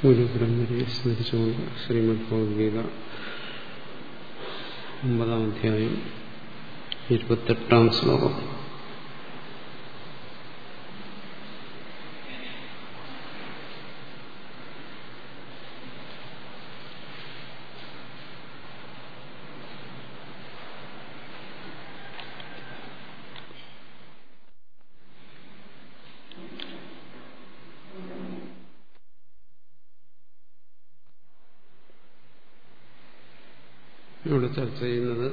ഗുരുബ്രഹ്മരെ സ്മരിച്ചുകൊണ്ട് ശ്രീമദ് ഭഗവത്ഗീത ഒമ്പതാം അധ്യായം ഇരുപത്തെട്ടാം ശ്ലോകം ഇവിടെ ചർച്ച ചെയ്യുന്നത്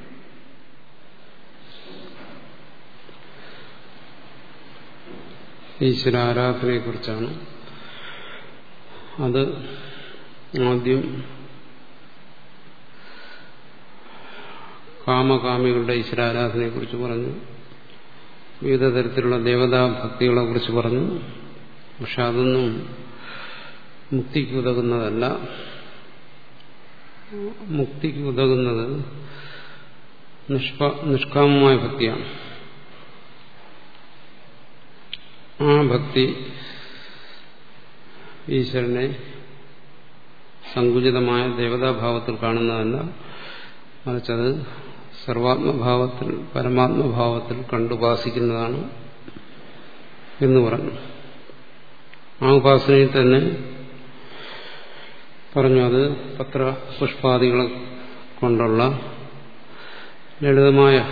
ഈശ്വര ആരാധനയെ കുറിച്ചാണ് അത് ആദ്യം കാമകാമികളുടെ ഈശ്വരാരാധനയെ കുറിച്ച് പറഞ്ഞു വിവിധ തരത്തിലുള്ള ദേവതാഭക്തികളെ കുറിച്ച് പറഞ്ഞു പക്ഷെ അതൊന്നും മുക്തിക്ക് ഉതകുന്നതല്ല മുക്തിക്ക് ഉതകുന്നത് നിഷ്പ നിഷ്കാമമായ ഭക്തിയാണ് ആ ഭക്തി ഈശ്വരനെ സങ്കുചിതമായ ദേവതാഭാവത്തിൽ കാണുന്നതല്ല മറിച്ചത് സർവാത്മഭാവത്തിൽ പരമാത്മഭാവത്തിൽ കണ്ടുപാസിക്കുന്നതാണ് എന്ന് പറഞ്ഞു ആ ഉപാസനയിൽ തന്നെ പറഞ്ഞു അത് പത്ര പുഷ്പാദികളെ കൊണ്ടുള്ള ലളിതമായ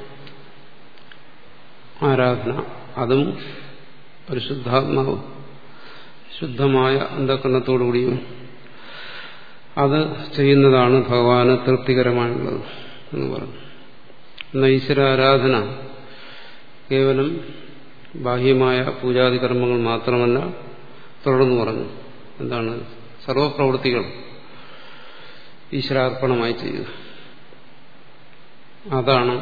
ആരാധന അതും ഒരു ശുദ്ധാത്മാവ് ശുദ്ധമായ അന്ധകരണത്തോടുകൂടിയും അത് ചെയ്യുന്നതാണ് ഭഗവാന് തൃപ്തികരമായുള്ളത് എന്ന് പറഞ്ഞു എന്നാൽ ഈശ്വര ആരാധന കേവലം ബാഹ്യമായ പൂജാതി കർമ്മങ്ങൾ മാത്രമല്ല തുടർന്ന് പറഞ്ഞു എന്താണ് സർവപ്രവൃത്തികൾ ഈശ്വരാർപ്പണമായി ചെയ്യുക അതാണ്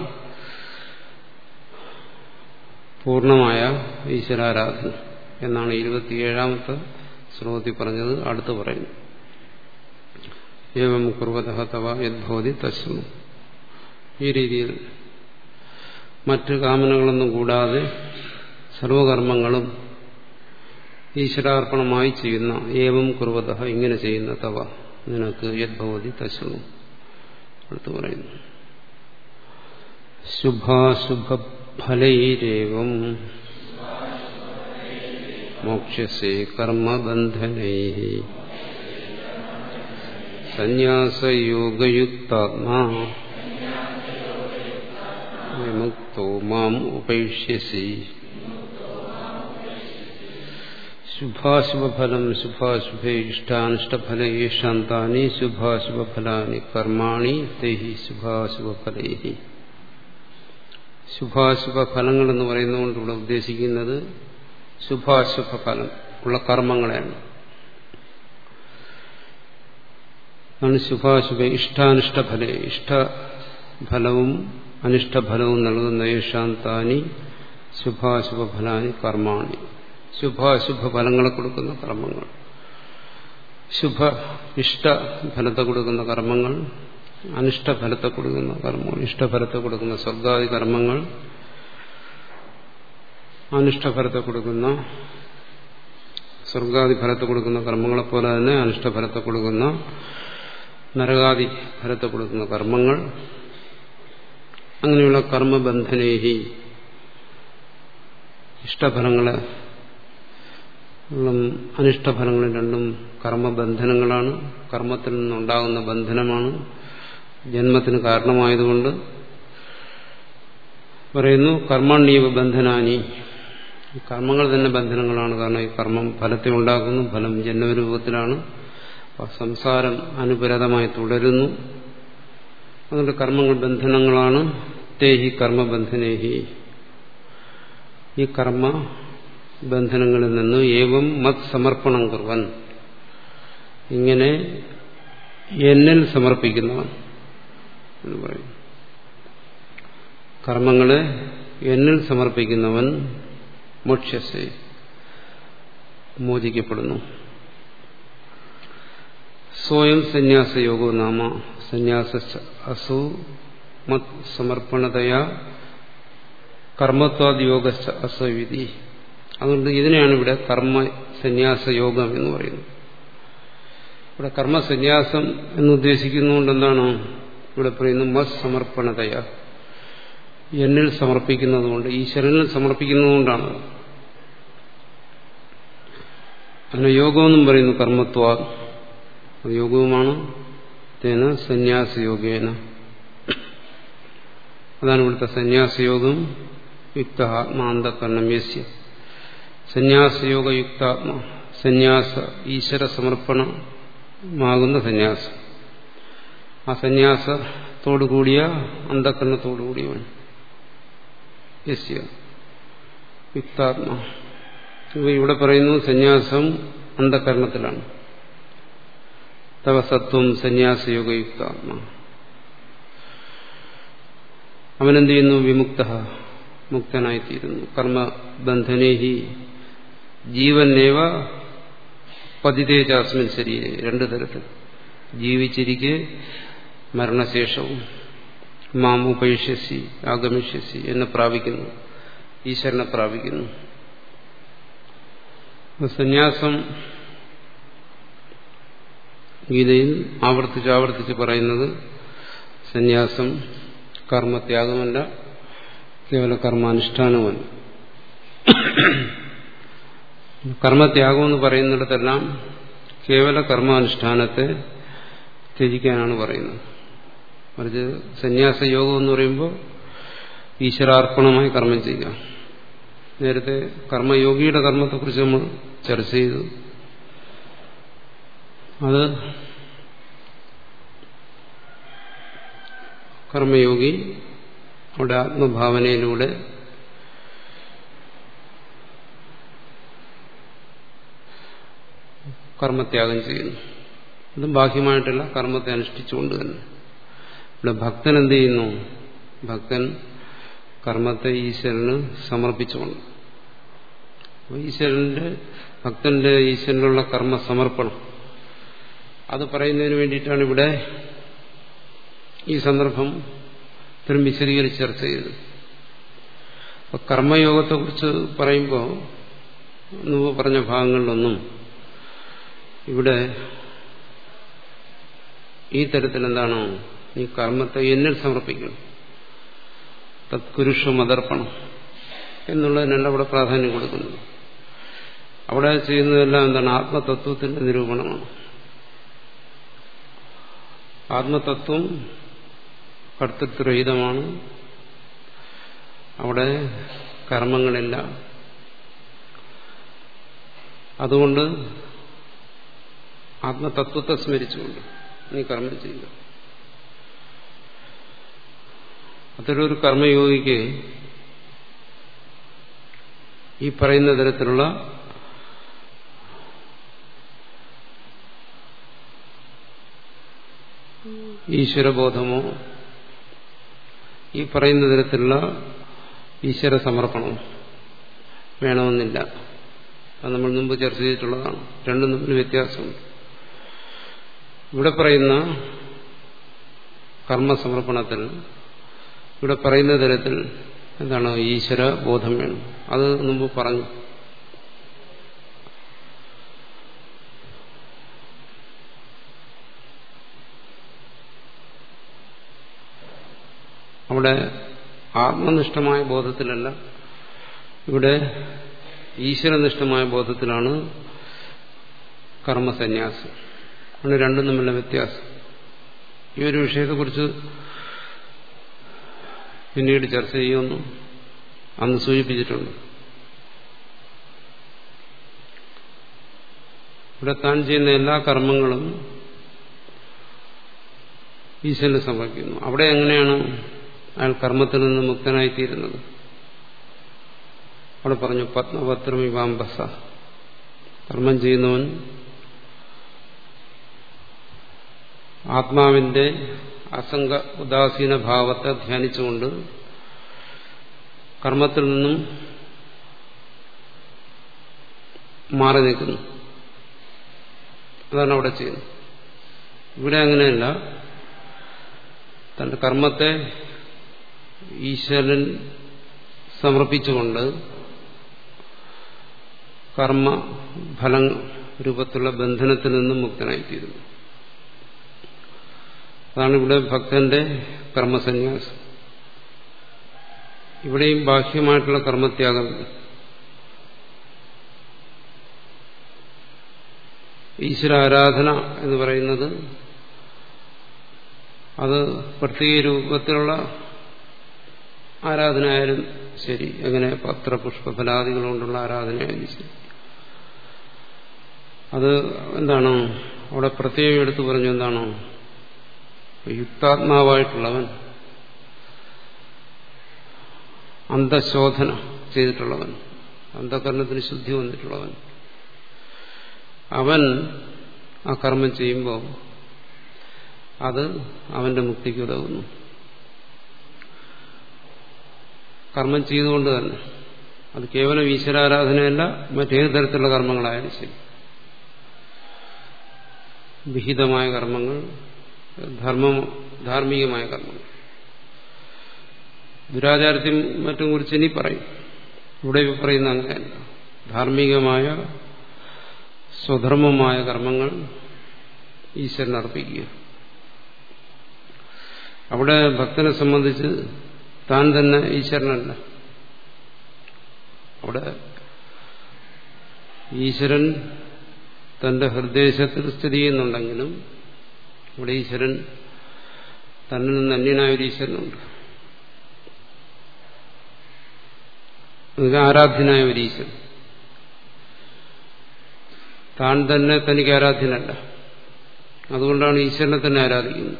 പൂർണമായ ഈശ്വരാരാധന എന്നാണ് ഇരുപത്തിയേഴാമത്തെ ശ്ലോകത്തിൽ പറഞ്ഞത് അടുത്ത് പറയുന്നു ഏവം കുർവത തവ യദ്ഭവതി തസ്മു ഈ രീതിയിൽ മറ്റ് കാമനകളൊന്നും കൂടാതെ സർവകർമ്മങ്ങളും ഈശ്വരാർപ്പണമായി ചെയ്യുന്ന ഏവം കുർവത ഇങ്ങനെ ചെയ്യുന്ന തവ നിനക്ക് യദ്ഭവതി തസ്മു അടുത്ത് പറയുന്നു ശുഭാശുഭഫലൈരേവം മോക്ഷസേ കർമ്മബന്ധനൈ സന്യാസയോഗയുക്താത്മാ വിമുക്തോ മാം ഉപൈഷ്യസി ശുഭാശുഭഫലം ശുഭാശുഭേ ഇഷ്ടാനിഷ്ടഫലേ ശാന്താനി ശുഭാശുഭഫലാനി കർമാണി തൈഹി ശുഭാശുഭഫലൈ ശുഭാശുഭ ഫലങ്ങൾ എന്ന് പറയുന്നതുകൊണ്ട് ഇവിടെ ഉദ്ദേശിക്കുന്നത് ശുഭാശുഭ ഫലം ഉള്ള കർമ്മങ്ങളെയാണ് ആണ് ശുഭാശുഭ ഇഷ്ടാനിഷ്ടഫലേ ഇഷ്ടഫലവും അനിഷ്ടഫലവും നൽകുന്ന യേശാന്താനി ശുഭാശുഭ ഫലാനി കർമാണി ശുഭാശുഭ ഫലങ്ങളെ കൊടുക്കുന്ന കർമ്മങ്ങൾ ശുഭ ഇഷ്ടഫലത്തെ കൊടുക്കുന്ന കർമ്മങ്ങൾ അനിഷ്ടഫലത്തെ കൊടുക്കുന്ന കർമ്മങ്ങൾ ഇഷ്ടഫലത്തെ കൊടുക്കുന്ന സ്വർഗാദി കർമ്മങ്ങൾ അനിഷ്ടഫലത്തെ കൊടുക്കുന്ന സ്വർഗാദി ഫലത്തെ കൊടുക്കുന്ന കർമ്മങ്ങളെ പോലെ തന്നെ അനിഷ്ടഫലത്തെ കൊടുക്കുന്ന നരകാദി ഫലത്തെ കൊടുക്കുന്ന കർമ്മങ്ങൾ അങ്ങനെയുള്ള കർമ്മബന്ധനേഹി ഇഷ്ടഫലങ്ങളെ അനിഷ്ടഫലങ്ങളും രണ്ടും കർമ്മബന്ധനങ്ങളാണ് കർമ്മത്തിൽ നിന്നുണ്ടാകുന്ന ബന്ധനമാണ് ജന്മത്തിന് കാരണമായതുകൊണ്ട് പറയുന്നു കർമ്മണ്യവ ബന്ധനാനി കർമ്മങ്ങൾ തന്നെ ബന്ധനങ്ങളാണ് കാരണം ഈ കർമ്മം ഫലത്തെ ഉണ്ടാക്കുന്നു ഫലം ജന്മരൂപത്തിലാണ് സംസാരം അനുപരതമായി തുടരുന്നു അതുകൊണ്ട് കർമ്മങ്ങൾ ബന്ധനങ്ങളാണ് തേഹി കർമ്മബന്ധനേഹി ഈ കർമ്മ ബന്ധനങ്ങളിൽ നിന്ന് ഏവം മത് സമർപ്പണം കുർവൻ ഇങ്ങനെ എന്നിൽ സമർപ്പിക്കുന്നവൻ എന്ന് പറയും കർമ്മങ്ങളെ എന്നിൽ സമർപ്പിക്കുന്നവൻ മോക്ഷസെ മോചിക്കപ്പെടുന്നു സ്വയം സന്യാസയോഗോ നാമ സന്യാസ അസു മത് സമർപ്പണതയാ കർമ്മത്വാദിയോഗ അസവിധി അതുകൊണ്ട് ഇതിനെയാണ് ഇവിടെ കർമ്മ സന്യാസ യോഗം എന്ന് പറയുന്നത് ഇവിടെ കർമ്മസന്യാസം എന്നുദ്ദേശിക്കുന്നതുകൊണ്ട് എന്താണ് ഇവിടെ പറയുന്നത് മസ് സമർപ്പണതയ എന്നിൽ സമർപ്പിക്കുന്നതുകൊണ്ട് ഈശ്വരനിൽ സമർപ്പിക്കുന്നതുകൊണ്ടാണ് അതിന് യോഗമെന്നും പറയുന്നു കർമ്മത്വ അത് യോഗവുമാണ് തേന സന്യാസയോഗേന അതാണ് ഇവിടുത്തെ സന്യാസയോഗം യുക്ത ആത്മാന്തകരണം യസ്യ സന്യാസയോഗയുക്താത്മ സന്യാസ ഈശ്വര സമർപ്പണമാകുന്ന സന്യാസം ആ സന്യാസത്തോടുകൂടിയ അന്ധകരണത്തോടുകൂടിയവൻ യസ്യ യുക്താത്മ ഇവിടെ പറയുന്നു സന്യാസം അന്ധകരണത്തിലാണ് തവ സത്വം സന്യാസയോഗയുക്താത്മ അവനെന്ത് ചെയ്യുന്നു വിമുക്ത മുക്തനായിത്തീരുന്നു കർമ്മബന്ധനേഹി ജീവനേവ പതിതേജാസ്മിൻ ശരീരെ രണ്ടു തരത്തിൽ ജീവിച്ചിരിക്കെ മരണശേഷവും മാം ഉപേക്ഷ്യസി ആഗമിഷ്യസി എന്ന് പ്രാപിക്കുന്നു ഈശ്വരനെ പ്രാപിക്കുന്നു സന്യാസം ഗീതയിൽ ആവർത്തിച്ച് ആവർത്തിച്ച് പറയുന്നത് സന്യാസം കർമ്മത്യാഗമല്ല കേവല കർമാനുഷ്ഠാനമല്ല കർമ്മത്യാഗം എന്ന് പറയുന്നിടത്തെല്ലാം കേവല കർമാനുഷ്ഠാനത്തെ ത്യജിക്കാനാണ് പറയുന്നത് മറിച്ച് സന്യാസ യോഗം എന്ന് പറയുമ്പോൾ ഈശ്വരാർപ്പണമായി കർമ്മം ചെയ്യുക നേരത്തെ കർമ്മയോഗിയുടെ കർമ്മത്തെക്കുറിച്ച് നമ്മൾ ചർച്ച ചെയ്തു അത് കർമ്മയോഗി അവിടെ ആത്മഭാവനയിലൂടെ കർമ്മത്യാഗം ചെയ്യുന്നു അതും ബാഹ്യമായിട്ടല്ല കർമ്മത്തെ അനുഷ്ഠിച്ചുകൊണ്ട് തന്നെ ഇവിടെ ഭക്തൻ എന്ത് ചെയ്യുന്നു ഭക്തൻ കർമ്മത്തെ ഈശ്വരന് സമർപ്പിച്ചുകൊണ്ട് ഈശ്വരന്റെ ഭക്തന്റെ ഈശ്വരനുള്ള കർമ്മ സമർപ്പണം അത് പറയുന്നതിന് വേണ്ടിയിട്ടാണ് ഇവിടെ ഈ സന്ദർഭം ഇത്രയും വിശദീകരിച്ച് ചർച്ച ചെയ്തത് അപ്പൊ കർമ്മയോഗത്തെക്കുറിച്ച് പറയുമ്പോൾ മുമ്പ് പറഞ്ഞ ഭാഗങ്ങളിലൊന്നും ഇവിടെ ഈ തരത്തിൽ എന്താണോ ഈ കർമ്മത്തെ എന്നിൽ സമർപ്പിക്കണം തത്കുരുഷ മതർപ്പണം എന്നുള്ളതിനല്ല അവിടെ പ്രാധാന്യം കൊടുക്കുന്നത് അവിടെ ചെയ്യുന്നതെല്ലാം എന്താണ് ആത്മതത്വത്തിന്റെ നിരൂപണമാണ് ആത്മതത്വം കർത്തൃരഹിതമാണ് അവിടെ കർമ്മങ്ങളില്ല അതുകൊണ്ട് ആത്മതത്വത്തെ സ്മരിച്ചുകൊണ്ട് നീ കർമ്മം ചെയ്യുക അത്തരൊരു കർമ്മയോഗിക്ക് ഈ പറയുന്ന തരത്തിലുള്ള ഈശ്വരബോധമോ ഈ പറയുന്ന തരത്തിലുള്ള ഈശ്വര സമർപ്പണമോ വേണമെന്നില്ല അത് നമ്മൾ മുമ്പ് ചർച്ച ചെയ്തിട്ടുള്ളതാണ് രണ്ടും തമ്മിൽ വ്യത്യാസമുണ്ട് ഇവിടെ പറയുന്ന കർമ്മസമർപ്പണത്തിൽ ഇവിടെ പറയുന്ന തരത്തിൽ എന്താണ് ഈശ്വര ബോധം വേണം അത് മുമ്പ് പറഞ്ഞു അവിടെ ആത്മനിഷ്ഠമായ ബോധത്തിലല്ല ഇവിടെ ഈശ്വരനിഷ്ഠമായ ബോധത്തിലാണ് കർമ്മസന്യാസം ആണ് രണ്ടും തമ്മിലുള്ള വ്യത്യാസം ഈ ഒരു വിഷയത്തെക്കുറിച്ച് പിന്നീട് ചർച്ച ചെയ്യുമെന്ന് അന്ന് സൂചിപ്പിച്ചിട്ടുണ്ട് ഇവിടെ താൻ ചെയ്യുന്ന എല്ലാ കർമ്മങ്ങളും ഈശ്വരന് സമർപ്പിക്കുന്നു അവിടെ എങ്ങനെയാണ് അയാൾ കർമ്മത്തിൽ നിന്ന് മുക്തനായിത്തീരുന്നത് അവിടെ പറഞ്ഞു പത്മപത്രമിവാംബസ കർമ്മം ചെയ്യുന്നവൻ ആത്മാവിന്റെ അസംഗ ഉദാസീന ഭാവത്തെ ധ്യാനിച്ചുകൊണ്ട് കർമ്മത്തിൽ നിന്നും മാറി നിൽക്കുന്നു അതാണ് അവിടെ ചെയ്യുന്നത് ഇവിടെ അങ്ങനെയല്ല തന്റെ കർമ്മത്തെ ഈശ്വരൻ സമർപ്പിച്ചുകൊണ്ട് കർമ്മ ഫലം രൂപത്തിലുള്ള ബന്ധനത്തിൽ നിന്നും മുക്തനായിത്തീരുന്നു അതാണ് ഇവിടെ ഭക്തന്റെ കർമ്മസന്യാസം ഇവിടെയും ബാഹ്യമായിട്ടുള്ള കർമ്മത്യാഗം ഈശ്വരാരാധന എന്ന് പറയുന്നത് അത് പ്രത്യേക രൂപത്തിലുള്ള ആരാധനയായാലും ശരി എങ്ങനെ പത്രപുഷ്പഫലാദികൾ കൊണ്ടുള്ള ആരാധനയായാലും ശരി അത് എന്താണ് അവിടെ പ്രത്യേകം എടുത്തു പറഞ്ഞു എന്താണോ യുക്താത്മാവായിട്ടുള്ളവൻ അന്ധശോധന ചെയ്തിട്ടുള്ളവൻ അന്ധകരണത്തിന് ശുദ്ധി വന്നിട്ടുള്ളവൻ അവൻ ആ കർമ്മം ചെയ്യുമ്പോൾ അത് അവന്റെ മുക്തിക്ക് ഉതകുന്നു കർമ്മം ചെയ്തുകൊണ്ട് തന്നെ അത് കേവലം ഈശ്വരാരാധനയല്ല മറ്റേത് തരത്തിലുള്ള കർമ്മങ്ങളായാലും ശരി വിഹിതമായ കർമ്മങ്ങൾ ധർമ്മ ധാർമ്മികമായ കർമ്മങ്ങൾ ദുരാചാരത്തെയും മറ്റും കുറിച്ച് ഇനി പറയും ഇവിടെ പറയുന്ന അങ്ങനെയല്ല ധാർമ്മികമായ സ്വധർമ്മമായ കർമ്മങ്ങൾ ഈശ്വരൻ അർപ്പിക്കുക അവിടെ ഭക്തനെ സംബന്ധിച്ച് താൻ തന്നെ ഈശ്വരനല്ല അവിടെ ഈശ്വരൻ തന്റെ ഹൃദയത്തിൽ സ്ഥിതി ചെയ്യുന്നുണ്ടെങ്കിലും ഇവിടെ ഈശ്വരൻ തന്നിൽ നിന്ന് അന്യനായ ഒരു ഈശ്വരനുണ്ട് ആരാധ്യനായ ഒരു ഈശ്വരൻ താൻ തന്നെ തനിക്ക് ആരാധ്യനല്ല അതുകൊണ്ടാണ് ഈശ്വരനെ തന്നെ ആരാധിക്കുന്നത്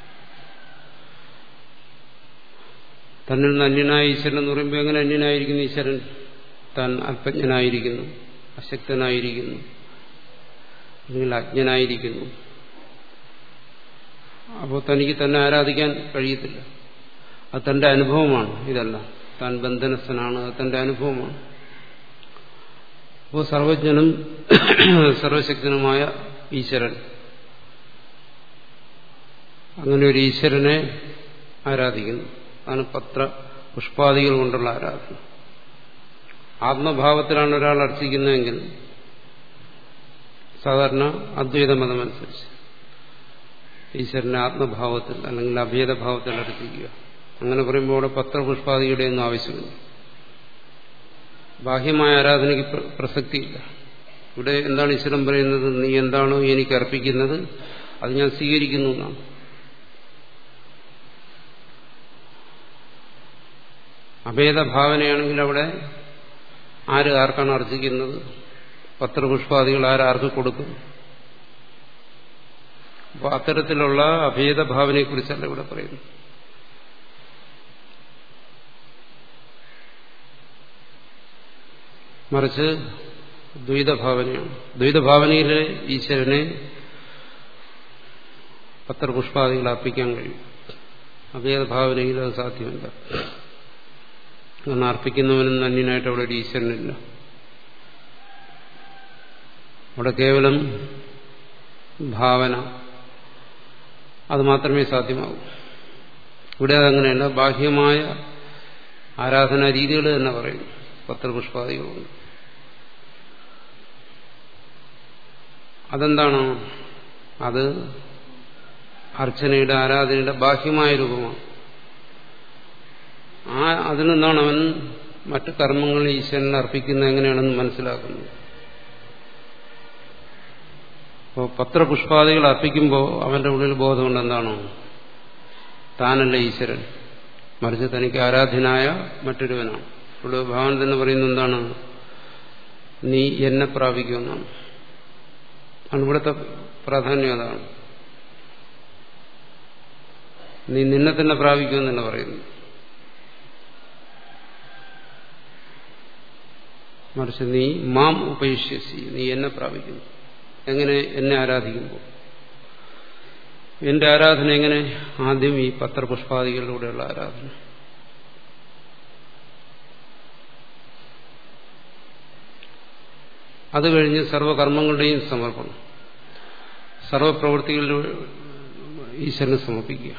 തന്നിൽ നിന്ന് അന്യനായ ഈശ്വരൻ എന്ന് പറയുമ്പോൾ എങ്ങനെ അന്യനായിരിക്കുന്നു ഈശ്വരൻ താൻ അല്പജ്ഞനായിരിക്കുന്നു അശക്തനായിരിക്കുന്നു അല്ലെങ്കിൽ അജ്ഞനായിരിക്കുന്നു അപ്പോൾ തനിക്ക് തന്നെ ആരാധിക്കാൻ കഴിയത്തില്ല അത് തന്റെ അനുഭവമാണ് ഇതല്ല താൻ ബന്ധനസ്ഥനാണ് അത് തന്റെ അനുഭവമാണ് അപ്പോൾ സർവജ്ഞനും സർവശക്തനുമായ ഈശ്വരൻ അങ്ങനെ ഒരു ഈശ്വരനെ ആരാധിക്കുന്നു അതാണ് പത്ര പുഷ്പാദികൾ കൊണ്ടുള്ള ആരാധന ആത്മഭാവത്തിലാണ് ഒരാൾ അർച്ചിക്കുന്നതെങ്കിൽ സാധാരണ അദ്വൈത മതമനുസരിച്ച് ഈശ്വരനെ ആത്മഭാവത്തിൽ അല്ലെങ്കിൽ അഭേദഭാവത്തിൽ അർപ്പിക്കുക അങ്ങനെ പറയുമ്പോൾ അവിടെ പത്രപുഷ്പാദിയുടെ ഒന്നും ആവശ്യമില്ല ബാഹ്യമായ ആരാധനയ്ക്ക് പ്രസക്തിയില്ല ഇവിടെ എന്താണ് ഈശ്വരൻ പറയുന്നത് നീ എന്താണോ എനിക്ക് അർപ്പിക്കുന്നത് അത് ഞാൻ സ്വീകരിക്കുന്നു എന്നാണ് അഭേദഭാവനയാണെങ്കിൽ അവിടെ ആര് ആർക്കാണ് അർച്ചിക്കുന്നത് പത്രപുഷ്പാദികൾ ആരാർക്ക് കൊടുക്കും അപ്പോൾ അത്തരത്തിലുള്ള അഭേദഭാവനയെക്കുറിച്ചല്ല ഇവിടെ പറയുന്നു മറിച്ച് ദ്വൈതഭാവനയാണ് ദ്വൈതഭാവനയിലെ ഈശ്വരനെ പത്രപുഷ്പാദികൾ അർപ്പിക്കാൻ കഴിയും അഭേദഭാവനയിൽ അത് സാധ്യമല്ല കാരണം അർപ്പിക്കുന്നവനും നന്യനായിട്ട് അവിടെ ഒരു ഈശ്വരനില്ല അവിടെ കേവലം ഭാവന അത് മാത്രമേ സാധ്യമാകൂ ഇവിടെ അതങ്ങനെയല്ല ബാഹ്യമായ ആരാധനാ രീതികൾ തന്നെ പറയുന്നു പത്രപുഷ്പാദികളുണ്ട് അതെന്താണ് അത് അർച്ചനയുടെ ആരാധനയുടെ ബാഹ്യമായ രൂപമാണ് ആ അതിൽ നിന്നാണ് അവൻ മറ്റു കർമ്മങ്ങൾ ഈശ്വരനെ അർപ്പിക്കുന്നത് എങ്ങനെയാണെന്ന് മനസ്സിലാക്കുന്നത് അപ്പോൾ പത്രപുഷ്പാദികൾ അർപ്പിക്കുമ്പോൾ അവന്റെ ഉള്ളിൽ ബോധമുണ്ട് എന്താണോ താനല്ല ഈശ്വരൻ മറിച്ച് തനിക്ക് ആരാധ്യനായ മറ്റൊരുവനാണ് ഇവിടെ ഭാവൻ തന്നെ പറയുന്നത് എന്താണ് നീ എന്നെ പ്രാപിക്കുമെന്നാണ് ആണ് ഇവിടുത്തെ പ്രാധാന്യം അതാണ് നീ നിന്നെ തന്നെ പ്രാപിക്കുമെന്നല്ല പറയുന്നു മറിച്ച് നീ മാം ഉപേക്ഷ്യസി നീ എന്നെ പ്രാപിക്കുന്നു എങ്ങനെ എന്നെ ആരാധിക്കുമ്പോൾ എന്റെ ആരാധന എങ്ങനെ ആദ്യം ഈ പത്രപുഷ്പാദികളിലൂടെയുള്ള ആരാധന അത് കഴിഞ്ഞ് സർവകർമ്മങ്ങളുടെയും സമർപ്പണം സർവപ്രവൃത്തികളിലൂടെ ഈശ്വരന് സമർപ്പിക്കുക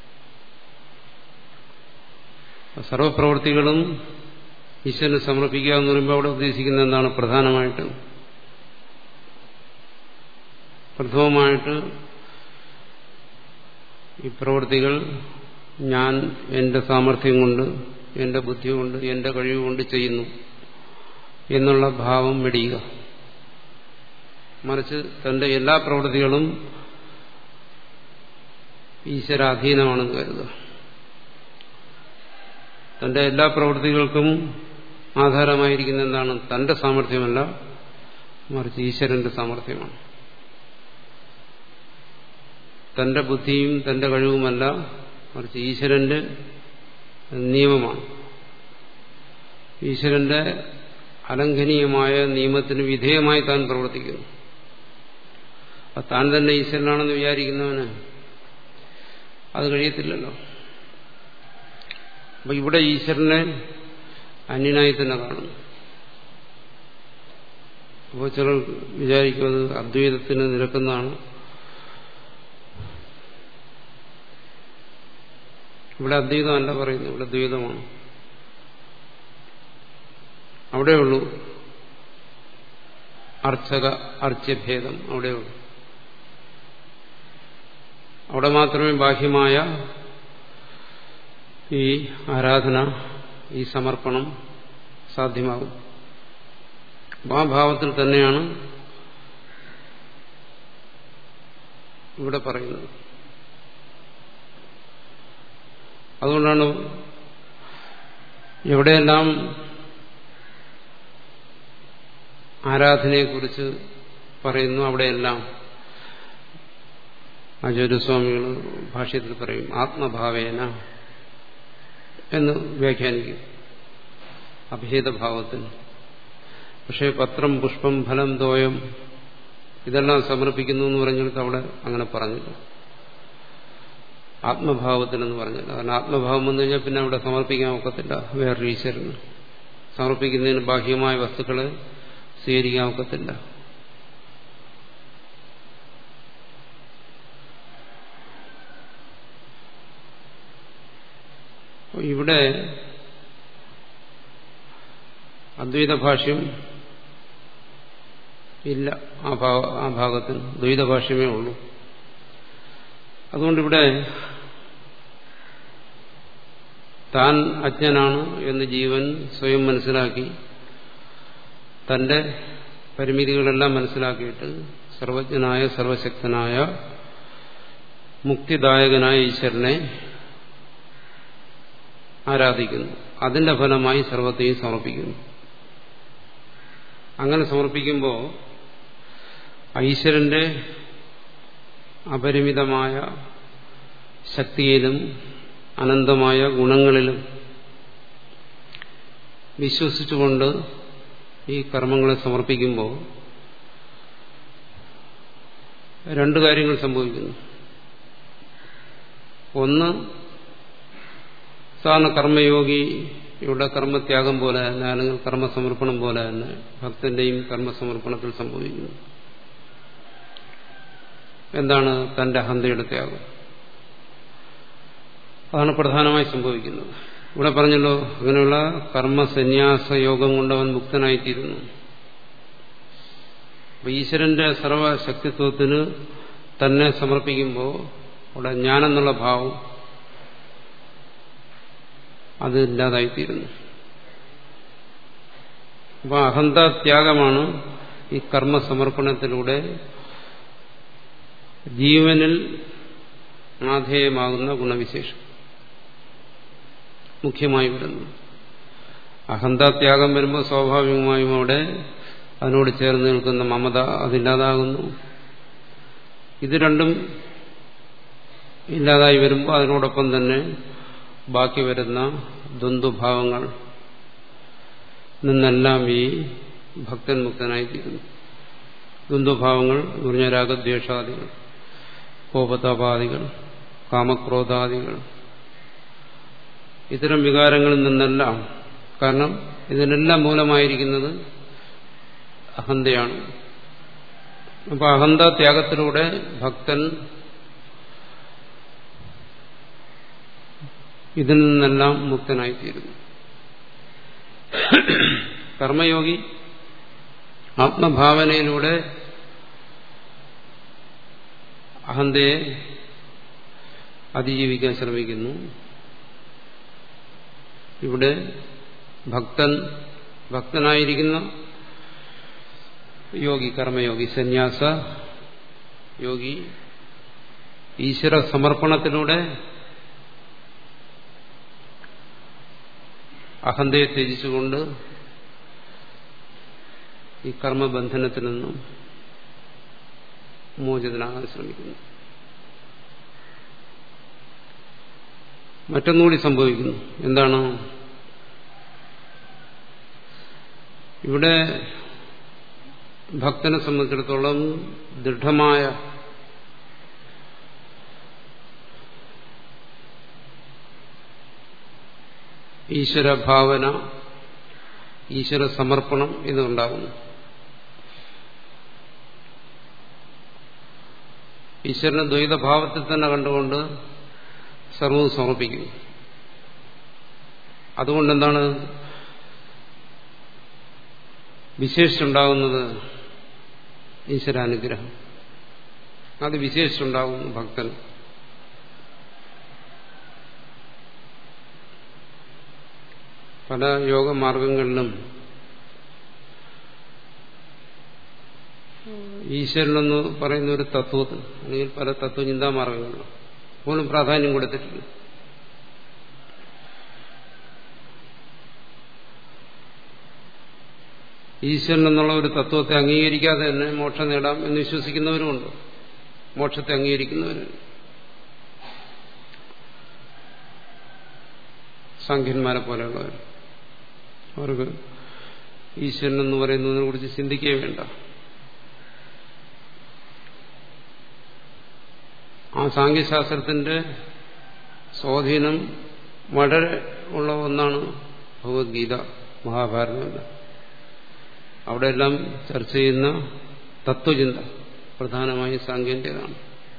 സർവപ്രവൃത്തികളും ഈശ്വരന് സമർപ്പിക്കുക എന്ന് പറയുമ്പോൾ അവിടെ ഉദ്ദേശിക്കുന്നത് എന്താണ് പ്രധാനമായിട്ടും പ്രഥമമായിട്ട് ഈ പ്രവൃത്തികൾ ഞാൻ എന്റെ സാമർഥ്യം കൊണ്ട് എന്റെ ബുദ്ധി കൊണ്ട് എന്റെ കഴിവ് കൊണ്ട് ചെയ്യുന്നു എന്നുള്ള ഭാവം വെടിയുക മറിച്ച് തന്റെ എല്ലാ പ്രവൃത്തികളും ഈശ്വരാധീനമാണെന്ന് കരുതുക തന്റെ എല്ലാ പ്രവൃത്തികൾക്കും ആധാരമായിരിക്കുന്ന എന്താണ് തന്റെ സാമർഥ്യമല്ല മറിച്ച് ഈശ്വരന്റെ സാമർഥ്യമാണ് തന്റെ ബുദ്ധിയും തന്റെ കഴിവുമല്ല മറിച്ച് ഈശ്വരന്റെ നിയമമാണ് ഈശ്വരന്റെ അലംഘനീയമായ നിയമത്തിന് വിധേയമായി താൻ പ്രവർത്തിക്കുന്നു അത് താൻ തന്നെ ഈശ്വരനാണെന്ന് വിചാരിക്കുന്നവന് അത് കഴിയത്തില്ലല്ലോ അപ്പൊ ഇവിടെ ഈശ്വരനെ അന്യനായി തന്നെ കാണുന്നു അപ്പോൾ ചിലർ വിചാരിക്കുന്നത് അദ്വൈതത്തിന് നിരക്കുന്നതാണ് ഇവിടെ അദ്വൈതമല്ല പറയുന്നത് ഇവിടെ ദ്വൈതമാണ് അവിടെയുള്ളൂ അർച്ചക അർച്ച്യഭേദം അവിടെയുള്ളൂ അവിടെ മാത്രമേ ബാഹ്യമായ ഈ ആരാധന ഈ സമർപ്പണം സാധ്യമാകും ആ ഭാവത്തിൽ തന്നെയാണ് ഇവിടെ പറയുന്നത് അതുകൊണ്ടാണ് എവിടെയെല്ലാം ആരാധനയെക്കുറിച്ച് പറയുന്നു അവിടെയെല്ലാം ആചാര്യസ്വാമികൾ ഭാഷ്യത്തിൽ പറയും ആത്മഭാവേന എന്ന് വ്യാഖ്യാനിക്കും അഭേദഭാവത്തിൽ പക്ഷേ പത്രം പുഷ്പം ഫലം തോയം ഇതെല്ലാം സമർപ്പിക്കുന്നു എന്ന് പറഞ്ഞെടുത്ത് അവിടെ അങ്ങനെ പറഞ്ഞില്ല ആത്മഭാവത്തിലെന്ന് പറഞ്ഞില്ല കാരണം ആത്മഭാവം വന്നു കഴിഞ്ഞാൽ പിന്നെ അവിടെ സമർപ്പിക്കാൻ ഒക്കത്തില്ല വേറൊരു ഈശ്വരന് സമർപ്പിക്കുന്നതിന് ബാഹ്യമായ വസ്തുക്കളെ സ്വീകരിക്കാൻ ഒക്കത്തില്ല ഇവിടെ അദ്വൈത ഭാഷ്യം ഇല്ല ആ ഭാഗ ആ ഭാഗത്തിൽ ദ്വൈത ഭാഷ്യമേ ഉള്ളൂ അതുകൊണ്ടിവിടെ താൻ അജ്ഞനാണ് എന്ന് ജീവൻ സ്വയം മനസ്സിലാക്കി തന്റെ പരിമിതികളെല്ലാം മനസ്സിലാക്കിയിട്ട് സർവജ്ഞനായ സർവശക്തനായ മുക്തിദായകനായ ഈശ്വരനെ ആരാധിക്കുന്നു അതിന്റെ ഫലമായി സർവത്തെയും സമർപ്പിക്കുന്നു അങ്ങനെ സമർപ്പിക്കുമ്പോൾ ഈശ്വരന്റെ അപരിമിതമായ ശക്തിയിലും അനന്തമായ ഗുണങ്ങളിലും വിശ്വസിച്ചുകൊണ്ട് ഈ കർമ്മങ്ങളെ സമർപ്പിക്കുമ്പോൾ രണ്ടു കാര്യങ്ങൾ സംഭവിക്കുന്നു ഒന്ന് സാധാരണ കർമ്മയോഗിയുടെ കർമ്മത്യാഗം പോലെ തന്നെ അല്ലെങ്കിൽ കർമ്മസമർപ്പണം പോലെ തന്നെ ഭക്തന്റെയും കർമ്മസമർപ്പണത്തിൽ സംഭവിക്കുന്നു എന്താണ് തന്റെ അഹന്തയുടെ ത്യാഗം അതാണ് പ്രധാനമായി സംഭവിക്കുന്നത് ഇവിടെ പറഞ്ഞല്ലോ അങ്ങനെയുള്ള കർമ്മസന്യാസ യോഗം കൊണ്ട് അവൻ മുക്തനായിത്തീരുന്നു അപ്പൊ ഈശ്വരന്റെ സർവശക്തിത്വത്തിന് തന്നെ സമർപ്പിക്കുമ്പോൾ അവിടെ ഞാനെന്നുള്ള ഭാവം അത് ഇല്ലാതായിത്തീരുന്നു അപ്പൊ അഹന്താത്യാഗമാണ് ഈ കർമ്മസമർപ്പണത്തിലൂടെ ജീവനിൽ ആധേയമാകുന്ന ഗുണവിശേഷം മുഖ്യമായി വരുന്നു അഹന്താത്യാഗം വരുമ്പോൾ സ്വാഭാവികമായും അവിടെ അതിനോട് ചേർന്ന് നിൽക്കുന്ന മമത അതില്ലാതാകുന്നു ഇത് രണ്ടും ഇല്ലാതായി വരുമ്പോൾ അതിനോടൊപ്പം തന്നെ ബാക്കി വരുന്ന ദ്വന്ദ്ഭാവങ്ങൾ നിന്നെല്ലാം ഈ ഭക്തൻ മുക്തനായിത്തീരുന്നു ദ്വന്ദ്ഭാവങ്ങൾ എന്ന് പറഞ്ഞാൽ രാഗദ്വേഷാദികൾ കോപതാപാദികൾ കാമക്രോധാദികൾ ഇത്തരം വികാരങ്ങളിൽ നിന്നെല്ലാം കാരണം ഇതിനെല്ലാം മൂലമായിരിക്കുന്നത് അഹന്തയാണ് അപ്പൊ അഹന്ത ത്യാഗത്തിലൂടെ ഭക്തൻ ഇതിൽ നിന്നെല്ലാം മുക്തനായിത്തീരുന്നു കർമ്മയോഗി ആത്മഭാവനയിലൂടെ അഹന്തയെ അതിജീവിക്കാൻ ശ്രമിക്കുന്നു ഇവിടെ ഭക്തൻ ഭക്തനായിരിക്കുന്ന യോഗി കർമ്മയോഗി സന്യാസ യോഗി ഈശ്വര സമർപ്പണത്തിലൂടെ അഹന്തയെ ത്യജിച്ചുകൊണ്ട് ഈ കർമ്മബന്ധനത്തിൽ നിന്നും മോചിതനാകാൻ ശ്രമിക്കുന്നു മറ്റൊന്നുകൂടി സംഭവിക്കുന്നു എന്താണ് ഇവിടെ ഭക്തനെ സംബന്ധിച്ചിടത്തോളം ദൃഢമായ ഈശ്വരഭാവന ഈശ്വര സമർപ്പണം ഇതുണ്ടാകുന്നു ഈശ്വരനെ ദ്വൈതഭാവത്തിൽ തന്നെ കണ്ടുകൊണ്ട് സർവവും സമർപ്പിക്കുന്നു അതുകൊണ്ട് എന്താണ് വിശേഷിച്ചുണ്ടാകുന്നത് ഈശ്വരാനുഗ്രഹം അത് വിശേഷിച്ചുണ്ടാകുന്നു ഭക്തൻ പല യോഗമാർഗങ്ങളിലും ഈശ്വരനെന്ന് പറയുന്ന ഒരു തത്വത്തിൽ അല്ലെങ്കിൽ പല തത്വചിന്താ മാർഗങ്ങളിലും പോലും പ്രാധാന്യം കൊടുത്തിട്ടില്ല ഈശ്വരൻ എന്നുള്ള ഒരു തത്വത്തെ അംഗീകരിക്കാതെ തന്നെ മോക്ഷം നേടാം എന്ന് വിശ്വസിക്കുന്നവരുമുണ്ട് മോക്ഷത്തെ അംഗീകരിക്കുന്നവർ സാഖ്യന്മാരെ പോലെയുള്ളവർ അവർക്ക് ഈശ്വരൻ എന്ന് പറയുന്നതിനെ കുറിച്ച് ചിന്തിക്കേ വേണ്ട ആ സാങ്കേശാസ്ത്രത്തിന്റെ സ്വാധീനം വളരെ ഉള്ള ഒന്നാണ് ഭഗവത്ഗീത മഹാഭാരതമെല്ലാം അവിടെയെല്ലാം ചർച്ച ചെയ്യുന്ന തത്വചിന്ത പ്രധാനമായും സാങ്കേതികമാണ്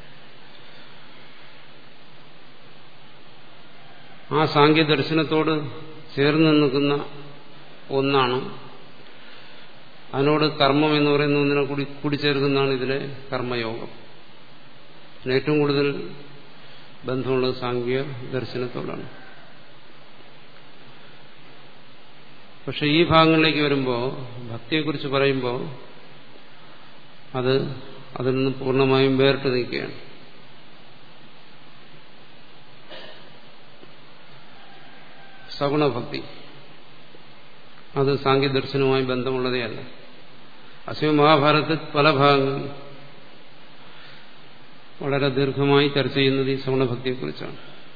ആ സാങ്കേതിക ദർശനത്തോട് ചേർന്ന് നിൽക്കുന്ന ഒന്നാണ് അതിനോട് കർമ്മം എന്ന് പറയുന്ന ഒന്നിനെ കൂടി കൂടിച്ചേർക്കുന്നതാണ് ഇതിലെ കർമ്മയോഗം ഏറ്റവും കൂടുതൽ ബന്ധമുള്ളത് സാങ്കേതിക ദർശനത്തോടാണ് പക്ഷെ ഈ ഭാഗങ്ങളിലേക്ക് വരുമ്പോൾ ഭക്തിയെക്കുറിച്ച് പറയുമ്പോൾ അത് അതിൽ നിന്ന് പൂർണ്ണമായും വേറിട്ട് നിൽക്കുകയാണ് സഗുണഭക്തി അത് സാങ്കേതിക ദർശനവുമായി ബന്ധമുള്ളതേ അല്ല അശ്വ മഹാഭാരതത്തിൽ പല ഭാഗങ്ങളിൽ വളരെ ദീർഘമായി ചർച്ച ചെയ്യുന്നത് ഈ സഗുണഭക്തിയെക്കുറിച്ചാണ്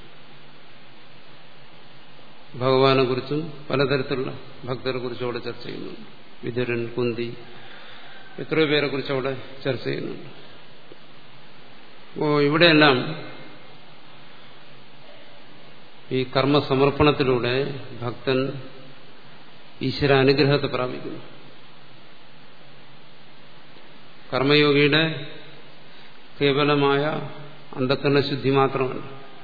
ഭഗവാനെ കുറിച്ചും പലതരത്തിലുള്ള ഭക്തരെ കുറിച്ചും അവിടെ ചർച്ച ചെയ്യുന്നുണ്ട് വിതുരൻ കുന്തി എത്രയോ പേരെ കുറിച്ച് അവിടെ ചർച്ച ചെയ്യുന്നുണ്ട് അപ്പോൾ ഇവിടെയെല്ലാം ഈ കർമ്മസമർപ്പണത്തിലൂടെ ഭക്തൻ ഈശ്വര അനുഗ്രഹത്തെ പ്രാപിക്കുന്നു കർമ്മയോഗിയുടെ കേവലമായ അന്ധക്കരണ ശുദ്ധി മാത്രമല്ല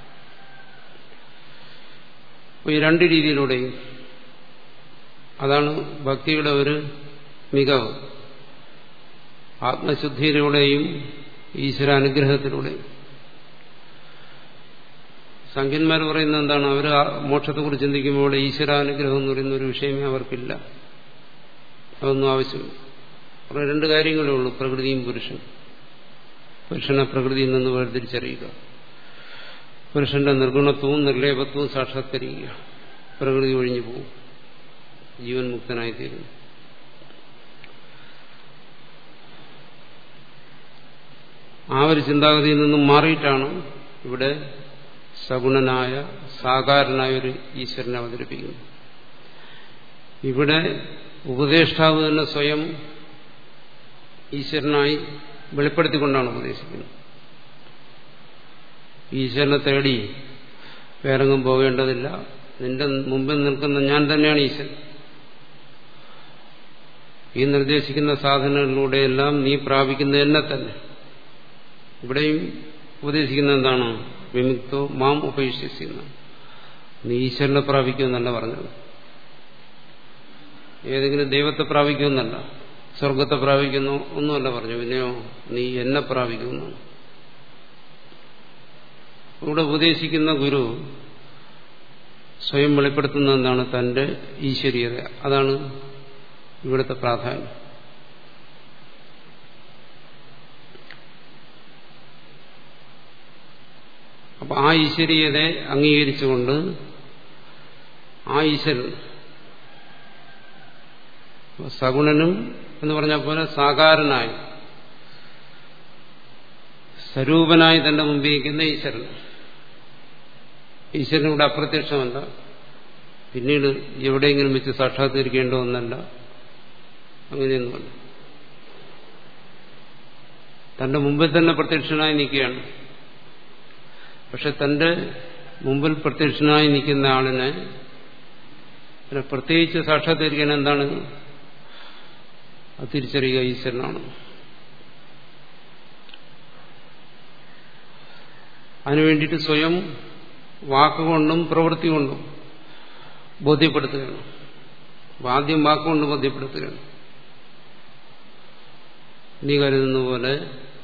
അപ്പോൾ ഈ രണ്ട് രീതിയിലൂടെയും അതാണ് ഭക്തിയുടെ ഒരു മികവ് ആത്മശുദ്ധിയിലൂടെയും ഈശ്വരാനുഗ്രഹത്തിലൂടെയും സംഖ്യന്മാർ പറയുന്നത് എന്താണ് അവർ മോക്ഷത്തെക്കുറിച്ച് ചിന്തിക്കുമ്പോൾ ഈശ്വരാനുഗ്രഹം എന്ന് പറയുന്ന ഒരു വിഷയമേ അവർക്കില്ല അതൊന്നും ആവശ്യമില്ല അവിടെ രണ്ട് കാര്യങ്ങളേ ഉള്ളൂ പ്രകൃതിയും പുരുഷൻ പുരുഷനെ പ്രകൃതിയിൽ നിന്ന് വേർതിരിച്ചറിയുക പുരുഷന്റെ നിർഗുണത്വവും നിർലേപത്വവും സാക്ഷാത്കരിക്കുക പ്രകൃതി ഒഴിഞ്ഞു പോകും ജീവൻ മുക്തനായിത്തീരുന്നു ആ ഒരു ചിന്താഗതിയിൽ നിന്നും മാറിയിട്ടാണ് ഇവിടെ സഗുണനായ സാകാരനായ ഒരു ഈശ്വരനെ അവതരിപ്പിക്കുന്നത് ഇവിടെ ഉപദേഷ്ടാവ് തന്നെ സ്വയം ഈശ്വരനായി വെളിപ്പെടുത്തിക്കൊണ്ടാണ് ഉപദേശിക്കുന്നത് ഈശ്വരനെ തേടി വേറെങ്ങും പോകേണ്ടതില്ല നിന്റെ മുമ്പിൽ നിൽക്കുന്ന ഞാൻ തന്നെയാണ് ഈശ്വരൻ ഈ നിർദ്ദേശിക്കുന്ന സാധനങ്ങളിലൂടെയെല്ലാം നീ പ്രാപിക്കുന്ന എന്നെ തന്നെ ഇവിടെയും ഉപദേശിക്കുന്ന എന്താണ് വിമുക്തോ മാം ഉപേക്ഷിക്കുന്ന നീ ഈശ്വരനെ പ്രാപിക്കുമെന്നല്ല പറഞ്ഞത് ഏതെങ്കിലും ദൈവത്തെ പ്രാപിക്കുമെന്നല്ല സ്വർഗത്തെ പ്രാപിക്കുന്നു ഒന്നുമല്ല പറഞ്ഞു പിന്നെയോ നീ എന്നെ പ്രാപിക്കുന്നു ഇവിടെ ഉപദേശിക്കുന്ന ഗുരു സ്വയം വെളിപ്പെടുത്തുന്ന എന്താണ് തന്റെ ഈശ്വരീയത അതാണ് ഇവിടുത്തെ പ്രാധാന്യം അപ്പൊ ആ ഈശ്വരീയതയെ അംഗീകരിച്ചുകൊണ്ട് ആ ഈശ്വരൻ സഗുണനും എന്ന് പറഞ്ഞ പോലെ സാകാരനായി സ്വരൂപനായി തന്റെ മുമ്പിരിക്കുന്ന ഈശ്വരൻ ഈശ്വരൻ ഇവിടെ അപ്രത്യക്ഷമല്ല പിന്നീട് എവിടെയെങ്കിലും വെച്ച് സാക്ഷാത്കരിക്കേണ്ട ഒന്നല്ല അങ്ങനെയൊന്നുമല്ല തന്റെ മുമ്പിൽ തന്നെ പ്രത്യക്ഷനായി നിൽക്കുകയാണ് പക്ഷെ തന്റെ മുമ്പിൽ പ്രത്യക്ഷനായി നിൽക്കുന്ന ആളിനെ പിന്നെ പ്രത്യേകിച്ച് സാക്ഷാത്കരിക്കാൻ എന്താണ് തിരിച്ചറിയുക ഈശ്വരനാണ് അതിനു വേണ്ടിയിട്ട് സ്വയം വാക്കുകൊണ്ടും പ്രവൃത്തി കൊണ്ടും ബോധ്യപ്പെടുത്തുകയാണ് ആദ്യം വാക്കുകൊണ്ട് ബോധ്യപ്പെടുത്തുകയാണ് നീ കരുതുന്ന പോലെ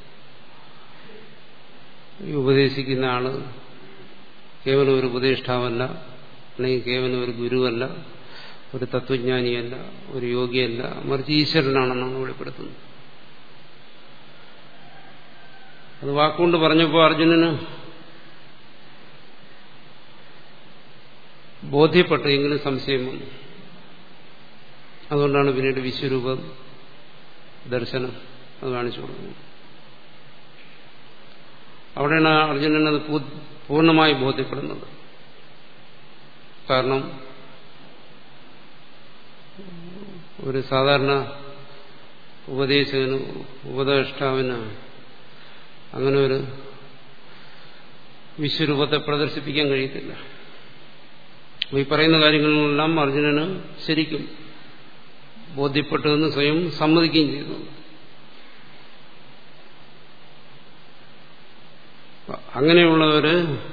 ഈ ഉപദേശിക്കുന്ന ആള് കേവലം ഒരു ഉപദേഷ്ടാവല്ല അല്ലെങ്കിൽ കേവലം ഒരു ഗുരുവല്ല ഒരു തത്വജ്ഞാനിയല്ല ഒരു യോഗിയല്ല മറിച്ച് ഈശ്വരനാണെന്നാണ് വെളിപ്പെടുത്തുന്നത് അത് വാക്കുകൊണ്ട് പറഞ്ഞപ്പോൾ അർജുനന് ബോധ്യപ്പെട്ടു എങ്കിലും സംശയം വന്നു അതുകൊണ്ടാണ് പിന്നീട് വിശ്വരൂപ ദർശനം അത് കാണിച്ചു കൊടുക്കുന്നത് അവിടെയാണ് അർജുനൻ അത് പൂർണ്ണമായി ബോധ്യപ്പെടുന്നത് കാരണം ഒരു സാധാരണ ഉപദേശകന് ഉപദേഷ്ടാവിന് അങ്ങനെ ഒരു വിശ്വരൂപത്തെ പ്രദർശിപ്പിക്കാൻ കഴിയത്തില്ല ഈ പറയുന്ന കാര്യങ്ങളിലെല്ലാം അർജുനന് ശരിക്കും ബോധ്യപ്പെട്ടതെന്ന് സ്വയം സമ്മതിക്കുകയും ചെയ്തു അങ്ങനെയുള്ളവര്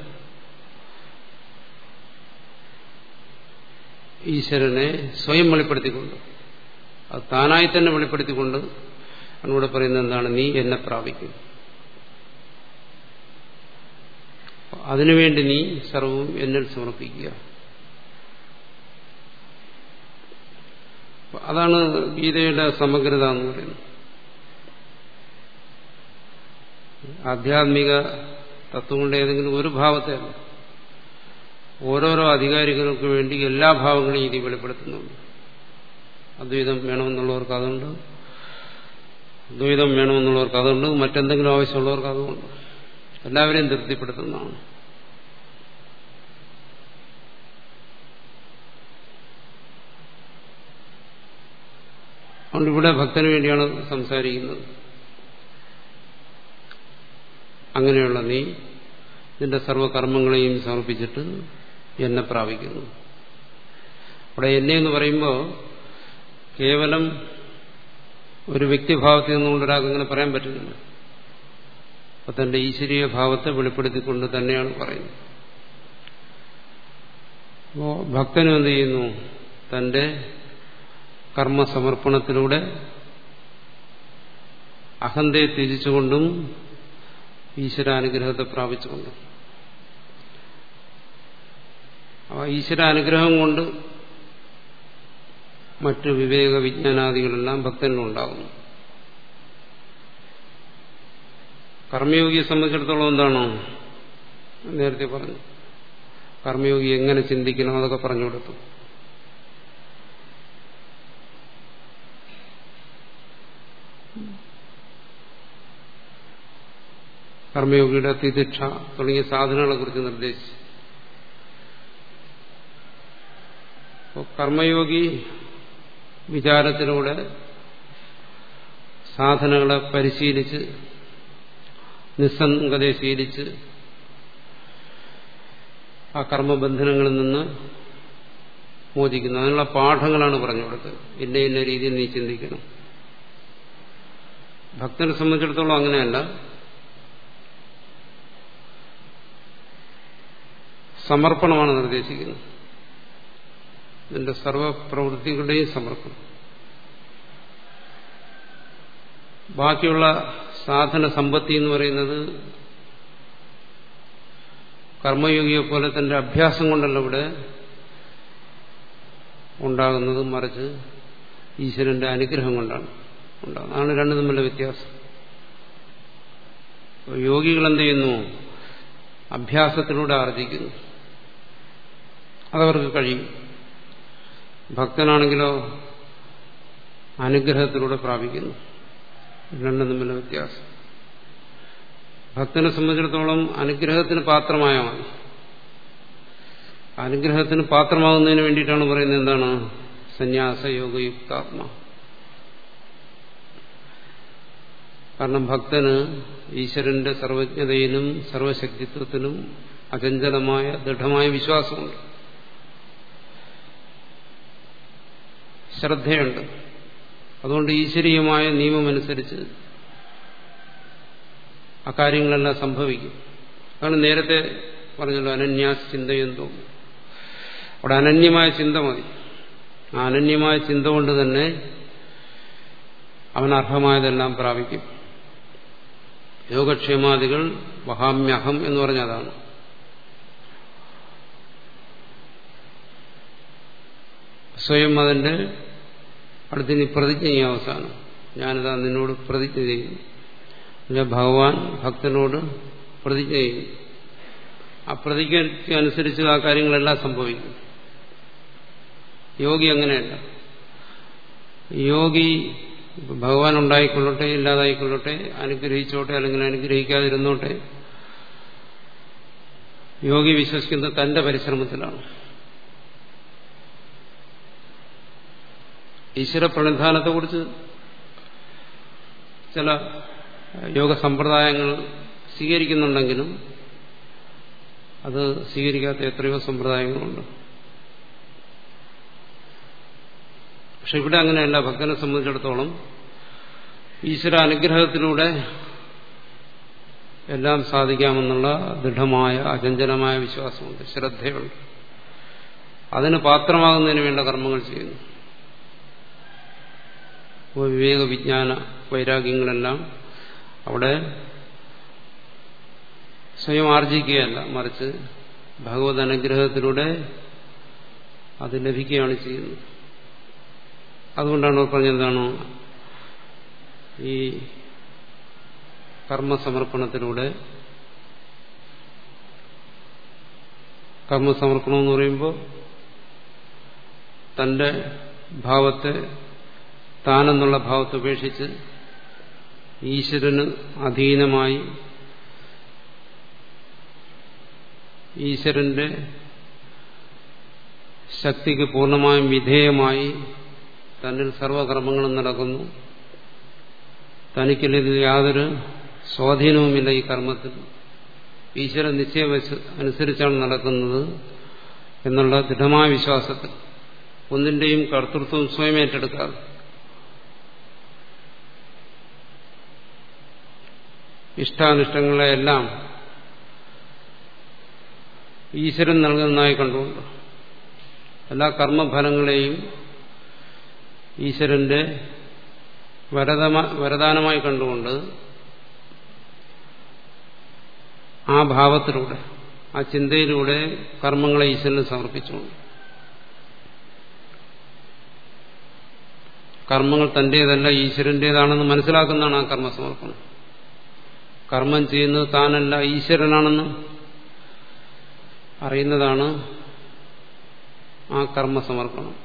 ഈശ്വരനെ സ്വയം വെളിപ്പെടുത്തിക്കൊണ്ട് അത് താനായി തന്നെ വെളിപ്പെടുത്തിക്കൊണ്ട് അതിലൂടെ പറയുന്നത് എന്താണ് നീ എന്നെ പ്രാപിക്കും അതിനുവേണ്ടി നീ സർവവും എന്നിൽ സമർപ്പിക്കുക അതാണ് ഗീതയുടെ സമഗ്രത എന്ന് പറയുന്നത് ആധ്യാത്മിക തത്വങ്ങളുടെ ഏതെങ്കിലും ഒരു ഭാവത്തെ ഓരോരോ അധികാരികൾക്ക് വേണ്ടി എല്ലാ ഭാവങ്ങളെയും ഇത് വെളിപ്പെടുത്തുന്നുണ്ട് അദ്വൈതം വേണമെന്നുള്ളവർക്ക് അതുണ്ട് ദ്വൈതം വേണമെന്നുള്ളവർക്ക് അതുണ്ട് മറ്റെന്തെങ്കിലും ആവശ്യമുള്ളവർക്ക് അതുകൊണ്ട് എല്ലാവരെയും തൃപ്തിപ്പെടുത്തുന്നതാണ് അതുകൊണ്ട് ഇവിടെ ഭക്തന് വേണ്ടിയാണ് സംസാരിക്കുന്നത് അങ്ങനെയുള്ള നീ നിന്റെ സർവകർമ്മങ്ങളെയും സമർപ്പിച്ചിട്ട് എന്നെ പ്രാപിക്കുന്നു അവിടെ എന്നെ എന്ന് പറയുമ്പോൾ കേവലം ഒരു വ്യക്തിഭാവത്തിൽ നിന്നുകൊണ്ട് ഒരാൾക്ക് ഇങ്ങനെ പറയാൻ പറ്റുന്നില്ല അപ്പൊ തന്റെ ഈശ്വരീയ ഭാവത്തെ വെളിപ്പെടുത്തിക്കൊണ്ട് തന്നെയാണ് പറയുന്നത് അപ്പോ ഭക്തനും എന്ത് ചെയ്യുന്നു തന്റെ കർമ്മസമർപ്പണത്തിലൂടെ അഹന്തയെ ത്യജിച്ചുകൊണ്ടും ഈശ്വരാനുഗ്രഹത്തെ പ്രാപിച്ചുകൊണ്ടും ആ ഈശ്വരാനുഗ്രഹം കൊണ്ട് മറ്റ് വിവേക വിജ്ഞാനാദികളെല്ലാം ഭക്തനുണ്ടാകുന്നു കർമ്മയോഗിയെ സംബന്ധിച്ചിടത്തോളം എന്താണോ നേരത്തെ പറഞ്ഞു കർമ്മയോഗി എങ്ങനെ ചിന്തിക്കണം അതൊക്കെ പറഞ്ഞു കൊടുത്തു കർമ്മയോഗിയുടെ തിദിക്ഷ തുടങ്ങിയ സാധനങ്ങളെ കുറിച്ച് നിർദ്ദേശിച്ചു കർമ്മയോഗി വിചാരത്തിലൂടെ സാധനങ്ങളെ പരിശീലിച്ച് നിസ്സംഗതയെ ശീലിച്ച് ആ കർമ്മബന്ധനങ്ങളിൽ നിന്ന് മോചിക്കുന്നു അതിനുള്ള പാഠങ്ങളാണ് പറഞ്ഞു കൊടുത്തത് ഇന്ന ഇന്ന രീതിയിൽ നീ ചിന്തിക്കണം ഭക്തനെ സംബന്ധിച്ചിടത്തോളം അങ്ങനെയല്ല സമർപ്പണമാണ് നിർദ്ദേശിക്കുന്നത് നിന്റെ സർവപ്രവൃത്തികളുടെയും സമർപ്പണം ബാക്കിയുള്ള സാധന സമ്പത്തി എന്ന് പറയുന്നത് കർമ്മയോഗിയെ പോലെ തന്റെ അഭ്യാസം കൊണ്ടല്ല ഇവിടെ ഉണ്ടാകുന്നത് മറിച്ച് ഈശ്വരന്റെ അനുഗ്രഹം കൊണ്ടാണ് ഉണ്ടാകുന്നത് അതാണ് രണ്ടു തമ്മിലുള്ള വ്യത്യാസം യോഗികൾ എന്ത് ചെയ്യുന്നു അഭ്യാസത്തിലൂടെ ആർജിക്കുന്നു അതവർക്ക് കഴിയും ഭക്തനാണെങ്കിലോ അനുഗ്രഹത്തിലൂടെ പ്രാപിക്കുന്നു രണ്ടും തമ്മിലുള്ള വ്യത്യാസം ഭക്തനെ സംബന്ധിച്ചിടത്തോളം അനുഗ്രഹത്തിന് പാത്രമായ മതി അനുഗ്രഹത്തിന് പാത്രമാകുന്നതിന് വേണ്ടിയിട്ടാണ് പറയുന്നത് എന്താണ് സന്യാസ യോഗയുക്താത്മ കാരണം ഭക്തന് ഈശ്വരന്റെ സർവജ്ഞതയിലും സർവശക്തിത്വത്തിലും അചഞ്ചലമായ ദൃഢമായ വിശ്വാസമുണ്ട് ശ്രദ്ധയുണ്ട് അതുകൊണ്ട് ഈശ്വരീയമായ നിയമമനുസരിച്ച് അക്കാര്യങ്ങളെല്ലാം സംഭവിക്കും അതാണ് നേരത്തെ പറഞ്ഞല്ലോ അനന്യാസ് ചിന്തയെന്തോ അവിടെ അനന്യമായ ചിന്ത മതി ആ അനന്യമായ ചിന്ത കൊണ്ട് തന്നെ അവൻ അർഹമായതെല്ലാം പ്രാപിക്കും യോഗക്ഷേമാദികൾ വഹാമ്യഹം എന്ന് പറഞ്ഞതാണ് സ്വയം അതിന്റെ അടുത്തിന് പ്രതിജ്ഞ ചെയ്യാൻ അവസാനം ഞാനിതാ നിന്നോട് പ്രതിജ്ഞ ചെയ്യും പിന്നെ ഭഗവാൻ ഭക്തനോട് പ്രതിജ്ഞ ചെയ്യും ആ പ്രതിജ്ഞയ്ക്ക് അനുസരിച്ച് ആ കാര്യങ്ങളെല്ലാം സംഭവിക്കും യോഗി അങ്ങനെയല്ല യോഗി ഭഗവാൻ ഉണ്ടായിക്കൊള്ളട്ടെ ഇല്ലാതായിക്കൊള്ളട്ടെ അനുഗ്രഹിച്ചോട്ടെ അല്ലെങ്കിൽ അനുഗ്രഹിക്കാതിരുന്നോട്ടെ യോഗി വിശ്വസിക്കുന്നത് തന്റെ പരിശ്രമത്തിലാണ് ഈശ്വര പ്രണിധാനത്തെക്കുറിച്ച് ചില യോഗ സമ്പ്രദായങ്ങൾ സ്വീകരിക്കുന്നുണ്ടെങ്കിലും അത് സ്വീകരിക്കാത്ത എത്രയോ സമ്പ്രദായങ്ങളുണ്ട് പക്ഷെ ഇവിടെ അങ്ങനെയല്ല ഭക്തനെ സംബന്ധിച്ചിടത്തോളം ഈശ്വര അനുഗ്രഹത്തിലൂടെ എല്ലാം സാധിക്കാമെന്നുള്ള ദൃഢമായ അചഞ്ചലമായ വിശ്വാസമുണ്ട് ശ്രദ്ധയുണ്ട് അതിന് പാത്രമാകുന്നതിന് വേണ്ട കർമ്മങ്ങൾ ചെയ്യുന്നു വിവേക വിജ്ഞാന വൈരാഗ്യങ്ങളെല്ലാം അവിടെ സ്വയം ആർജിക്കുകയല്ല മറിച്ച് ഭഗവത് അനുഗ്രഹത്തിലൂടെ അത് ലഭിക്കുകയാണ് ചെയ്യുന്നത് അതുകൊണ്ടാണ് പറഞ്ഞെന്താണോ ഈ കർമ്മസമർപ്പണത്തിലൂടെ കർമ്മസമർപ്പണം എന്ന് പറയുമ്പോൾ തന്റെ ഭാവത്തെ താനെന്നുള്ള ഭാവത്തെ ഉപേക്ഷിച്ച് ഈശ്വരന് അധീനമായി ഈശ്വരന്റെ ശക്തിക്ക് പൂർണ്ണമായും വിധേയമായി തന്നിൽ സർവകർമ്മങ്ങളും നടക്കുന്നു തനിക്കിതിൽ യാതൊരു സ്വാധീനവുമില്ല ഈ കർമ്മത്തിൽ ഈശ്വര നിശ്ചയം അനുസരിച്ചാണ് നടക്കുന്നത് എന്നുള്ള ദൃഢമായ വിശ്വാസത്തിൽ ഒന്നിന്റെയും കർത്തൃത്വം സ്വയം ഏറ്റെടുക്കാതെ ഇഷ്ടാനിഷ്ടങ്ങളെയെല്ലാം ഈശ്വരൻ നൽകുന്നതായി കണ്ടുകൊണ്ട് എല്ലാ കർമ്മഫലങ്ങളെയും ഈശ്വരന്റെ വരദാനമായി കണ്ടുകൊണ്ട് ആ ഭാവത്തിലൂടെ ആ ചിന്തയിലൂടെ കർമ്മങ്ങളെ ഈശ്വരന് സമർപ്പിച്ചുകൊണ്ട് കർമ്മങ്ങൾ തന്റേതല്ല ഈശ്വരന്റേതാണെന്ന് മനസ്സിലാക്കുന്നതാണ് ആ കർമ്മസമർപ്പണം കർമ്മം ചെയ്യുന്നത് താനല്ല ഈശ്വരനാണെന്ന് അറിയുന്നതാണ് ആ കർമ്മസമർപ്പണം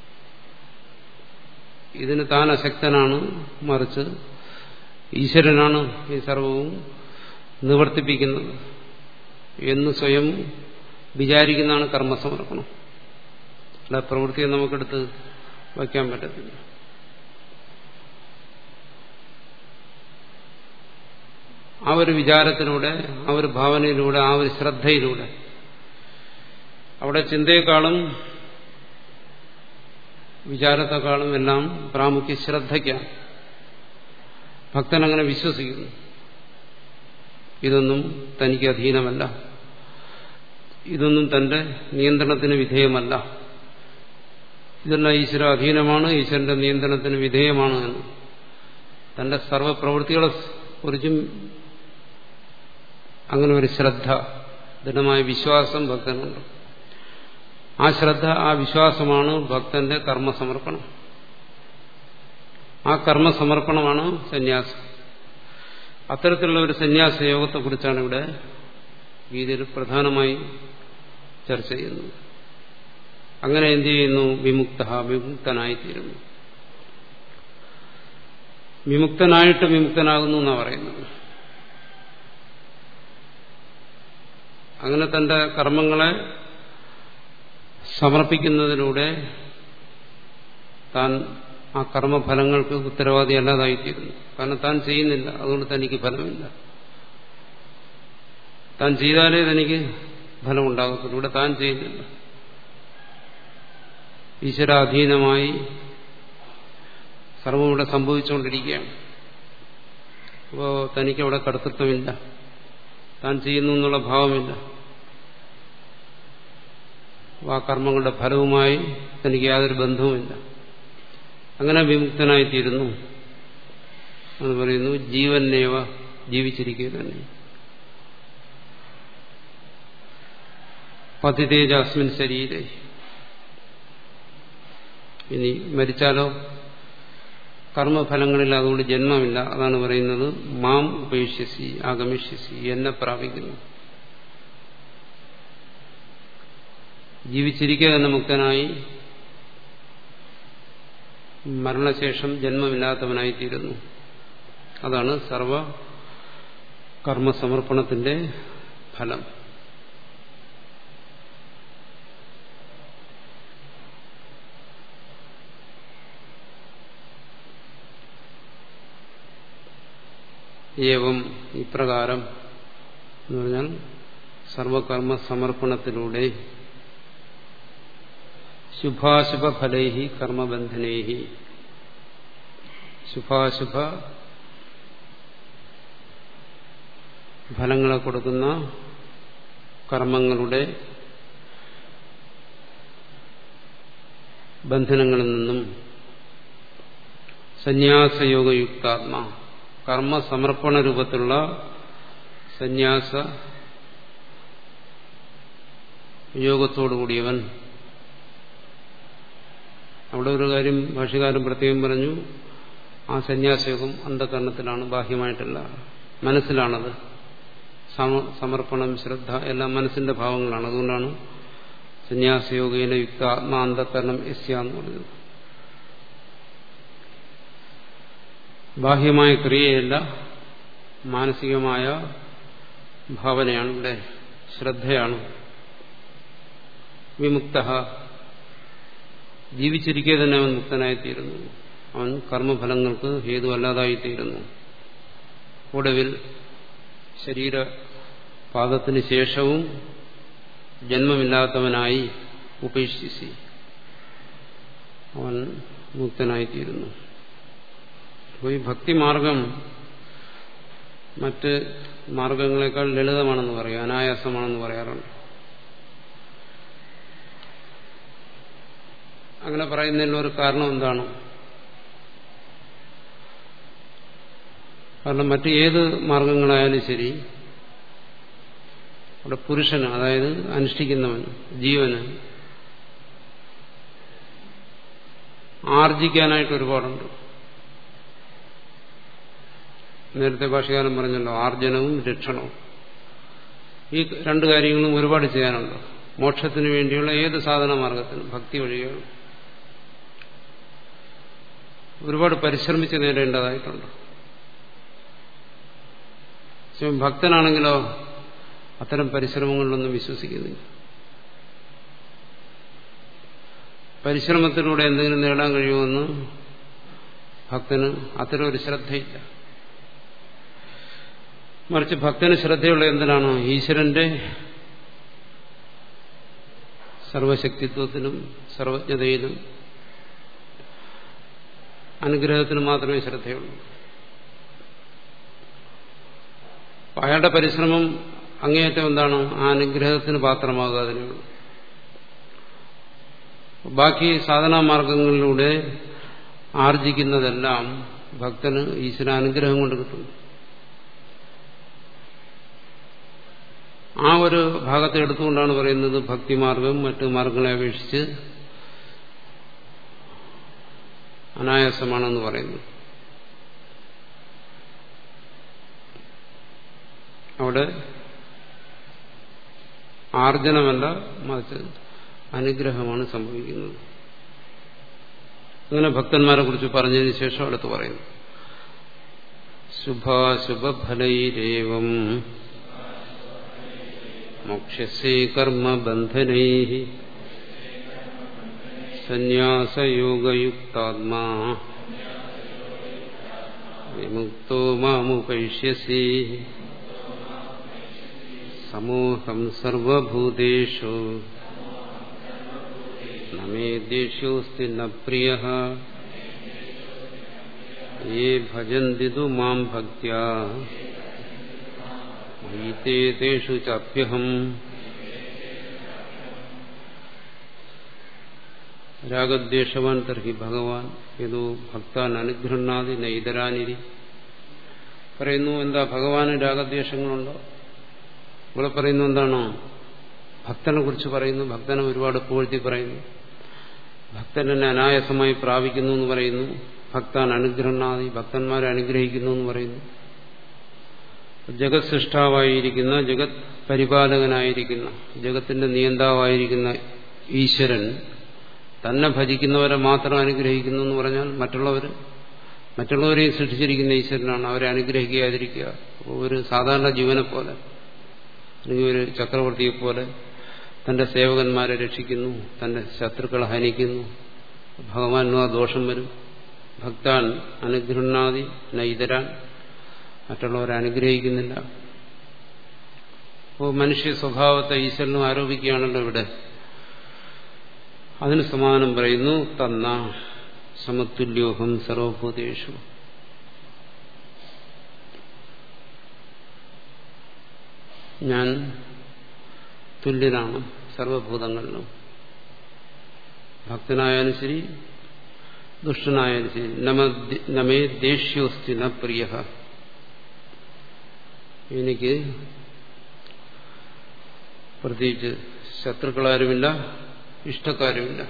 ഇതിന് താൻ അശക്തനാണ് മറിച്ച് ഈശ്വരനാണ് ഈ സർവവും നിവർത്തിപ്പിക്കുന്നത് എന്ന് സ്വയം വിചാരിക്കുന്നതാണ് കർമ്മസമർപ്പണം അല്ല പ്രവൃത്തിയെ നമുക്കെടുത്ത് വയ്ക്കാൻ പറ്റത്തില്ല ആ ഒരു വിചാരത്തിലൂടെ ആ ഒരു ഭാവനയിലൂടെ ആ ഒരു ശ്രദ്ധയിലൂടെ അവിടെ ചിന്തയെക്കാളും വിചാരത്തെക്കാളും എല്ലാം പ്രാമുഖ്യ ശ്രദ്ധയ്ക്കാണ് ഭക്തൻ അങ്ങനെ വിശ്വസിക്കുന്നു ഇതൊന്നും തനിക്ക് അധീനമല്ല ഇതൊന്നും തന്റെ നിയന്ത്രണത്തിന് വിധേയമല്ല ഇതെല്ലാം ഈശ്വര അധീനമാണ് ഈശ്വരന്റെ നിയന്ത്രണത്തിന് വിധേയമാണ് എന്ന് തന്റെ സർവ്വപ്രവൃത്തികളെ കുറിച്ചും അങ്ങനെ ഒരു ശ്രദ്ധ ദൃഢമായ വിശ്വാസം ഭക്തനുണ്ട് ആ ശ്രദ്ധ ആ വിശ്വാസമാണ് ഭക്തന്റെ കർമ്മസമർപ്പണം ആ കർമ്മസമർപ്പണമാണ് സന്യാസം അത്തരത്തിലുള്ള ഒരു സന്യാസ യോഗത്തെക്കുറിച്ചാണ് ഇവിടെ ഗീതയിൽ പ്രധാനമായി ചർച്ച ചെയ്യുന്നത് അങ്ങനെ എന്ത് ചെയ്യുന്നു വിമുക്ത വിമുക്തനായിത്തീരുന്നു വിമുക്തനായിട്ട് വിമുക്തനാകുന്നു എന്നാണ് പറയുന്നത് അങ്ങനെ തന്റെ കർമ്മങ്ങളെ സമർപ്പിക്കുന്നതിലൂടെ താൻ ആ കർമ്മഫലങ്ങൾക്ക് ഉത്തരവാദി അല്ലാതായിത്തീരുന്നു കാരണം താൻ ചെയ്യുന്നില്ല അതുകൊണ്ട് തനിക്ക് ഫലമില്ല താൻ ചെയ്താലേ തനിക്ക് ഫലമുണ്ടാകത്തുള്ളൂ ഇവിടെ താൻ ചെയ്യുന്നില്ല ഈശ്വരാധീനമായി സർവം ഇവിടെ സംഭവിച്ചുകൊണ്ടിരിക്കുകയാണ് അപ്പോൾ തനിക്കവിടെ കർത്തൃത്വമില്ല താൻ ചെയ്യുന്നു എന്നുള്ള ഭാവമില്ല ആ കർമ്മങ്ങളുടെ ഫലവുമായി തനിക്ക് യാതൊരു ബന്ധവുമില്ല അങ്ങനെ വിമുക്തനായിത്തീരുന്നു എന്ന് പറയുന്നു ജീവനേവ ജീവിച്ചിരിക്കുക തന്നെ പതിതേജാസ്മിൻ ശരീരേ ഇനി മരിച്ചാലോ കർമ്മഫലങ്ങളിൽ അതുകൊണ്ട് ജന്മമില്ല അതാണ് പറയുന്നത് മാം ഉപേക്ഷ്യസി ആഗമിഷ്യസി എന്നെ പ്രാപിക്കുന്നു ജീവിച്ചിരിക്കുക എന്ന മുക്തനായി മരണശേഷം ജന്മമില്ലാത്തവനായിത്തീരുന്നു അതാണ് സർവ കർമ്മസമർപ്പണത്തിന്റെ ഫലം ഏവം ഇപ്രകാരം എന്ന് പറഞ്ഞാൽ സർവകർമ്മ സമർപ്പണത്തിലൂടെ ശുഭാശുഭഫലൈഹി കർമ്മബന്ധനൈഹി ശുഭാശുഭ ഫലങ്ങളെ കൊടുക്കുന്ന കർമ്മങ്ങളുടെ ബന്ധനങ്ങളിൽ നിന്നും സന്യാസയോഗയുക്താത്മാ കർമ്മസമർപ്പണ രൂപത്തിലുള്ള സന്യാസ യോഗത്തോടുകൂടിയവൻ അവിടെ ഒരു കാര്യം ഭാഷകാരൻ പ്രത്യേകം പറഞ്ഞു ആ സന്യാസയോഗം അന്ധകരണത്തിലാണ് ബാഹ്യമായിട്ടല്ല മനസ്സിലാണത് സമർപ്പണം ശ്രദ്ധ എല്ലാം മനസ്സിന്റെ ഭാവങ്ങളാണ് അതുകൊണ്ടാണ് സന്യാസയോഗയിലെ യുക്ത ആത്മാന്തകരണം യസ്യ എന്ന് പറഞ്ഞത് ബാഹ്യമായ ക്രിയയല്ല മാനസികമായ ഭാവനയാണ് ഇവിടെ ശ്രദ്ധയാണ് വിമുക്ത ജീവിച്ചിരിക്കെ തന്നെ അവൻ മുക്തനായിത്തീരുന്നു അവൻ കർമ്മഫലങ്ങൾക്ക് ഹേതുവല്ലാതായിത്തീരുന്നു ഒടുവിൽ ശരീരപാദത്തിന് ശേഷവും ജന്മമില്ലാത്തവനായി ഉപേക്ഷിച്ച് അവൻ മുക്തനായിത്തീരുന്നു അപ്പോൾ ഈ ഭക്തിമാർഗം മറ്റ് മാർഗങ്ങളെക്കാൾ ലളിതമാണെന്ന് പറയും അനായാസമാണെന്ന് പറയാറുണ്ട് അങ്ങനെ പറയുന്നതിനുള്ള ഒരു കാരണം എന്താണ് കാരണം മറ്റ് ഏത് മാർഗങ്ങളായാലും ശരി അവിടെ പുരുഷന് അതായത് അനുഷ്ഠിക്കുന്നവന് ജീവന് ആർജിക്കാനായിട്ട് ഒരുപാടുണ്ട് നേരത്തെ ഭാഷകാലം പറഞ്ഞല്ലോ ആർജനവും രക്ഷണവും ഈ രണ്ട് കാര്യങ്ങളും ഒരുപാട് ചെയ്യാനുണ്ട് മോക്ഷത്തിന് വേണ്ടിയുള്ള ഏത് സാധന മാർഗത്തിനും ഭക്തി വഴികളും ഒരുപാട് പരിശ്രമിച്ച് നേടേണ്ടതായിട്ടുണ്ട് ഭക്തനാണെങ്കിലോ അത്തരം പരിശ്രമങ്ങളിലൊന്നും വിശ്വസിക്കുന്നില്ല പരിശ്രമത്തിലൂടെ എന്തെങ്കിലും നേടാൻ കഴിയുമെന്ന് ഭക്തന് അത്തരം ഒരു ശ്രദ്ധയില്ല മറിച്ച് ഭക്തന് ശ്രദ്ധയുള്ള എന്തിനാണ് ഈശ്വരന്റെ സർവശക്തിത്വത്തിനും സർവജ്ഞതയിലും അനുഗ്രഹത്തിന് മാത്രമേ ശ്രദ്ധയുള്ളൂ അയാളുടെ പരിശ്രമം അങ്ങേയറ്റം എന്താണ് ആ അനുഗ്രഹത്തിന് പാത്രമാകുക അതിനുള്ളൂ ബാക്കി സാധനാമാർഗങ്ങളിലൂടെ ആർജിക്കുന്നതെല്ലാം ഭക്തന് ഈശ്വര അനുഗ്രഹം കൊണ്ട് കിട്ടുന്നു ആ ഒരു ഭാഗത്തെ എടുത്തുകൊണ്ടാണ് പറയുന്നത് ഭക്തിമാർഗം മറ്റു മാർഗങ്ങളെ അപേക്ഷിച്ച് അനായാസമാണെന്ന് പറയുന്നു അവിടെ ആർജനമല്ല മറിച്ച് അനുഗ്രഹമാണ് സംഭവിക്കുന്നത് അങ്ങനെ ഭക്തന്മാരെ കുറിച്ച് പറഞ്ഞതിന് ശേഷം അടുത്ത് പറയുന്നു ശുഭാശുഭഫലൈരേവം മോക്ഷസേ കർമ്മബന്ധനൈ സന്യാസയോഗയുക്താത്മാ വിമുക്തോ മാമുപൈഷ്യസി സമൂഹം സർവഭൂതേഷു നമേ ദേഷ്യോസ്തി ന പ്രിയ യേ ഭജന്തി തു മാം ഭക്ത്യാ മയിത്തേ തേഷു ചാപ്യഹം രാഗദ്വേഷവാൻ തർഹി ഭഗവാൻ ഏതോ ഭക്താൻ അനുഗൃഹണാതി നൈതരാനിരി പറയുന്നു എന്താ ഭഗവാന് രാഗദ്വേഷങ്ങളുണ്ടോ ഇവിടെ പറയുന്നു എന്താണോ ഭക്തനെ കുറിച്ച് പറയുന്നു ഭക്തനെ ഒരുപാട് പുകഴ്ത്തി പറയുന്നു ഭക്തൻ എന്നെ അനായാസമായി പ്രാപിക്കുന്നു എന്ന് പറയുന്നു ഭക്താൻ അനുഗ്രഹണാദി ഭക്തന്മാരെ അനുഗ്രഹിക്കുന്നു എന്ന് പറയുന്നു ജഗത് സൃഷ്ടാവായിരിക്കുന്ന ജഗത് പരിപാലകനായിരിക്കുന്ന ജഗത്തിന്റെ നിയന്താവായിരിക്കുന്ന ഈശ്വരൻ തന്നെ ഭജിക്കുന്നവരെ മാത്രം അനുഗ്രഹിക്കുന്നു എന്ന് പറഞ്ഞാൽ മറ്റുള്ളവർ മറ്റുള്ളവരെയും സൃഷ്ടിച്ചിരിക്കുന്ന ഈശ്വരനാണ് അവരെ അനുഗ്രഹിക്കാതിരിക്കുക ഒരു സാധാരണ ജീവനെ പോലെ അല്ലെങ്കിൽ ഒരു ചക്രവർത്തിയെ പോലെ തന്റെ സേവകന്മാരെ രക്ഷിക്കുന്നു തന്റെ ശത്രുക്കളെ ഹനിക്കുന്നു ഭഗവാനും ആ ദോഷം വരും ഭക്താൻ അനുഗ്രഹണാദി നൈതരാൻ മറ്റുള്ളവരെ അനുഗ്രഹിക്കുന്നില്ല അപ്പോൾ മനുഷ്യ സ്വഭാവത്തെ ഈശ്വരനും ആരോപിക്കുകയാണല്ലോ ഇവിടെ അതിന് സമാനം പറയുന്നു തന്ന സമതുല്യോഹം സർവഭൂതേഷു ഞാൻ തുല്യനാണ് സർവഭൂതങ്ങളിലും ഭക്തനായാലും ശരി ദുഷ്ടനായാലും ശരി നമേ ദേഷ്യോസ്തി ന പ്രിയ എനിക്ക് പ്രത്യേകിച്ച് ശത്രുക്കളാരുമില്ല ഇഷ്ടക്കാരുമില്ല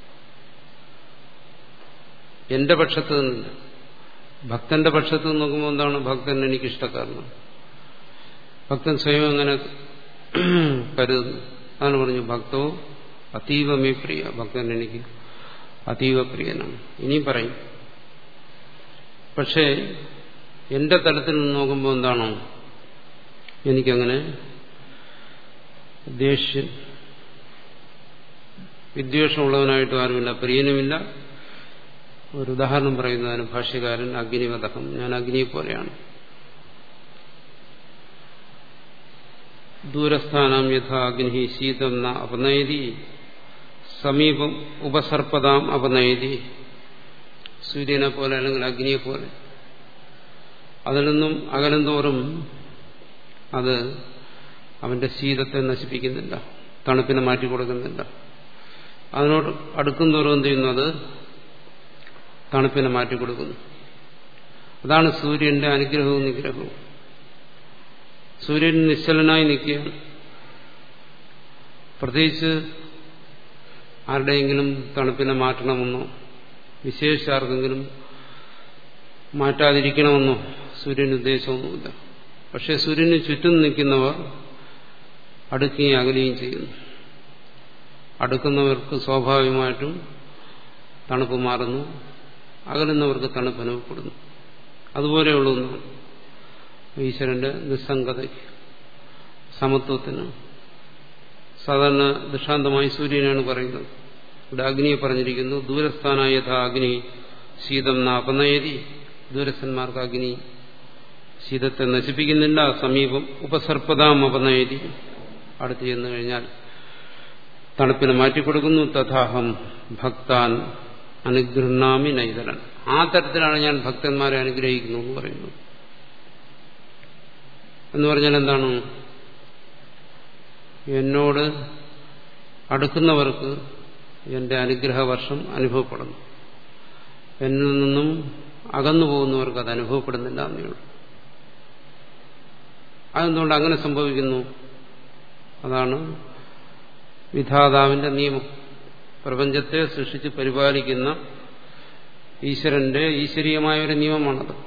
എന്റെ പക്ഷത്ത് നിന്നില്ല ഭക്തന്റെ പക്ഷത്ത് നിന്ന് നോക്കുമ്പോൾ എന്താണ് ഭക്തൻ എനിക്ക് ഇഷ്ടക്കാരനാണ് ഭക്തൻ സ്വയം അങ്ങനെ കരുതുന്നു അതാണ് പറഞ്ഞു ഭക്തോ അതീവമേ പ്രിയ ഭക്തൻ എനിക്ക് അതീവ പ്രിയനാണ് ഇനിയും പറയും പക്ഷേ എന്റെ തലത്തിൽ നിന്ന് നോക്കുമ്പോൾ എന്താണോ എനിക്കങ്ങനെ ദേഷ്യം വിദ്വേഷമുള്ളവനായിട്ടും ആരുമില്ല പ്രിയനുമില്ല ഒരു ഉദാഹരണം പറയുന്നതിന് ഭാഷ്യകാരൻ അഗ്നിവതകം ഞാൻ അഗ്നിയെ പോലെയാണ് ദൂരസ്ഥാനാം യഥാ അഗ്നി ശീതം ന അപനയതി സമീപം ഉപസർപ്പതാം അപനയതി സൂര്യനെ പോലെ അല്ലെങ്കിൽ അഗ്നിയെ പോലെ അതിൽ നിന്നും അകലും തോറും അത് അവന്റെ ശീതത്തെ നശിപ്പിക്കുന്നില്ല തണുപ്പിനെ മാറ്റി കൊടുക്കുന്നില്ല അതിനോട് അടുക്കും തോറും എന്ത് ചെയ്യുന്നു അത് തണുപ്പിനെ മാറ്റിക്കൊടുക്കുന്നു അതാണ് സൂര്യന്റെ അനുഗ്രഹവും നിഗ്രഹവും സൂര്യൻ നിശ്ചലനായി നിൽക്കുകയാണ് പ്രത്യേകിച്ച് ആരുടെയെങ്കിലും തണുപ്പിനെ മാറ്റണമെന്നോ വിശേഷിച്ച് ആർക്കെങ്കിലും മാറ്റാതിരിക്കണമെന്നോ സൂര്യൻ ഉദ്ദേശമൊന്നുമില്ല പക്ഷെ സൂര്യന് ചുറ്റും നിൽക്കുന്നവർ അടുക്കുകയും അകലുകയും ചെയ്യുന്നു അടുക്കുന്നവർക്ക് സ്വാഭാവികമായിട്ടും തണുപ്പ് മാറുന്നു അകലുന്നവർക്ക് തണുപ്പ് അനുഭവപ്പെടുന്നു അതുപോലെയുള്ള ഒന്നാണ് ഈശ്വരന്റെ നിസ്സംഗതയ്ക്ക് സമത്വത്തിന് സാധാരണ ദൃഷ്ടാന്തമായി സൂര്യനാണ് പറയുന്നത് ഇവിടെ അഗ്നിയെ പറഞ്ഞിരിക്കുന്നു ദൂരസ്ഥാനായ യഥാ അഗ്നി ശീതം നാപനയതി ദൂരസ്ഥന്മാർക്ക് അഗ്നി ശീതത്തെ നശിപ്പിക്കുന്നില്ല സമീപം ഉപസർപ്പതാം അപനയതി അടുത്ത് ചെന്നു കഴിഞ്ഞാൽ തണുപ്പിനെ മാറ്റിക്കൊടുക്കുന്നു തഥാഹം ഭക്താൻ അനുഗ്രഹണാമി നൈതരൻ ആ തരത്തിലാണ് ഞാൻ ഭക്തന്മാരെ അനുഗ്രഹിക്കുന്നു എന്ന് പറയുന്നത് എന്ന് പറഞ്ഞാൽ എന്താണ് എന്നോട് അടുക്കുന്നവർക്ക് എന്റെ അനുഗ്രഹവർഷം അനുഭവപ്പെടുന്നു എന്നിൽ നിന്നും അകന്നു പോകുന്നവർക്ക് അത് അനുഭവപ്പെടുന്നില്ല എന്നേ ഉള്ളൂ അതെന്തുകൊണ്ട് അങ്ങനെ സംഭവിക്കുന്നു അതാണ് വിധാതാവിന്റെ നിയമം പ്രപഞ്ചത്തെ സൃഷ്ടിച്ച് പരിപാലിക്കുന്ന ഈശ്വരന്റെ ഈശ്വരീയമായ ഒരു നിയമമാണത്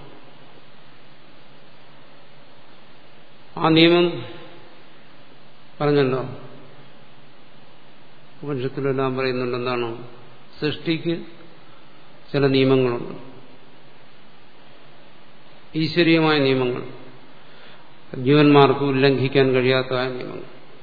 ആ നിയമം പറഞ്ഞല്ലോ ഉപനിഷത്തിലെല്ലാം പറയുന്നുണ്ട് എന്താണ് സൃഷ്ടിക്ക് ചില നിയമങ്ങളുണ്ട് ഈശ്വരീയമായ നിയമങ്ങൾ ജീവന്മാർക്ക് ഉല്ലംഘിക്കാൻ കഴിയാത്ത ആ നിയമങ്ങൾ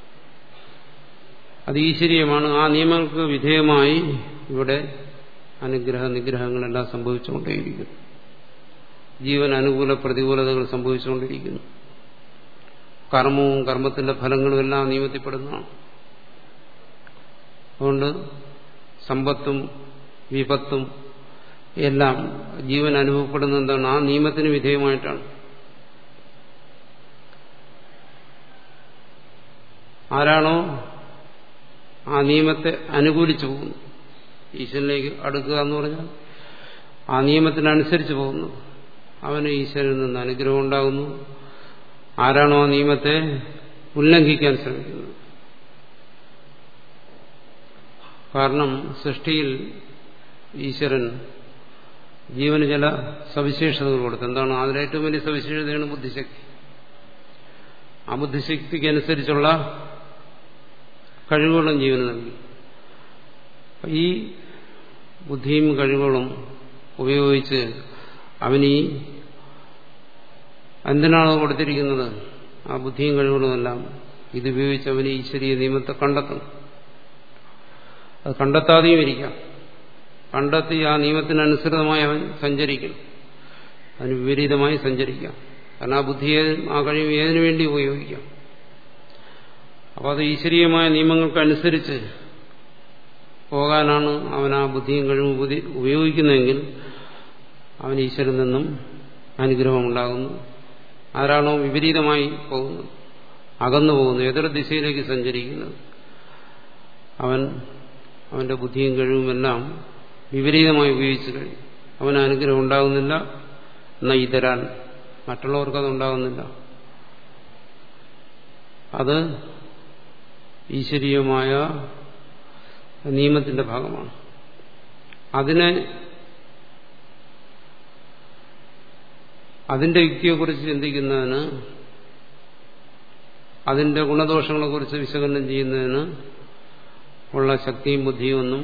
അത് ഈശ്വരീയമാണ് ആ നിയമങ്ങൾക്ക് വിധേയമായി ഇവിടെ അനുഗ്രഹ നിഗ്രഹങ്ങളെല്ലാം സംഭവിച്ചുകൊണ്ടേയിരിക്കുന്നു ജീവൻ അനുകൂല പ്രതികൂലതകൾ സംഭവിച്ചുകൊണ്ടിരിക്കുന്നു കർമ്മവും കർമ്മത്തിന്റെ ഫലങ്ങളും എല്ലാം നിയമത്തിൽപ്പെടുന്നതാണ് അതുകൊണ്ട് സമ്പത്തും വിപത്തും എല്ലാം ജീവൻ അനുഭവപ്പെടുന്ന എന്താണ് ആ നിയമത്തിന് വിധേയമായിട്ടാണ് ആരാണോ ആ നിയമത്തെ അനുകൂലിച്ചു പോകുന്നു ഈശ്വരനിലേക്ക് അടുക്കുക എന്ന് പറഞ്ഞാൽ ആ നിയമത്തിനനുസരിച്ച് പോകുന്നു അവന് ഈശ്വരനിൽ നിന്ന് അനുഗ്രഹം ഉണ്ടാകുന്നു ആരാണോ ആ നിയമത്തെ ഉല്ലംഘിക്കാൻ ശ്രമിക്കുന്നത് കാരണം സൃഷ്ടിയിൽ ഈശ്വരൻ ജീവന് ചില സവിശേഷതകൾ കൊടുത്തു എന്താണ് അതിലേറ്റവും വലിയ സവിശേഷതയാണ് ബുദ്ധിശക്തി ആ ബുദ്ധിശക്തിക്ക് അനുസരിച്ചുള്ള കഴിവുകളും ജീവന് നൽകി ഈ ബുദ്ധിയും കഴിവുകളും ഉപയോഗിച്ച് അവനീ എന്തിനാണോ കൊടുത്തിരിക്കുന്നത് ആ ബുദ്ധിയും കഴിവുകളുമെല്ലാം ഇതുപയോഗിച്ച് അവന് ഈശ്വരീയ നിയമത്തെ കണ്ടെത്തണം അത് കണ്ടെത്താതെയും ഇരിക്കാം കണ്ടെത്തി ആ നിയമത്തിനനുസൃതമായി അവൻ സഞ്ചരിക്കണം അതിന് വിപരീതമായി സഞ്ചരിക്കാം കാരണം ആ ബുദ്ധിയെ ആ കഴിവ് ഏതിനു വേണ്ടി ഉപയോഗിക്കാം അപ്പോൾ അത് ഈശ്വരീയമായ നിയമങ്ങൾക്കനുസരിച്ച് പോകാനാണ് അവൻ ആ ബുദ്ധിയും കഴിവും ഉപയോഗിക്കുന്നതെങ്കിൽ അവൻ ഈശ്വരൻ നിന്നും അനുഗ്രഹമുണ്ടാകുന്നു ആരാണോ വിപരീതമായി പോകുന്നത് അകന്നു പോകുന്നത് എതിർ ദിശയിലേക്ക് സഞ്ചരിക്കുന്നത് അവൻ അവന്റെ ബുദ്ധിയും കഴിവുമെല്ലാം വിപരീതമായി ഉപയോഗിച്ചു കഴിഞ്ഞു അവന് അനുഗ്രഹം ഉണ്ടാകുന്നില്ല എന്നാൽ ഇതരാൻ മറ്റുള്ളവർക്കത് ഉണ്ടാകുന്നില്ല അത് ഈശ്വരീയമായ നിയമത്തിന്റെ ഭാഗമാണ് അതിനെ അതിന്റെ യുക്തിയെക്കുറിച്ച് ചിന്തിക്കുന്നതിന് അതിന്റെ ഗുണദോഷങ്ങളെക്കുറിച്ച് വിശകലനം ചെയ്യുന്നതിന് ഉള്ള ശക്തിയും ബുദ്ധിയും ഒന്നും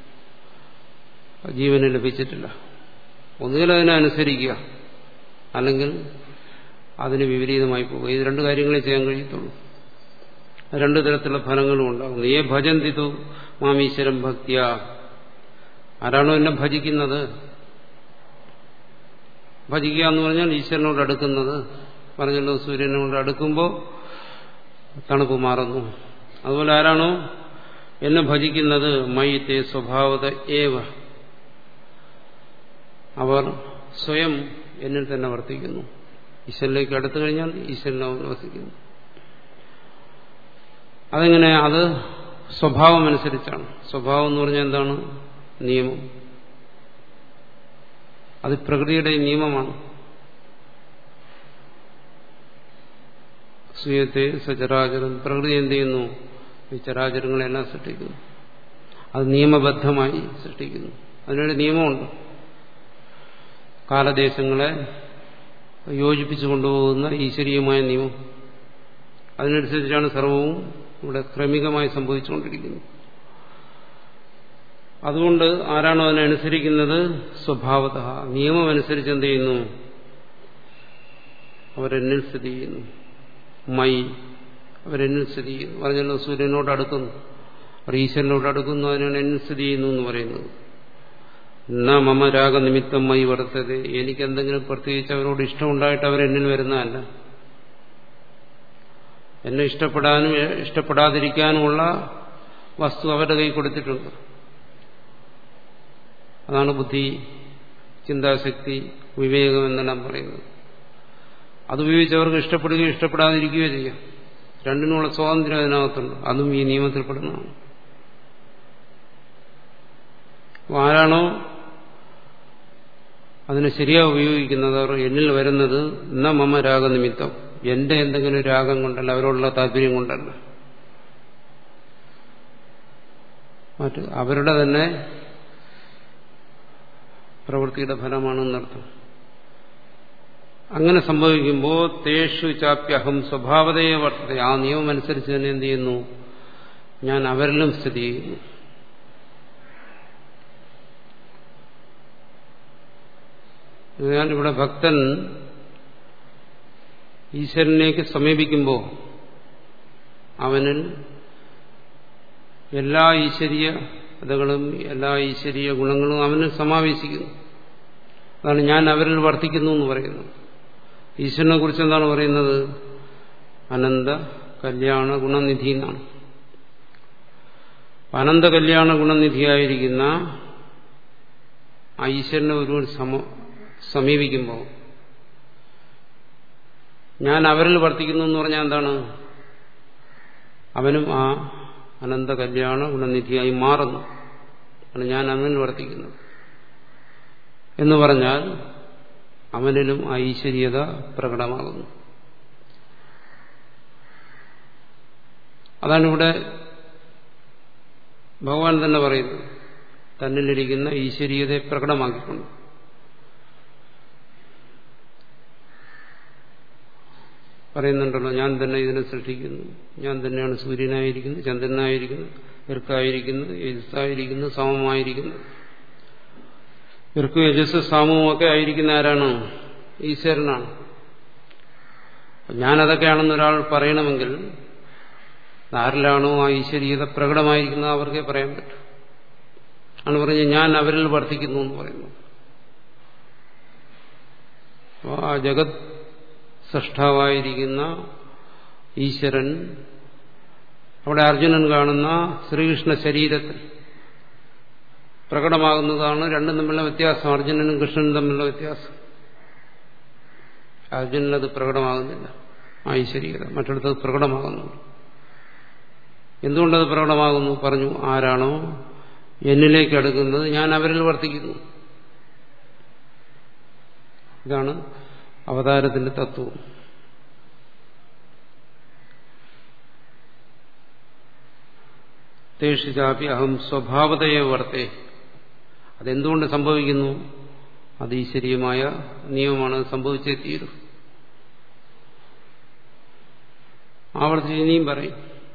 ജീവന് ലഭിച്ചിട്ടില്ല ഒന്നുകിൽ അതിനെ അനുസരിക്കുക അല്ലെങ്കിൽ അതിന് വിപരീതമായി പോകുക ഇത് രണ്ട് കാര്യങ്ങളെ ചെയ്യാൻ കഴിയത്തുള്ളൂ രണ്ടു തരത്തിലുള്ള ഫലങ്ങളും ഉണ്ടാകുന്നു ഏ ഭജന്തിതു മാമീശ്വരം ഭക്തിയ ആരാണോ എന്നെ ഭജിക്കുന്നത് ഭജിക്കുക എന്ന് പറഞ്ഞാൽ ഈശ്വരനോട് അടുക്കുന്നത് പറഞ്ഞല്ലോ സൂര്യനോട് അടുക്കുമ്പോൾ തണുപ്പ് മാറുന്നു അതുപോലെ ആരാണോ എന്നെ ഭജിക്കുന്നത് മയിത്തെ സ്വഭാവത ഏവ അവർ സ്വയം എന്നിൽ തന്നെ വർത്തിക്കുന്നു ഈശ്വരനിലേക്ക് അടുത്തു കഴിഞ്ഞാൽ ഈശ്വരനെ വസിക്കുന്നു അതെങ്ങനെ അത് സ്വഭാവം അനുസരിച്ചാണ് സ്വഭാവം എന്ന് പറഞ്ഞാൽ എന്താണ് നിയമം അത് പ്രകൃതിയുടെ നിയമമാണ് സൂയത്തെ സചരാചരം പ്രകൃതി എന്ത് ചെയ്യുന്നു ഈ ചരാചരങ്ങളെല്ലാം സൃഷ്ടിക്കുന്നു അത് നിയമബദ്ധമായി സൃഷ്ടിക്കുന്നു അതിനൊരു നിയമമുണ്ട് കാലദേശങ്ങളെ യോജിപ്പിച്ചു കൊണ്ടുപോകുന്ന ഈശ്വരീയമായ നിയമം അതിനനുസരിച്ചാണ് സർവവും ഇവിടെ ക്രമികമായി സംഭവിച്ചുകൊണ്ടിരിക്കുന്നത് അതുകൊണ്ട് ആരാണോ അതിനനുസരിക്കുന്നത് സ്വഭാവത നിയമം അനുസരിച്ച് എന്ത് ചെയ്യുന്നു അവരെന്നിൽ സ്ഥിതി ചെയ്യുന്നു മൈ അവരെന്നിൽ സ്ഥിതി ചെയ്യുന്നു പറഞ്ഞല്ലോ സൂര്യനോട് അടുക്കുന്നു അവർ ഈശ്വരനോട് അടുക്കുന്നു അതിനാണ് എന്നിൽ സ്ഥിതി ചെയ്യുന്നു എന്ന് പറയുന്നത് എന്നാ മമ രാഗനിമിത്തമായി വർത്തത് എനിക്ക് എന്തെങ്കിലും പ്രത്യേകിച്ച് അവരോട് ഇഷ്ടമുണ്ടായിട്ട് അവരെന്നിൽ വരുന്നതല്ല എന്നെ ഇഷ്ടപ്പെടാനും ഇഷ്ടപ്പെടാതിരിക്കാനുമുള്ള വസ്തു അവരുടെ കൈ കൊടുത്തിട്ടുണ്ട് അതാണ് ബുദ്ധി ചിന്താശക്തി വിവേകം എന്നെല്ലാം പറയുന്നത് അതുപയോഗിച്ച് അവർക്ക് ഇഷ്ടപ്പെടുകയോ ഇഷ്ടപ്പെടാതിരിക്കുകയോ ചെയ്യാം രണ്ടിനുമുള്ള സ്വാതന്ത്ര്യം അതിനകത്തുണ്ട് അതും ഈ നിയമത്തിൽപ്പെടുന്നതാണ് ആരാണോ അതിനെ ശരിയാ ഉപയോഗിക്കുന്നത് അവർ എന്നിൽ വരുന്നത് എന്നാ മമ രാഗനിമിത്തം എന്റെ എന്തെങ്കിലും രാഗം കൊണ്ടല്ല അവരോടുള്ള താല്പര്യം കൊണ്ടല്ല മറ്റ് അവരുടെ തന്നെ പ്രവൃത്തിയുടെ ഫലമാണെന്നർത്ഥം അങ്ങനെ സംഭവിക്കുമ്പോൾ തേഷു ചാപ്യഹം സ്വഭാവതയെ വർത്തത ആ നിയമം അനുസരിച്ച് തന്നെ എന്ത് ചെയ്യുന്നു ഞാൻ അവരിലും സ്ഥിതി ചെയ്യുന്നു ഞാൻ ഇവിടെ ഭക്തൻ ഈശ്വരനേക്ക് സമീപിക്കുമ്പോൾ അവനിൽ എല്ലാ ഈശ്വരീയതകളും എല്ലാ ഈശ്വരീയ ഗുണങ്ങളും അവനിൽ സമാവേശിക്കുന്നു അതാണ് ഞാൻ അവരിൽ വർത്തിക്കുന്നു എന്ന് പറയുന്നത് ഈശ്വരനെ കുറിച്ച് എന്താണ് പറയുന്നത് അനന്ത കല്യാണ ഗുണനിധി എന്നാണ് അനന്ത കല്യാണ ഗുണനിധിയായിരിക്കുന്ന ആ ഈശ്വരനെ ഒരുവൻ സമ സമീപിക്കുമ്പോൾ ഞാൻ അവരിൽ വർത്തിക്കുന്നു എന്ന് പറഞ്ഞാൽ എന്താണ് അവനും ആ അനന്ത കല്യാണ ഗുണനിധിയായി മാറുന്നു ആണ് ഞാൻ അവനിൽ വർത്തിക്കുന്നത് എന്ന് പറഞ്ഞാൽ അവനിലും ആ ഈശ്വരീയത പ്രകടമാകുന്നു അതാണിവിടെ ഭഗവാൻ തന്നെ പറയുന്നത് തന്നിലിരിക്കുന്ന ഈശ്വരീയതയെ പ്രകടമാക്കിക്കൊണ്ട് പറയുന്നുണ്ടല്ലോ ഞാൻ തന്നെ ഇതിനെ സൃഷ്ടിക്കുന്നു ഞാൻ തന്നെയാണ് സൂര്യനായിരിക്കുന്നത് ചന്ദ്രനായിരിക്കുന്നു എർക്കായിരിക്കുന്നു യജസ്സായിരിക്കുന്നു സമമായിരിക്കുന്നു എർക്കും യജസ് സാമവും ഒക്കെ ആയിരിക്കുന്ന ആരാണ് ഈശ്വരനാണ് ഞാനതൊക്കെയാണെന്ന് ഒരാൾ പറയണമെങ്കിൽ ആരിലാണോ ആ ഈശ്വരീയത പ്രകടമായിരിക്കുന്നത് അവർക്കേ പറയാൻ പറ്റും ആണ് പറഞ്ഞ് ഞാൻ അവരിൽ വർദ്ധിക്കുന്നു എന്ന് പറയുന്നു അപ്പോൾ ആ ജഗത് സൃഷ്ടാവായിരിക്കുന്ന ഈശ്വരൻ അവിടെ അർജുനൻ കാണുന്ന ശ്രീകൃഷ്ണ ശരീരത്തിൽ പ്രകടമാകുന്നതാണ് രണ്ടും തമ്മിലുള്ള വ്യത്യാസം അർജുനനും കൃഷ്ണനും തമ്മിലുള്ള വ്യത്യാസം അർജുനനത് പ്രകടമാകുന്നില്ല ആ ഈശ്വരീയത മറ്റിടത്തത് പ്രകടമാകുന്നുണ്ട് എന്തുകൊണ്ടത് പ്രകടമാകുന്നു പറഞ്ഞു ആരാണോ എന്നിലേക്ക് അടുക്കുന്നത് ഞാൻ അവരിൽ വർത്തിക്കുന്നു ഇതാണ് അവതാരത്തിന്റെ തത്വം തേഷിചാപി അഹം സ്വഭാവതയെ വർത്തേ അതെന്തുകൊണ്ട് സംഭവിക്കുന്നു അത് ഈശ്വരീയമായ നിയമമാണ് സംഭവിച്ചേ തീരും ആവർത്തിച്ച് ഇനിയും പറയും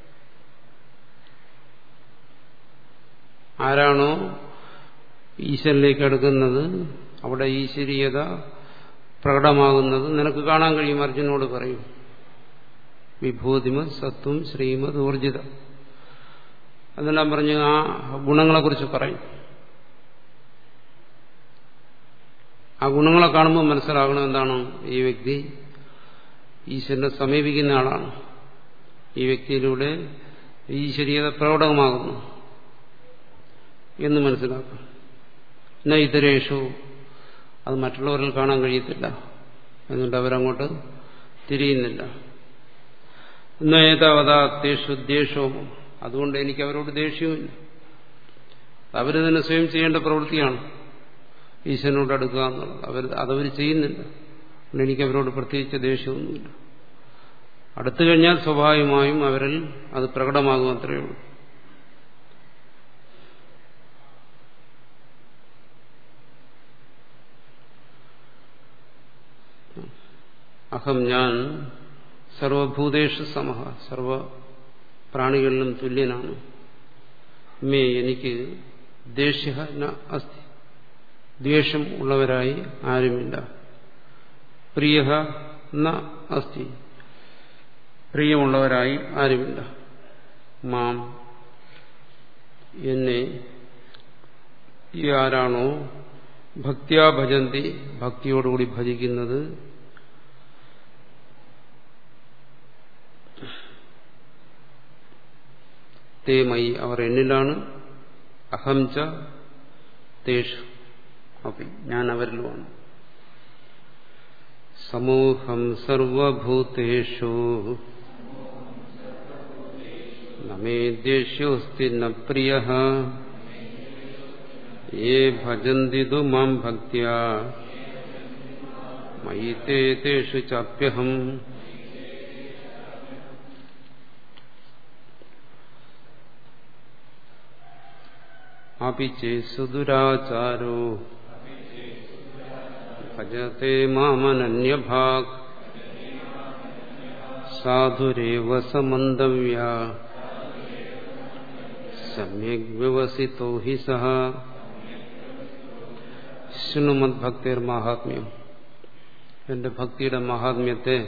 ആരാണോ ഈശ്വരനിലേക്ക് അടുക്കുന്നത് അവിടെ ഈശ്വരീയത പ്രകടമാകുന്നത് നിനക്ക് കാണാൻ കഴിയും അർജുനോട് പറയും വിഭൂതിമത് സത്വം ശ്രീമത് ഊർജിത അതെല്ലാം പറഞ്ഞ് ആ ഗുണങ്ങളെക്കുറിച്ച് പറയും ആ ഗുണങ്ങളെ കാണുമ്പോൾ മനസ്സിലാകണം എന്താണ് ഈ വ്യക്തി ഈശ്വരനെ സമീപിക്കുന്ന ആളാണ് ഈ വ്യക്തിയിലൂടെ ഈശ്വരീയത പ്രകടമാകുന്നു എന്ന് മനസ്സിലാക്കാം എന്നാ ഇതരേഷു അത് മറ്റുള്ളവരിൽ കാണാൻ കഴിയത്തില്ല എന്നിട്ട് അവരങ്ങോട്ട് തിരിയുന്നില്ല എന്നേതാവതാത്യേഷു ദ്വേഷവും അതുകൊണ്ട് എനിക്ക് അവരോട് ദേഷ്യവുമില്ല അവർ തന്നെ സ്വയം ചെയ്യേണ്ട പ്രവൃത്തിയാണ് ഈശ്വരനോട് അടുക്കുക എന്നുള്ളത് അവർ അതവർ ചെയ്യുന്നില്ല അതുകൊണ്ട് എനിക്ക് അവരോട് പ്രത്യേകിച്ച് ദേഷ്യമൊന്നുമില്ല അടുത്തു കഴിഞ്ഞാൽ സ്വാഭാവികമായും അവരിൽ അത് പ്രകടമാകും അത്രയേ ഉള്ളൂ അഹം ഞാൻ സർവഭൂതേഷു സമഹ സർവ പ്രാണികളിലും തുല്യനാണ് മേ എനിക്ക് ദേഷ്യ അസ്തി ദ്വേഷം ഉള്ളവരായി ആരുമില്ല പ്രിയ ന അസ്തി പ്രിയമുള്ളവരായി ആരുമില്ല മാം എന്നെ ഈ ആരാണോ ഭക്തിയാ ഭജന്തി ഭക്തിയോടുകൂടി ഭജിക്കുന്നത് തേമയി അവർ എന്നിലാണ് അഹം ച തേഷു അപ്പി ഞാൻ അവരിലുമാണ് സമൂഹം സർവഭൂതേഷു നമേ ദേഷ്യോസ്തി ന പ്രിയ യേ ഭജന്തി തു മാം ഭക്തിയാ മയി തേ തേഷു ചാപ്യഹം अपि चेत् सुदुराचारो भजते मामनन्यभाक् साधुरेव समन्दव्या सम्यग् व्यवसितो हि सः ശൃണുമദ്ഭക്തിർമാഹാത്മ്യം എന്റെ ഭക്തിയുടെ മഹാത്മ്യത്തെ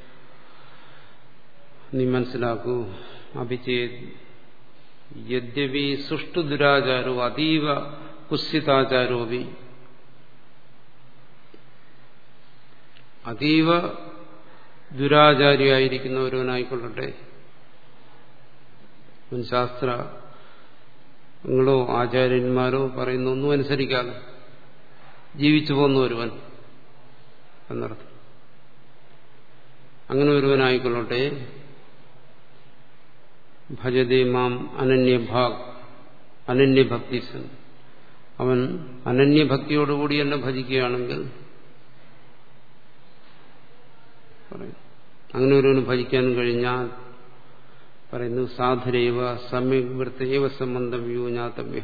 നീ മനസ്സിലാക്കൂ അഭിചേ യദ്യപി സുഷ്ടു ദുരാചാരോ അതീവ കുസ്സിതാചാരോപി അതീവ ദുരാചാരിയായിരിക്കുന്ന ഒരുവനായിക്കൊള്ളട്ടെ ശാസ്ത്രങ്ങളോ ആചാര്യന്മാരോ പറയുന്ന ഒന്നും അനുസരിക്കാതെ ജീവിച്ചു പോകുന്ന ഒരുവൻ എന്നർത്ഥം അങ്ങനെ ഒരുവനായിക്കൊള്ളട്ടെ ഭജതേ മാം അനന്യഭാഗ് അനന്യഭക്തിസൻ അവൻ അനന്യഭക്തിയോടുകൂടി എന്നെ ഭജിക്കുകയാണെങ്കിൽ അങ്ങനെ ഒരുവന് ഭജിക്കാൻ കഴിഞ്ഞാൽ പറയുന്നു സാധുരൈവ സമ്യക് വൃത്തൈവ സംബന്ധം യൂഞ്ഞാത്തമ്യ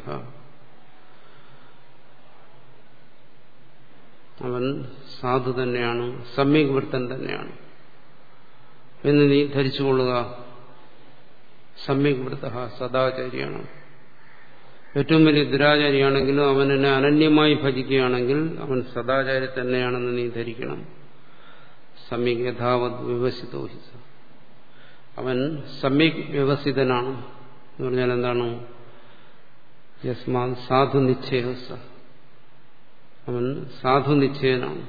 അവൻ സാധു തന്നെയാണ് സമ്യക് വൃത്തൻ തന്നെയാണ് എന്ന് നീ ധരിച്ചുകൊള്ളുക സമ്യക് വൃത്ത സദാചാരിയാണ് ഏറ്റവും വലിയ ദുരാചാരിയാണെങ്കിലും അവൻ എന്നെ അനന്യമായി ഭജിക്കുകയാണെങ്കിൽ അവൻ സദാചാരി തന്നെയാണെന്ന് നീ ധരിക്കണം സമ്യക് യഥാവത് വിവസിതോഹിച്ച അവൻ സമ്യക് വ്യവസിതനാണ് എന്ന് പറഞ്ഞാൽ എന്താണ് യസ്മാ സാധു നിശ്ചയസ അവൻ സാധു നിശ്ചയനാണ്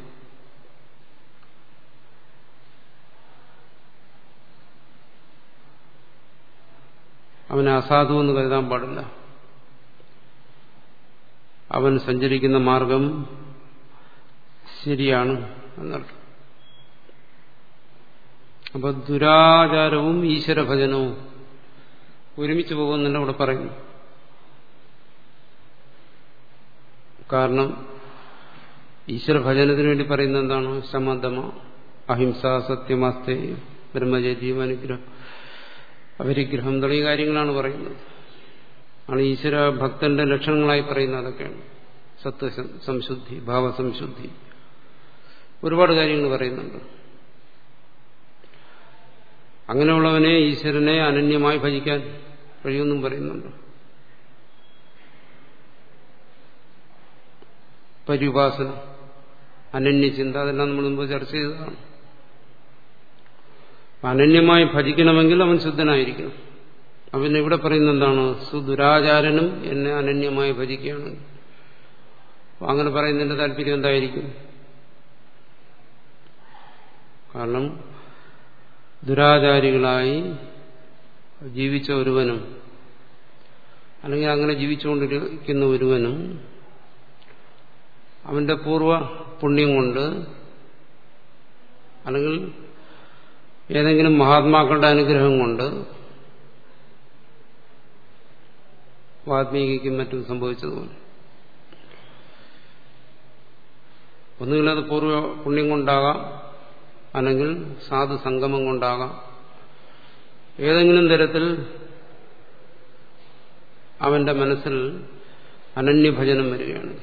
അവനെ അസാധു എന്ന് കരുതാൻ പാടില്ല അവൻ സഞ്ചരിക്കുന്ന മാർഗം ശരിയാണ് എന്നർത്ഥം അപ്പൊ ദുരാചാരവും ഈശ്വരഭജനവും ഒരുമിച്ച് പോകുമെന്നെ ഇവിടെ പറയുന്നു കാരണം ഈശ്വരഭജനത്തിന് വേണ്ടി പറയുന്നത് എന്താണ് ശമതമ അഹിംസ സത്യമസ്തേ ബ്രഹ്മചര്യം അനുഗ്രഹം അപരിഗ്രഹം തുടങ്ങിയ കാര്യങ്ങളാണ് പറയുന്നത് ആണ് ഈശ്വര ഭക്തന്റെ ലക്ഷണങ്ങളായി പറയുന്നത് അതൊക്കെയാണ് സത്വ സംശുദ്ധി ഭാവസംശുദ്ധി ഒരുപാട് കാര്യങ്ങൾ പറയുന്നുണ്ട് അങ്ങനെയുള്ളവനെ ഈശ്വരനെ അനന്യമായി ഭജിക്കാൻ കഴിയുമെന്നും പറയുന്നുണ്ട് പര്യുപാസന അനന്യചിന്ത അതെല്ലാം നമ്മൾ മുമ്പ് ചർച്ച ചെയ്തതാണ് അനന്യമായി ഭജിക്കണമെങ്കിൽ അവൻ ശുദ്ധനായിരിക്കണം അവൻ ഇവിടെ പറയുന്ന എന്താണ് സുദുരാചാരനും എന്നെ അനന്യമായി ഭജിക്കുകയാണ് അങ്ങനെ പറയുന്നതിന്റെ താല്പര്യം എന്തായിരിക്കും കാരണം ദുരാചാരികളായി ജീവിച്ച ഒരുവനും അല്ലെങ്കിൽ അങ്ങനെ ജീവിച്ചുകൊണ്ടിരിക്കുന്ന ഒരുവനും അവന്റെ പൂർവ പുണ്യം കൊണ്ട് അല്ലെങ്കിൽ ഏതെങ്കിലും മഹാത്മാക്കളുടെ അനുഗ്രഹം കൊണ്ട് വാൽമീകിക്കും മറ്റും സംഭവിച്ചതുപോലെ ഒന്നുകിൽ അത് പൂർവ്വ പുണ്യം കൊണ്ടാകാം അല്ലെങ്കിൽ സാധു സംഗമം കൊണ്ടാകാം ഏതെങ്കിലും തരത്തിൽ അവന്റെ മനസ്സിൽ അനന്യഭജനം വരികയാണ്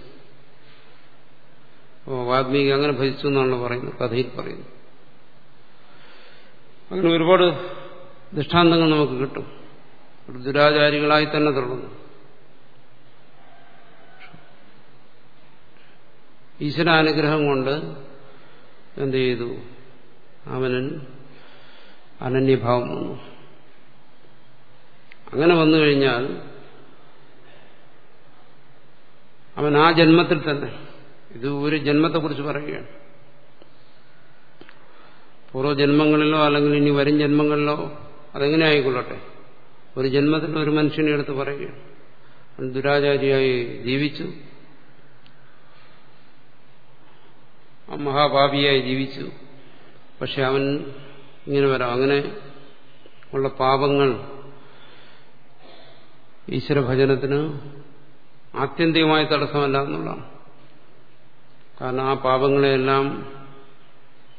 അപ്പോൾ വാൽമീകി അങ്ങനെ ഭജിച്ചു എന്നാണ് പറയുന്നത് കഥയിൽ പറയുന്നത് അങ്ങനെ ഒരുപാട് ദൃഷ്ടാന്തങ്ങൾ നമുക്ക് കിട്ടും ദുരാചാരികളായി തന്നെ തുടർന്നു ഈശ്വരാനുഗ്രഹം കൊണ്ട് എന്ത് ചെയ്തു അവനൻ അനന്യഭാവം വന്നു അങ്ങനെ വന്നു കഴിഞ്ഞാൽ അവൻ ആ ജന്മത്തിൽ തന്നെ ഇത് ഒരു ജന്മത്തെക്കുറിച്ച് പറയുകയാണ് പൂർവ്വജന്മങ്ങളിലോ അല്ലെങ്കിൽ ഇനി വരും ജന്മങ്ങളിലോ അതെങ്ങനെ ആയിക്കൊള്ളട്ടെ ഒരു ജന്മത്തിൽ ഒരു മനുഷ്യനെ എടുത്ത് പറയുകയാണ് ദുരാചാരിയായി ജീവിച്ചു മഹാപാപിയായി ജീവിച്ചു പക്ഷെ അവൻ ഇങ്ങനെ വരാം അങ്ങനെ ഉള്ള പാപങ്ങൾ ഈശ്വരഭജനത്തിന് ആത്യന്തികമായ തടസ്സമല്ല എന്നുള്ളതാണ് കാരണം ആ പാപങ്ങളെയെല്ലാം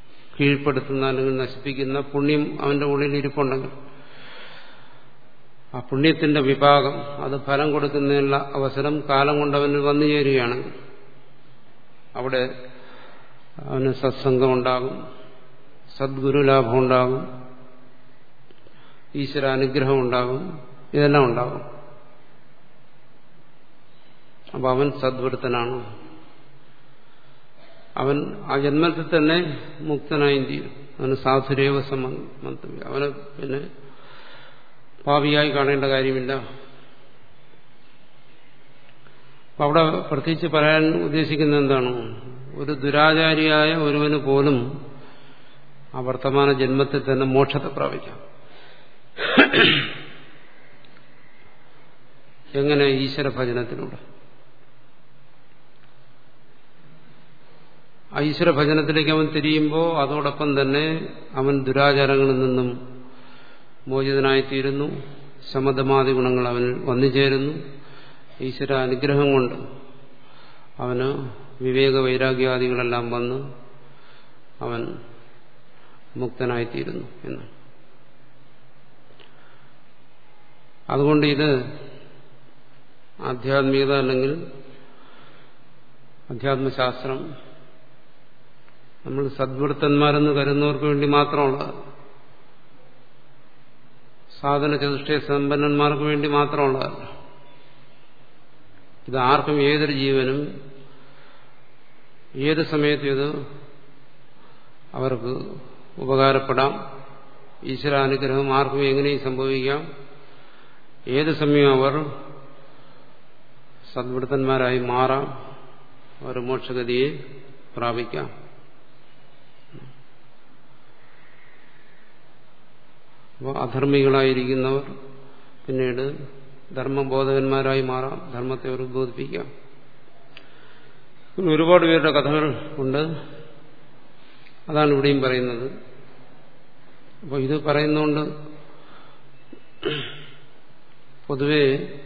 കീഴ്പ്പെടുത്തുന്ന അല്ലെങ്കിൽ നശിപ്പിക്കുന്ന പുണ്യം അവന്റെ ഉള്ളിൽ ഇരിപ്പുണ്ടെങ്കിൽ ആ പുണ്യത്തിന്റെ വിഭാഗം അത് ഫലം കൊടുക്കുന്നതിനുള്ള അവസരം കാലം കൊണ്ടവന് വന്നു ചേരുകയാണെങ്കിൽ അവിടെ അവന് സത്സംഗം ഉണ്ടാകും സദ്ഗുരുലാഭം ഉണ്ടാകും ഈശ്വര അനുഗ്രഹം ഉണ്ടാകും ഇതെല്ലാം ഉണ്ടാകും അപ്പൊ അവൻ സദ്വൃത്തനാണ് അവൻ ആ ജന്മത്തിൽ തന്നെ മുക്തനായും തീരും അവന് സാധുരേവ സമന്തവ്യം അവന് പിന്നെ പാപിയായി കാണേണ്ട കാര്യമില്ല അപ്പൊ അവിടെ പ്രത്യേകിച്ച് പറയാൻ ഉദ്ദേശിക്കുന്നത് എന്താണ് ഒരു ദുരാചാരിയായ ഒരുവന് പോലും ആ വർത്തമാന ജന്മത്തിൽ തന്നെ മോക്ഷത്തെ പ്രാപിക്കാം എങ്ങനെ ഈശ്വര ഭജനത്തിലൂടെ ഈശ്വര ഭജനത്തിലേക്ക് അവൻ തിരിയുമ്പോൾ അതോടൊപ്പം തന്നെ അവൻ ദുരാചാരങ്ങളിൽ നിന്നും മോചിതനായിത്തീരുന്നു ശമതമാതി ഗുണങ്ങൾ അവനിൽ വന്നു ചേരുന്നു ഈശ്വര അനുഗ്രഹം കൊണ്ട് അവന് വിവേക വൈരാഗ്യാദികളെല്ലാം വന്ന് അവൻ മുക്തനായിത്തീരുന്നു എന്ന് അതുകൊണ്ട് ഇത് ആധ്യാത്മികത അല്ലെങ്കിൽ അധ്യാത്മശാസ്ത്രം നമ്മൾ സദ്വൃത്തന്മാരെന്ന് കരുതുന്നവർക്ക് വേണ്ടി മാത്രമുള്ള സാധന ചതുഷ്ടയ സമ്പന്നന്മാർക്ക് വേണ്ടി മാത്രമുള്ളതല്ല ഇത് ആർക്കും ഏതൊരു ജീവനും ഏത് സമയത്തും ഇത് അവർക്ക് ഉപകാരപ്പെടാം ഈശ്വരാനുഗ്രഹം ആർക്കും എങ്ങനെയും സംഭവിക്കാം ഏത് സമയം അവർ സദ്വൃത്തന്മാരായി മാറാം അവർ മോക്ഷഗതിയെ പ്രാപിക്കാം അപ്പോൾ അധർമ്മികളായിരിക്കുന്നവർ പിന്നീട് ധർമ്മബോധകന്മാരായി മാറാം ധർമ്മത്തെ അവർ ബോധിപ്പിക്കാം ഒരുപാട് പേരുടെ കഥകൾ ഉണ്ട് അതാണ് ഇവിടെയും പറയുന്നത് അപ്പോൾ ഇത് പറയുന്നുകൊണ്ട് പൊതുവെ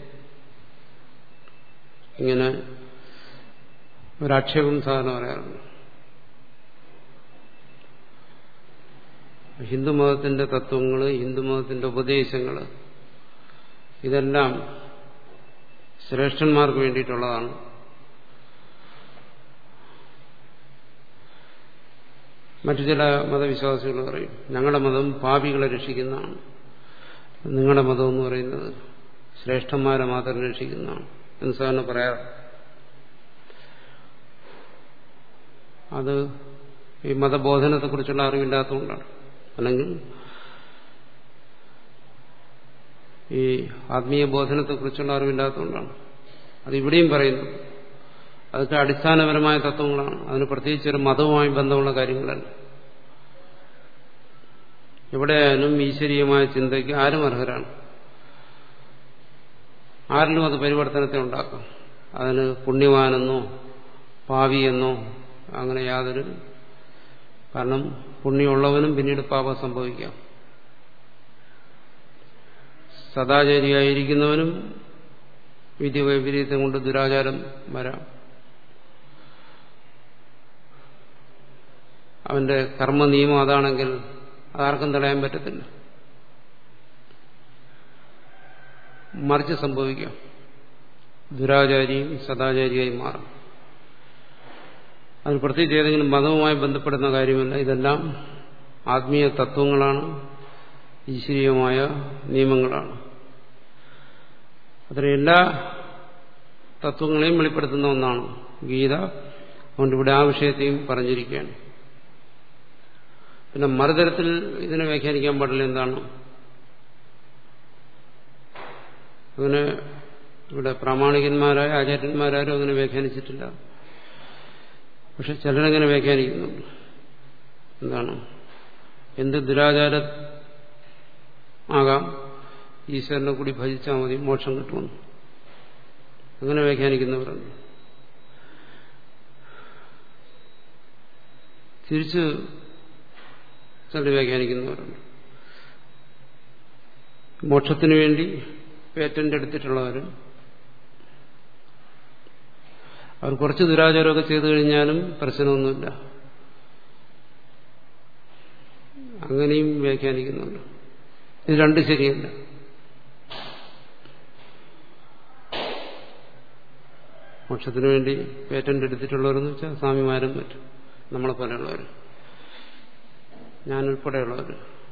ഇങ്ങനെ ഒരാക്ഷേപം സാധാരണ പറയാറുണ്ട് ഹിന്ദുമതത്തിന്റെ തത്വങ്ങൾ ഹിന്ദുമതത്തിന്റെ ഉപദേശങ്ങൾ ഇതെല്ലാം ശ്രേഷ്ഠന്മാർക്ക് വേണ്ടിയിട്ടുള്ളതാണ് മറ്റു ചില മതവിശ്വാസികൾ പറയും ഞങ്ങളുടെ മതം പാപികളെ രക്ഷിക്കുന്നതാണ് നിങ്ങളുടെ മതം എന്ന് പറയുന്നത് ശ്രേഷ്ഠന്മാരെ മാത്രം രക്ഷിക്കുന്നതാണ് എന്ന് സാധാരണ പറയാറ് അത് ഈ മതബോധനത്തെക്കുറിച്ചുള്ള അറിവില്ലാത്തതുകൊണ്ടാണ് അല്ലെങ്കിൽ ഈ ആത്മീയ ബോധനത്തെക്കുറിച്ചുള്ള അറിവില്ലാത്തതുകൊണ്ടാണ് അത് ഇവിടെയും പറയുന്നു അതൊക്കെ അടിസ്ഥാനപരമായ തത്വങ്ങളാണ് അതിന് പ്രത്യേകിച്ചൊരു മതവുമായി ബന്ധമുള്ള കാര്യങ്ങളല്ല എവിടെയായാലും ഈശ്വരീയമായ ചിന്തയ്ക്ക് ആരും അർഹരാണ് ആരിലും അത് പരിവർത്തനത്തെ ഉണ്ടാക്കാം അതിന് പുണ്യവാനെന്നോ പാവിയെന്നോ അങ്ങനെ യാതൊരു കാരണം പുണ്യമുള്ളവനും പിന്നീട് പാപം സംഭവിക്കാം സദാചാരിയായിരിക്കുന്നവനും വിധി വൈപരീത്യം കൊണ്ട് ദുരാചാരം വരാം അവന്റെ കർമ്മ നിയമം അതാണെങ്കിൽ അതാർക്കും തടയാൻ പറ്റത്തില്ല മറിച്ച് സംഭവിക്കാം ദുരാചാരിയും സദാചാരിയായി മാറും അതിന് പ്രത്യേകിച്ച് ഏതെങ്കിലും മതവുമായി ബന്ധപ്പെടുന്ന കാര്യമല്ല ഇതെല്ലാം ആത്മീയ തത്വങ്ങളാണ് ഈശ്വരീയമായ നിയമങ്ങളാണ് അതിന് എല്ലാ തത്വങ്ങളെയും വെളിപ്പെടുത്തുന്ന ഒന്നാണ് ഗീത അതുകൊണ്ട് ഇവിടെ ആ വിഷയത്തെയും പറഞ്ഞിരിക്കുകയാണ് പിന്നെ മറുതരത്തിൽ ഇതിനെ വ്യാഖ്യാനിക്കാൻ പാടില്ല എന്താണ് അങ്ങനെ ഇവിടെ പ്രാമാണികന്മാരായ ആചാര്യന്മാരാരും അങ്ങനെ വ്യാഖ്യാനിച്ചിട്ടില്ല പക്ഷെ ചിലരങ്ങനെ വ്യാഖ്യാനിക്കുന്നുണ്ട് എന്താണ് എന്ത് ദുരാചാര ആകാം ഈശ്വരനെ കൂടി ഭജിച്ചാൽ മതി മോക്ഷം കിട്ടുമെന്ന് അങ്ങനെ വ്യാഖ്യാനിക്കുന്നവരുണ്ട് തിരിച്ച് ചിലർ വ്യാഖ്യാനിക്കുന്നവരുണ്ട് മോക്ഷത്തിനു വേണ്ടി പേറ്റന്റ് എടുത്തിട്ടുള്ളവർ അവർ കുറച്ച് ദുരാചാരമൊക്കെ ചെയ്തു കഴിഞ്ഞാലും പ്രശ്നമൊന്നുമില്ല അങ്ങനെയും വ്യാഖ്യാനിക്കുന്നുണ്ട് ഇത് രണ്ട് ശരിയല്ല മോക്ഷത്തിന് വേണ്ടി പേറ്റന്റ് എടുത്തിട്ടുള്ളവരെന്ന് വെച്ചാൽ സ്വാമിമാരും മറ്റും നമ്മളെ പോലെയുള്ളവർ ഞാനുൾപ്പെടെയുള്ളവർ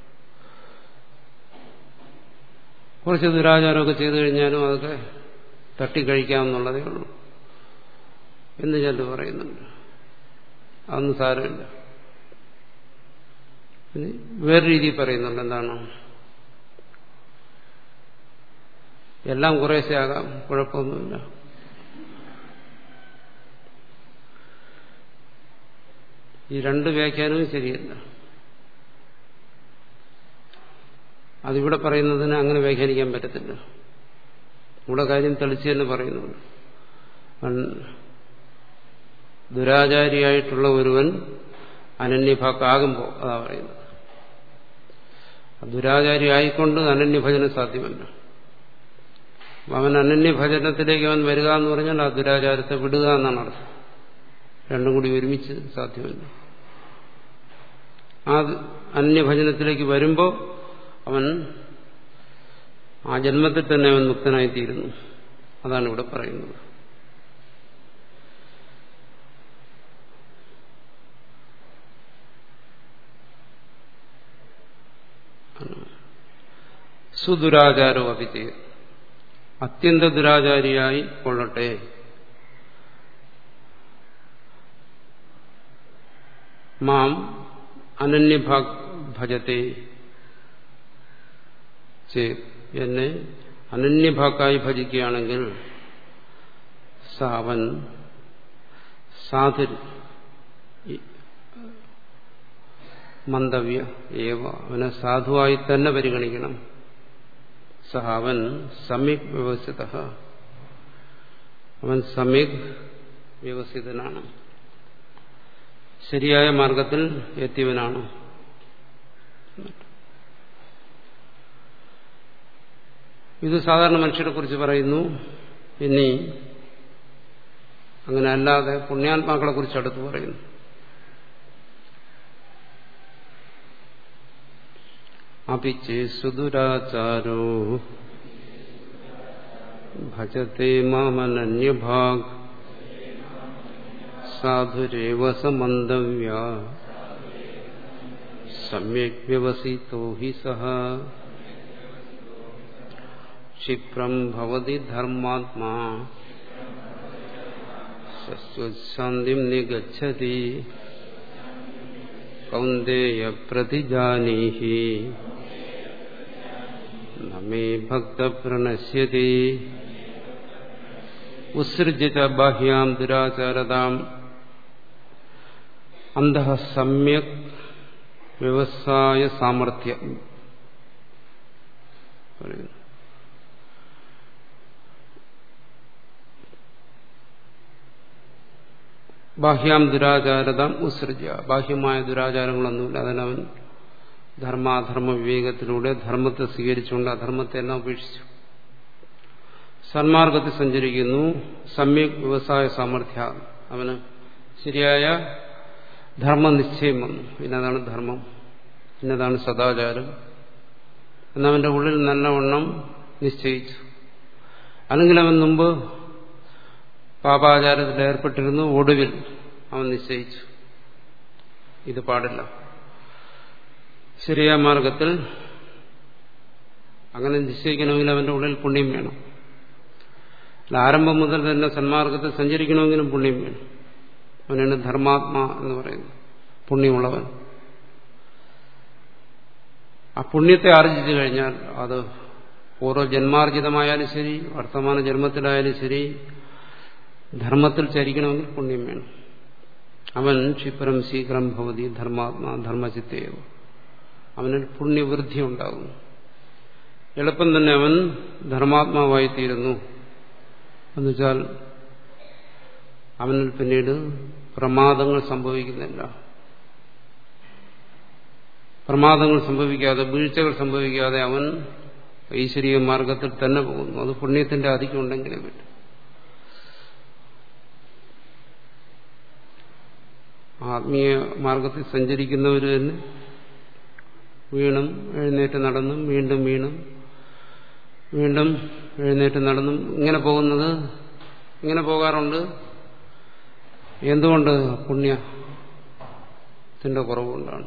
കുറച്ച് ദുരാചാരമൊക്കെ ചെയ്തു കഴിഞ്ഞാലും അതൊക്കെ തട്ടിക്കഴിക്കാമെന്നുള്ളതേ ഉള്ളൂ എന്ന് ചിലർ പറയുന്നുണ്ട് അതൊന്നും സാരമില്ല പിന്നെ വേറെ രീതിയിൽ പറയുന്നുണ്ട് എന്താണ് എല്ലാം കുറേശ്ശെ ആകാം കുഴപ്പമൊന്നുമില്ല ഈ രണ്ട് വ്യാഖ്യാനവും ശരിയല്ല അതിവിടെ പറയുന്നതിന് അങ്ങനെ വ്യാഖ്യാനിക്കാൻ പറ്റത്തില്ല ഇവിടെ കാര്യം തെളിച്ച് തന്നെ പറയുന്നുണ്ട് ദുരാചാരിയായിട്ടുള്ള ഒരുവൻ അനന്യഭാക്കാകുമ്പോൾ അതാ പറയുന്നത് ദുരാചാരി ആയിക്കൊണ്ട് അനന്യഭജനം സാധ്യമല്ല അവൻ അനന്യഭജനത്തിലേക്ക് അവൻ വരിക എന്ന് പറഞ്ഞാൽ ആ ദുരാചാരത്തെ വിടുക എന്നാണ് അർത്ഥം രണ്ടും കൂടി ഒരുമിച്ച് സാധ്യമല്ല ആ അന്യഭജനത്തിലേക്ക് വരുമ്പോൾ അവൻ ആ ജന്മത്തിൽ തന്നെ അവൻ മുക്തനായിത്തീരുന്നു അതാണ് ഇവിടെ പറയുന്നത് സുദുരാചാരോ അഭി ചെയ്ത് അത്യന്ത ദുരാചാരിയായി കൊള്ളട്ടെ മാം അനന്യഭാഗ് ഭജത്തെ എന്നെ അനന്യഭാക്കായി ഭജിക്കുകയാണെങ്കിൽ സാവൻ സാധു മന്ദവ്യ ഏവ അവനെ സാധുവായി തന്നെ പരിഗണിക്കണം സഹ അവൻ സമ്യക് വ്യവസ്ഥിത അവൻ സമ്യക് വ്യവസ്ഥിതനാണ് ശരിയായ മാർഗത്തിൽ എത്തിയവനാണ് ഇത് സാധാരണ മനുഷ്യരെ കുറിച്ച് പറയുന്നു ഇനി അങ്ങനെ അല്ലാതെ പുണ്യാത്മാക്കളെ കുറിച്ച് അടുത്ത് പറയുന്നു അപിച്ചേ സുദുരാചാരോ ഭജത്തെ മാമനന്യഭാഗ് സാധുരേവ സമന്തവ്യ സമ്യക് വ്യവസിതോ ഹി സഹ ക്ഷിപ്രം ഭവതി ധർമാത്മാ ശാന്തിം നിഗച്ഛതി കൗന്ദേയ പ്രതിജാനീഹി നമേ ഭക്ത പ്രണശ്യതി ഉത്സൃജ്യ ബാഹ്യാം ദുരാചാരതാം അന്ധ സമ്യക് വ്യവസായ സാമർഥ്യം പറയുന്നു ബാഹ്യാം ദുരാചാരതാം ഉത്സൃജ്യ ബാഹ്യമായ ദുരാചാരങ്ങളൊന്നുമില്ല അതിനവൻ ധർമാധർമ്മ വിവേകത്തിലൂടെ ധർമ്മത്തെ സ്വീകരിച്ചുകൊണ്ട് അധർമ്മത്തെ എല്ലാം ഉപേക്ഷിച്ചു സന്മാർഗത്തിൽ സഞ്ചരിക്കുന്നു സമ്യക് വ്യവസായ സാമർഥ്യ അവന് ശരിയായ ധർമ്മനിശ്ചയം വന്നു ഇന്നതാണ് ധർമ്മം ഇന്നതാണ് സദാചാരം എന്നവന്റെ ഉള്ളിൽ നല്ലവണ്ണം നിശ്ചയിച്ചു അല്ലെങ്കിൽ അവൻ മുമ്പ് പാപാചാരത്തിൽ ഏർപ്പെട്ടിരുന്നു ഒടുവിൽ അവൻ നിശ്ചയിച്ചു ഇത് പാടില്ല ശരിയായ മാർഗത്തിൽ അങ്ങനെ നിശ്ചയിക്കണമെങ്കിൽ അവന്റെ ഉള്ളിൽ പുണ്യം വേണം അല്ല ആരംഭം മുതൽ തന്നെ സന്മാർഗത്തിൽ സഞ്ചരിക്കണമെങ്കിലും പുണ്യം വേണം അവനാണ് ധർമാത്മ എന്ന് പറയുന്നത് പുണ്യമുള്ളവൻ ആ പുണ്യത്തെ ആർജിച്ചു കഴിഞ്ഞാൽ അത് പൂർവ്വ ജന്മാർജിതമായാലും ശരി വർത്തമാന ജന്മത്തിലായാലും ശരി ധർമ്മത്തിൽ ചരിക്കണമെങ്കിൽ പുണ്യം വേണം അവൻ ക്ഷിപ്രം ശീഘ്രം ഭവതി ധർമാത്മാ ധർമ്മചിത്തേവ് അവനിൽ പുണ്യവൃദ്ധി ഉണ്ടാകുന്നു എളുപ്പം തന്നെ അവൻ ധർമാത്മാവായി തീരുന്നു എന്നുവെച്ചാൽ അവനിൽ പിന്നീട് പ്രമാദങ്ങൾ സംഭവിക്കുന്നില്ല പ്രമാദങ്ങൾ സംഭവിക്കാതെ വീഴ്ചകൾ സംഭവിക്കാതെ അവൻ ഈശ്വരീയ മാർഗത്തിൽ തന്നെ പോകുന്നു അത് പുണ്യത്തിന്റെ അധികം ഉണ്ടെങ്കിലേ പറ്റും ആത്മീയ മാർഗത്തിൽ സഞ്ചരിക്കുന്നവർ തന്നെ വീണും എഴുന്നേറ്റ് നടന്നും വീണ്ടും വീണും വീണ്ടും എഴുന്നേറ്റ് നടന്നും ഇങ്ങനെ പോകുന്നത് ഇങ്ങനെ പോകാറുണ്ട് എന്തുകൊണ്ട് പുണ്യത്തിന്റെ കുറവുകൊണ്ടാണ്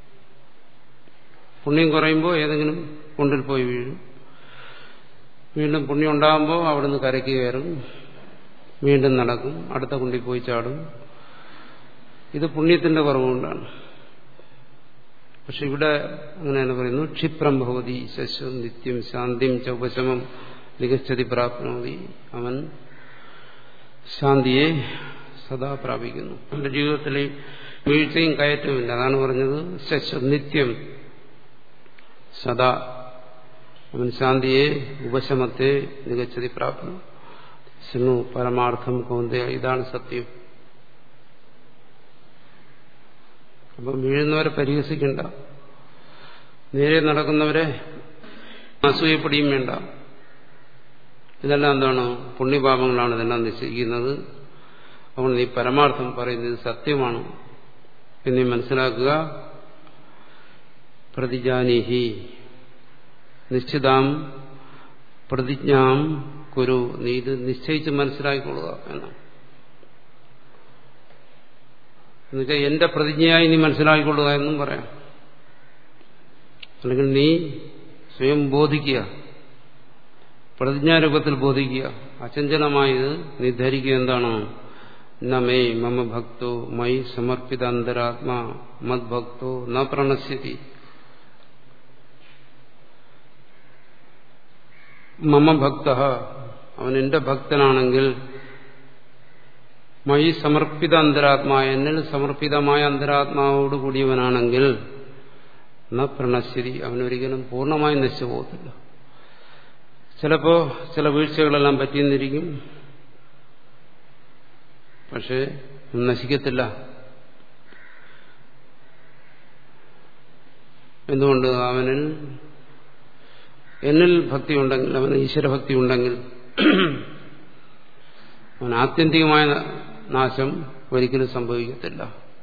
പുണ്യം കുറയുമ്പോൾ ഏതെങ്കിലും കുണ്ടിൽ പോയി വീഴും വീണ്ടും പുണ്യം ഉണ്ടാകുമ്പോൾ അവിടുന്ന് കരയ്ക്ക് കയറും വീണ്ടും നടക്കും അടുത്ത കുണ്ടിൽ പോയി ചാടും ഇത് പുണ്യത്തിന്റെ കുറവുകൊണ്ടാണ് പക്ഷെ ഇവിടെ അങ്ങനെയാണ് പറയുന്നു ക്ഷിപ്രം ഭവതി ശശ്വം നിത്യം ശാന്തിം ചൗപശമം നികച്ചതി പ്രാപ്നോതി അവൻ ശാന്തിയെ സദാ പ്രാപിക്കുന്നു അവന്റെ ജീവിതത്തിൽ വീഴ്ചയും കയറ്റവുമില്ല അതാണ് പറഞ്ഞത് ശശ്വം നിത്യം സദാ അവൻ ശാന്തിയെ ഉപശമത്തെ നികച്ചതി പ്രാപ്നം ശൃണു പരമാർത്ഥം കൗന്ദയ ഇതാണ് സത്യം അപ്പം വീഴുന്നവരെ പരിഹസിക്കണ്ട നേരെ നടക്കുന്നവരെ അസൂയപ്പെടുകയും വേണ്ട ഇതെല്ലാം എന്താണ് പുണ്യപാപങ്ങളാണ് ഇതെല്ലാം നിശ്ചയിക്കുന്നത് അതുകൊണ്ട് നീ പരമാർത്ഥം പറയുന്നത് സത്യമാണ് എന്ന് മനസ്സിലാക്കുക പ്രതിജാനീഹി നിശ്ചിതാം പ്രതിജ്ഞാം കുരു നീ ഇത് നിശ്ചയിച്ച് മനസ്സിലാക്കിക്കൊള്ളുക എന്നാണ് എന്നുവെച്ചാൽ എന്റെ പ്രതിജ്ഞയായി നീ മനസ്സിലാക്കിക്കൊള്ളുക എന്നും പറയാം അല്ലെങ്കിൽ നീ സ്വയം ബോധിക്കുക പ്രതിജ്ഞാരൂപത്തിൽ ബോധിക്കുക അചഞ്ചലമായത് നീ ധരിക്കുക എന്താണോ നമേ മമ ഭക്തോ മൈ സമർപ്പിത അന്തരാത്മാ മദ്ഭക്തോ ന പ്രണശ്യതി മമ ഭക്ത അവൻ എന്റെ ഭക്തനാണെങ്കിൽ മൈ സമർപ്പിത അന്തരാത്മാ എന്നിൽ സമർപ്പിതമായ അന്തരാത്മാവോട് കൂടിയവനാണെങ്കിൽ ന പ്രണശ്ശരി അവനൊരിക്കലും പൂർണ്ണമായി നശിച്ചു പോകത്തില്ല ചിലപ്പോ ചില വീഴ്ചകളെല്ലാം പറ്റിയെന്നിരിക്കും പക്ഷെ നശിക്കത്തില്ല എന്തുകൊണ്ട് അവനിൽ എന്നിൽ ഭക്തി ഉണ്ടെങ്കിൽ അവന് ഈശ്വരഭക്തി ഉണ്ടെങ്കിൽ അവൻ ആത്യന്തികമായ നാശം ഒരിക്കലും സംഭവിക്കത്തില്ല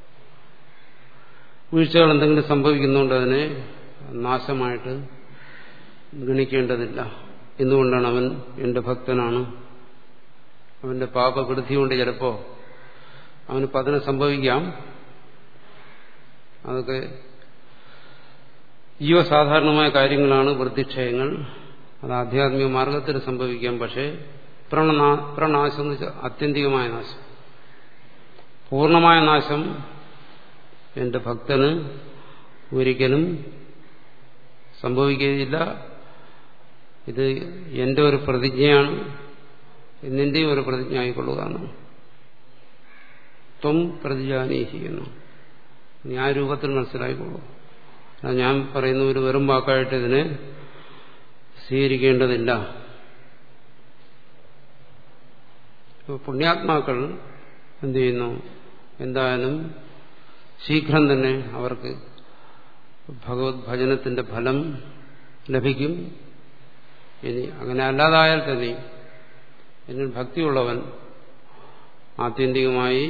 വീഴ്ചകൾ എന്തെങ്കിലും സംഭവിക്കുന്നുണ്ട് അതിനെ നാശമായിട്ട് ഗണിക്കേണ്ടതില്ല എന്തുകൊണ്ടാണ് അവൻ എന്റെ ഭക്തനാണ് അവന്റെ പാപകൃതി കൊണ്ട് ചിലപ്പോ അവന് പതനം സംഭവിക്കാം അതൊക്കെ ജീവസാധാരണമായ കാര്യങ്ങളാണ് വൃത്തിക്ഷയങ്ങൾ അത് ആധ്യാത്മിക മാർഗത്തിൽ സംഭവിക്കാം പക്ഷേ പ്രണനാ പ്രണാശം എന്ന് വെച്ചാൽ ആത്യന്തികമായ നാശം പൂർണ്ണമായ നാശം എന്റെ ഭക്തന് ഒരിക്കലും സംഭവിക്കുകയില്ല ഇത് എന്റെ ഒരു പ്രതിജ്ഞയാണ് നിന്റെയും ഒരു പ്രതിജ്ഞ ആയിക്കൊള്ളുക എന്നാണ് ത്വം പ്രതിജാനീഹിക്കുന്നു നീ ആ രൂപത്തിൽ മനസ്സിലായിക്കൊള്ളൂ ഞാൻ പറയുന്ന ഒരു വെറും വാക്കായിട്ട് ഇതിനെ സ്വീകരിക്കേണ്ടതില്ല പുണ്യാത്മാക്കൾ എന്ത് ചെയ്യുന്നു എന്തായാലും ശീഘ്രം തന്നെ അവർക്ക് ഭഗവത് ഭജനത്തിന്റെ ഫലം ലഭിക്കും ഇനി അങ്ങനെ അല്ലാതായാൽ തന്നെ എന്നിൽ ഭക്തിയുള്ളവൻ ആത്യന്തികമായി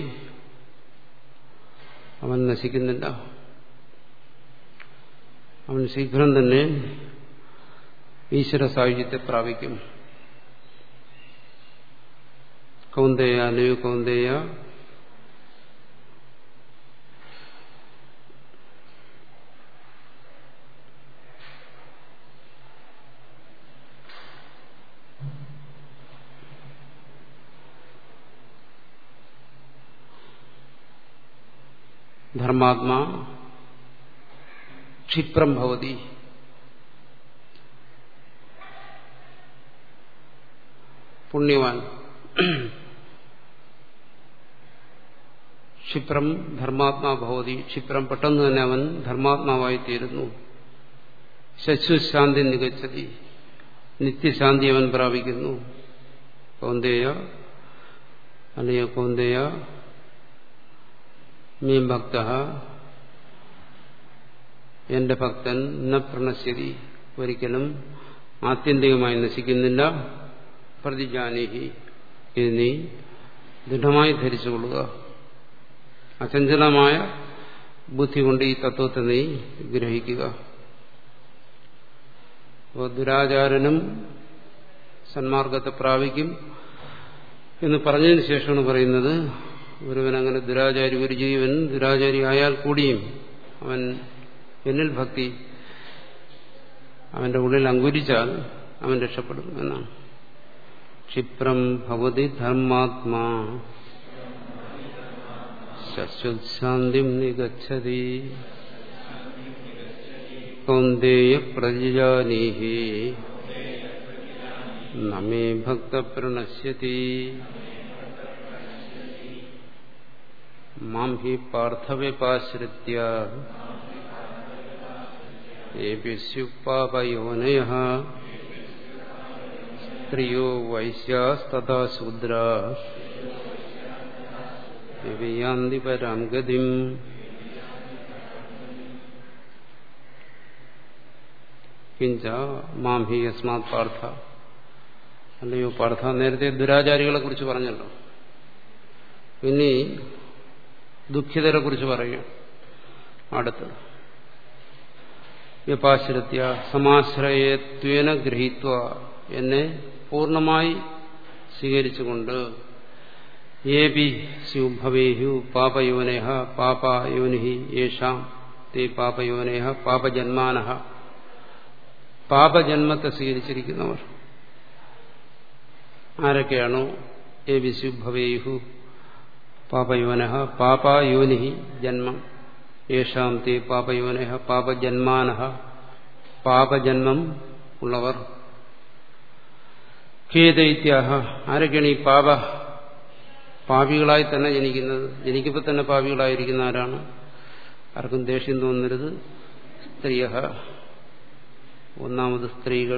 അവൻ നശിക്കുന്നില്ല അവൻ ശീഘ്രം തന്നെ ഈശ്വര സാഹിത്യത്തെ പ്രാപിക്കും കൗന്ദേയ അല്ലയോ കൗന്ദേയ ധർമാത്മാ ക്ഷിപ്രം ഭവതി പുണ്യവാൻ ക്ഷിപ്രം ധർമാത്മാ ഭവതി ക്ഷിപ്രം പെട്ടെന്ന് തന്നെ അവൻ ധർമാത്മാവായി തീരുന്നു ശശ്വശാന്തി നികച്ചതി നിത്യശാന്തി അവൻ പ്രാപിക്കുന്നു കൗന്ദേയ അല്ലയോ കൗന്ദേയ മീ ഭക്ത എന്റെ ഭക്തൻ ന പ്രണശ്യതി ഒരിക്കലും ആത്യന്തികമായി നശിക്കുന്നില്ല പ്രതിജാനീഹി ഇത് നീ ദൃഢമായി ധരിച്ചുകൊള്ളുക അചഞ്ചലമായ ബുദ്ധി കൊണ്ട് ഈ തത്വത്തെ നീ ഗ്രഹിക്കുക അപ്പോൾ ദുരാചാരനും സന്മാർഗത്തെ പ്രാപിക്കും എന്ന് പറഞ്ഞതിന് ശേഷമാണ് പറയുന്നത് ഒരുവൻ അങ്ങനെ ദുരാചാരി ഒരു ജീവൻ ദുരാചാരി ആയാൽ കൂടിയും അവൻ എന്നിൽ ഭക്തി അവന്റെ ഉള്ളിൽ അങ്കുരിച്ചാൽ അവൻ രക്ഷപ്പെടും എന്നാണ് ക്ഷിപ്രം ഭവതി ധർമാത്മാ ശാന്തിം നിഗച്ഛതി കൗന്ദേയ പ്രജാനീഹി നമേ ഭക്ത പ്രണശ്യതി മാം ഹി പാർത്ഥവ്യപാശ്രിത്യ ഏപ്യുപാപയോനയ സ്ത്രിയോ വൈശ്യാസ്തഥാ ശൂദ്ര യാന്തി പരാം ഗതിം കിഞ്ച മാം ഹി യസ്മാത് പാർത്ഥ അല്ലയോ പാർത്ഥ നേരത്തെ ദുരാചാരികളെ കുറിച്ച് പറഞ്ഞല്ലോ ഇനി ദുഃഖിതരെ കുറിച്ച് പറയുക അടുത്ത് വ്യപാശ്രത്യ സമാശ്രയത്വേന ഗ്രഹിത്വ എന്നെ പൂർണ്ണമായി സ്വീകരിച്ചുകൊണ്ട് ഏപി സ്യുഭവേഹു പാപയോനേഹ പാപയോനി യേഷാം തേ പാപയോനേഹ പാപജന്മാനഹ പാപജന്മത്തെ സ്വീകരിച്ചിരിക്കുന്നവർ ആരൊക്കെയാണോ ഏ വിശുഭവേഹു പാപയോനഃ പാപയോനി ജന്മം യേഷാം തേ പാപയോനഃ പാപജന്മാനഃ പാപജന്മം ഉള്ളവർ ഖേദൈത്യാഹ ആരൊക്കെയാണ് ഈ പാപ പാപികളായി തന്നെ ജനിക്കുന്നത് ജനിക്കുമ്പോൾ തന്നെ പാപികളായിരിക്കുന്ന ആരാണ് ആർക്കും ദേഷ്യം തോന്നരുത് സ്ത്രീയ ഒന്നാമത് സ്ത്രീകൾ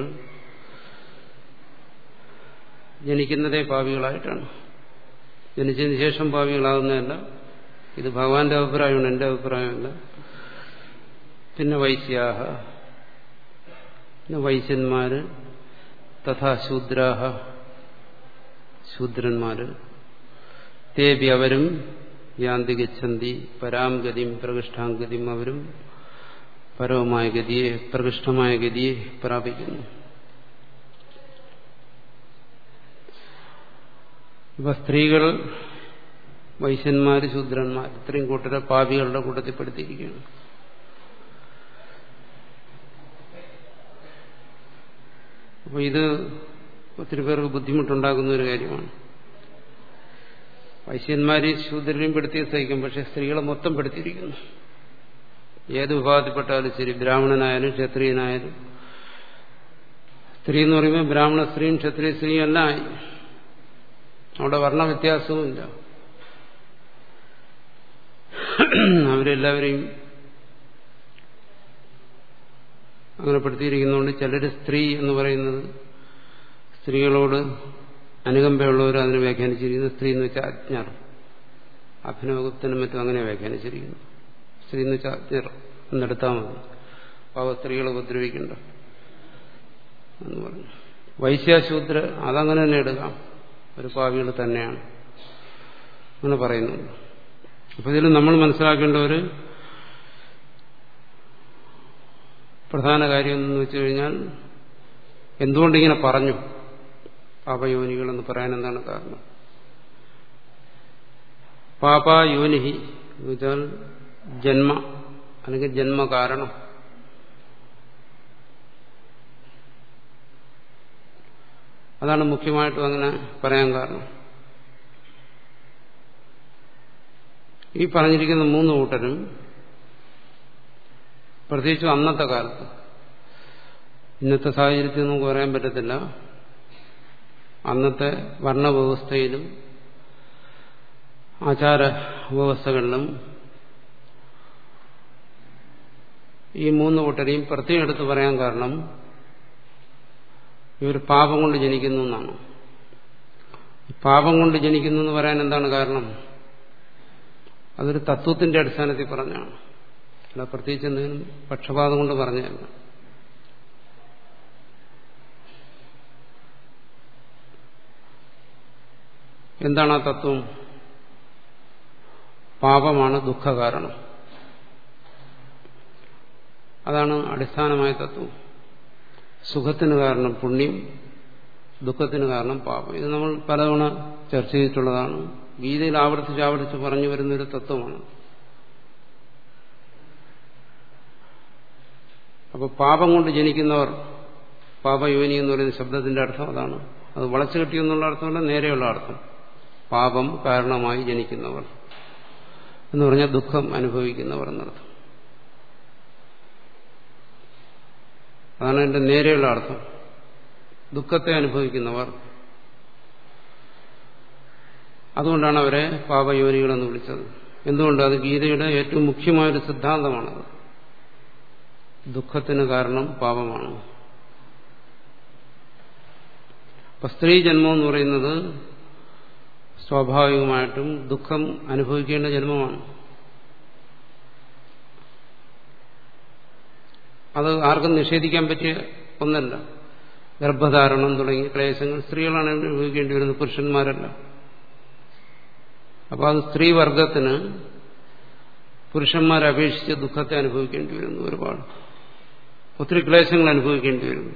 ജനിക്കുന്നതേ പാപികളായിട്ടാണ് ജനിച്ചതിന് ശേഷം പാപികളാകുന്നതല്ല ഇത് ഭഗവാന്റെ അഭിപ്രായമാണ് എന്റെ അഭിപ്രായമല്ല പിന്നെ വൈശ്യാഹ പിന്നെ വൈശ്യന്മാര് തഥാ ശൂദ്രാഹ ശൂദ്രന്മാര് തേബി അവരും യാന്തി ഗച്ഛന്തി പരാംഗതിയും പ്രകൃഷ്ടാംഗതിയും അവരും പരവുമായ ഗതിയെ പ്രകൃഷ്ടമായ ഗതിയെ പ്രാപിക്കുന്നു ഇപ്പൊ സ്ത്രീകൾ വൈശ്യന്മാര് ശൂദ്രന്മാർ ഇത്രയും കൂട്ടരെ പാപികളുടെ കൂട്ടത്തിൽപ്പെടുത്തിയിരിക്കുകയാണ് അപ്പൊ ഇത് ഒത്തിരി പേർക്ക് ബുദ്ധിമുട്ടുണ്ടാകുന്ന ഒരു കാര്യമാണ് വൈശ്യന്മാരെയും ശൂദ്രനെയും പെടുത്തി സഹിക്കും പക്ഷെ സ്ത്രീകളെ മൊത്തം പെടുത്തിയിരിക്കുന്നു ഏത് വിഭാഗത്തിൽപ്പെട്ടാലും ശരി ബ്രാഹ്മണനായാലും ക്ഷത്രിയനായാലും സ്ത്രീ എന്ന് പറയുമ്പോൾ ബ്രാഹ്മണ സ്ത്രീയും ക്ഷത്രിയ സ്ത്രീയും എല്ലാം ആയി അവിടെ വർണ്ണവ്യത്യാസവുമില്ല അവരെല്ലാവരെയും അങ്ങനെ പെടുത്തിയിരിക്കുന്നതുകൊണ്ട് ചിലർ സ്ത്രീ എന്ന് പറയുന്നത് സ്ത്രീകളോട് അനുകമ്പയുള്ളവർ അതിനെ വ്യാഖ്യാനിച്ചിരിക്കുന്നത് സ്ത്രീ എന്ന് വെച്ചാൽ അജ്ഞർ അഭിനവഗുപ്തനും മറ്റും അങ്ങനെ വ്യാഖ്യാനിച്ചിരിക്കുന്നു സ്ത്രീ എന്ന് വെച്ചാൽ അജ്ഞർ എന്നെടുത്താൽ മതി പാവ സ്ത്രീകളെ ഉപദ്രവിക്കണ്ട എന്ന് പറഞ്ഞു വൈശ്യാശൂദ്ര അതങ്ങനെ തന്നെ എടുക്കാം ഒരു പാവികൾ തന്നെയാണ് അങ്ങനെ പറയുന്നുണ്ട് അപ്പൊ ഇതിൽ നമ്മൾ മനസ്സിലാക്കേണ്ട ഒരു പ്രധാന കാര്യം എന്ന് വെച്ചു കഴിഞ്ഞാൽ എന്തുകൊണ്ടിങ്ങനെ പറഞ്ഞു പാപയോനികൾ എന്ന് പറയാൻ എന്താണ് കാരണം പാപയോനിഹി എന്ന് വെച്ചാൽ ജന്മ അല്ലെങ്കിൽ ജന്മകാരണം അതാണ് മുഖ്യമായിട്ടും അങ്ങനെ പറയാൻ കാരണം ഈ പറഞ്ഞിരിക്കുന്ന മൂന്ന് കൂട്ടരും പ്രത്യേകിച്ചും അന്നത്തെ കാലത്ത് ഇന്നത്തെ സാഹചര്യത്തിൽ നമുക്ക് പറയാൻ പറ്റത്തില്ല അന്നത്തെ വർണ്ണവ്യവസ്ഥയിലും ആചാര വ്യവസ്ഥകളിലും ഈ മൂന്ന് കൂട്ടരെയും പ്രത്യേകം എടുത്ത് പറയാൻ കാരണം ഇവർ പാപം കൊണ്ട് ജനിക്കുന്നു എന്നാണ് പാപം കൊണ്ട് ജനിക്കുന്നു എന്ന് പറയാൻ എന്താണ് കാരണം അതൊരു തത്വത്തിന്റെ അടിസ്ഥാനത്തിൽ പറഞ്ഞാണ് അല്ല പ്രത്യേകിച്ച് എന്തെങ്കിലും പക്ഷപാതം കൊണ്ട് പറഞ്ഞതല്ല എന്താണ് ആ തത്വം പാപമാണ് ദുഃഖകാരണം അതാണ് അടിസ്ഥാനമായ തത്വം സുഖത്തിന് കാരണം പുണ്യം ദുഃഖത്തിന് കാരണം പാപം ഇത് നമ്മൾ പലതവണ ചർച്ച ചെയ്തിട്ടുള്ളതാണ് ഗീതയിൽ ആവർത്തിച്ച് ആവർത്തിച്ച് പറഞ്ഞു വരുന്നൊരു തത്വമാണ് അപ്പോൾ പാപം കൊണ്ട് ജനിക്കുന്നവർ പാപയോനി എന്ന് പറയുന്ന ശബ്ദത്തിന്റെ അർത്ഥം അതാണ് അത് വളച്ചു കെട്ടി എന്നുള്ള അർത്ഥമല്ല നേരെയുള്ള അർത്ഥം പാപം കാരണമായി ജനിക്കുന്നവർ എന്ന് പറഞ്ഞാൽ ദുഃഖം അനുഭവിക്കുന്നവർ എന്നർത്ഥം അതാണ് എന്റെ നേരെയുള്ള അർത്ഥം ദുഃഖത്തെ അനുഭവിക്കുന്നവർ അതുകൊണ്ടാണ് അവരെ പാപയോനികളെന്ന് വിളിച്ചത് എന്തുകൊണ്ട് അത് ഗീതയുടെ ഏറ്റവും മുഖ്യമായൊരു സിദ്ധാന്തമാണത് ദുഃഖത്തിന് കാരണം പാപമാണ് അപ്പൊ സ്ത്രീ ജന്മം എന്ന് പറയുന്നത് സ്വാഭാവികമായിട്ടും ദുഃഖം അനുഭവിക്കേണ്ട ജന്മമാണ് അത് ആർക്കും നിഷേധിക്കാൻ പറ്റിയ ഒന്നല്ല ഗർഭധാരണം തുടങ്ങിയ ക്ലേശങ്ങൾ സ്ത്രീകളാണ് അനുഭവിക്കേണ്ടി വരുന്നത് പുരുഷന്മാരല്ല അപ്പോൾ അത് സ്ത്രീവർഗത്തിന് പുരുഷന്മാരെ അപേക്ഷിച്ച് ദുഃഖത്തെ അനുഭവിക്കേണ്ടി വരുന്നു ഒരുപാട് ഒത്തിരി ക്ലേശങ്ങൾ അനുഭവിക്കേണ്ടി വരുന്നു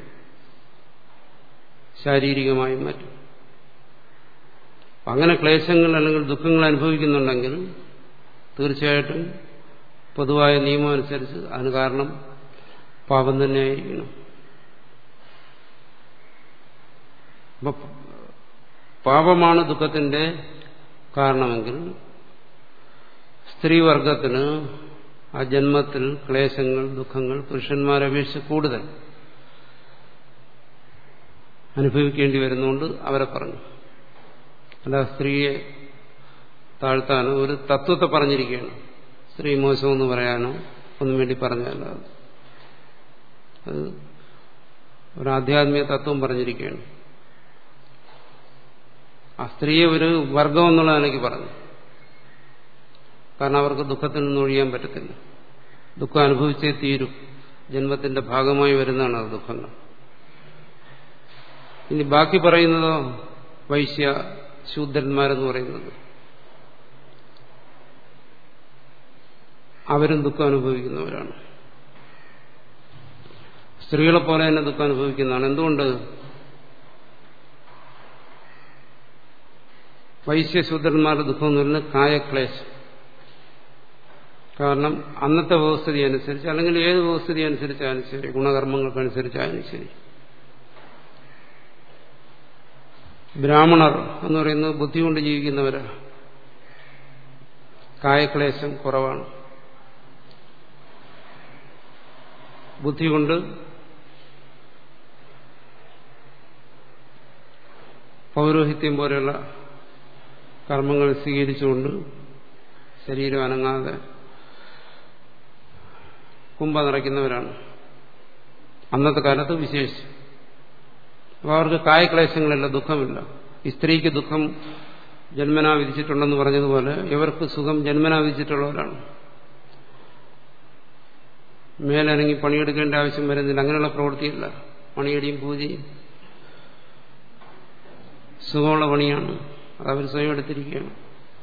ശാരീരികമായും മറ്റും അങ്ങനെ ക്ലേശങ്ങൾ അല്ലെങ്കിൽ ദുഃഖങ്ങൾ അനുഭവിക്കുന്നുണ്ടെങ്കിൽ തീർച്ചയായിട്ടും പൊതുവായ നിയമം അനുസരിച്ച് അതിന് കാരണം പാപം തന്നെയായിരിക്കണം അപ്പൊ പാപമാണ് ദുഃഖത്തിന്റെ കാരണമെങ്കിൽ സ്ത്രീവർഗത്തിന് ആ ജന്മത്തിൽ ക്ലേശങ്ങൾ ദുഃഖങ്ങൾ പുരുഷന്മാരെ അപേക്ഷിച്ച് കൂടുതൽ അനുഭവിക്കേണ്ടി വരുന്നുകൊണ്ട് അവരെ പറഞ്ഞു അല്ല സ്ത്രീയെ താഴ്ത്താനോ ഒരു തത്വത്തെ പറഞ്ഞിരിക്കുകയാണ് സ്ത്രീ മോശമെന്ന് പറയാനോ ഒന്നും വേണ്ടി പറഞ്ഞല്ല അത് ഒരു ആധ്യാത്മിക തത്വം പറഞ്ഞിരിക്കുകയാണ് ആ സ്ത്രീയെ ഒരു വർഗം എന്നുള്ള നിലയ്ക്ക് പറഞ്ഞു കാരണം അവർക്ക് ദുഃഖത്തിൽ നിന്ന് ഒഴിയാൻ പറ്റത്തില്ല ദുഃഖം അനുഭവിച്ചേ തീരും ജന്മത്തിന്റെ ഭാഗമായി വരുന്നതാണ് അത് ദുഃഖങ്ങൾ ഇനി ബാക്കി പറയുന്നതോ വൈശ്യ ശൂദ്രന്മാരെന്ന് പറയുന്നത് അവരും ദുഃഖം അനുഭവിക്കുന്നവരാണ് സ്ത്രീകളെ പോലെ തന്നെ ദുഃഖം അനുഭവിക്കുന്നതാണ് എന്തുകൊണ്ട് വൈശ്യശൂദ്രന്മാരുടെ ദുഃഖം എന്ന് പറയുന്നത് കായക്ലേശം കാരണം അന്നത്തെ വ്യവസ്ഥിതി അനുസരിച്ച് അല്ലെങ്കിൽ ഏത് വ്യവസ്ഥിതി അനുസരിച്ചാലും ശരി ഗുണകർമ്മങ്ങൾക്കനുസരിച്ചാലും ശരി ബ്രാഹ്മണർ എന്ന് പറയുന്നത് ബുദ്ധി കൊണ്ട് ജീവിക്കുന്നവരാ കായക്ലേശം കുറവാണ് ബുദ്ധി കൊണ്ട് പൗരോഹിത്യം പോലെയുള്ള കർമ്മങ്ങൾ സ്വീകരിച്ചുകൊണ്ട് ശരീരം അനങ്ങാതെ കുമ്പ നിറയ്ക്കുന്നവരാണ് അന്നത്തെ കാലത്ത് വിശേഷിച്ചു അപ്പോൾ അവർക്ക് കായക്ലേശങ്ങളില്ല ദുഃഖമില്ല ഈ സ്ത്രീക്ക് ദുഃഖം ജന്മനാ വിധിച്ചിട്ടുണ്ടെന്ന് പറഞ്ഞതുപോലെ ഇവർക്ക് സുഖം ജന്മനാ വിധിച്ചിട്ടുള്ളവരാണ് മേലനങ്ങി പണിയെടുക്കേണ്ട ആവശ്യം വരുന്നില്ല അങ്ങനെയുള്ള പ്രവൃത്തിയില്ല പണിയടിയും പൂജയും സുഖമുള്ള പണിയാണ് അതവർ സ്വയം എടുത്തിരിക്കുകയാണ്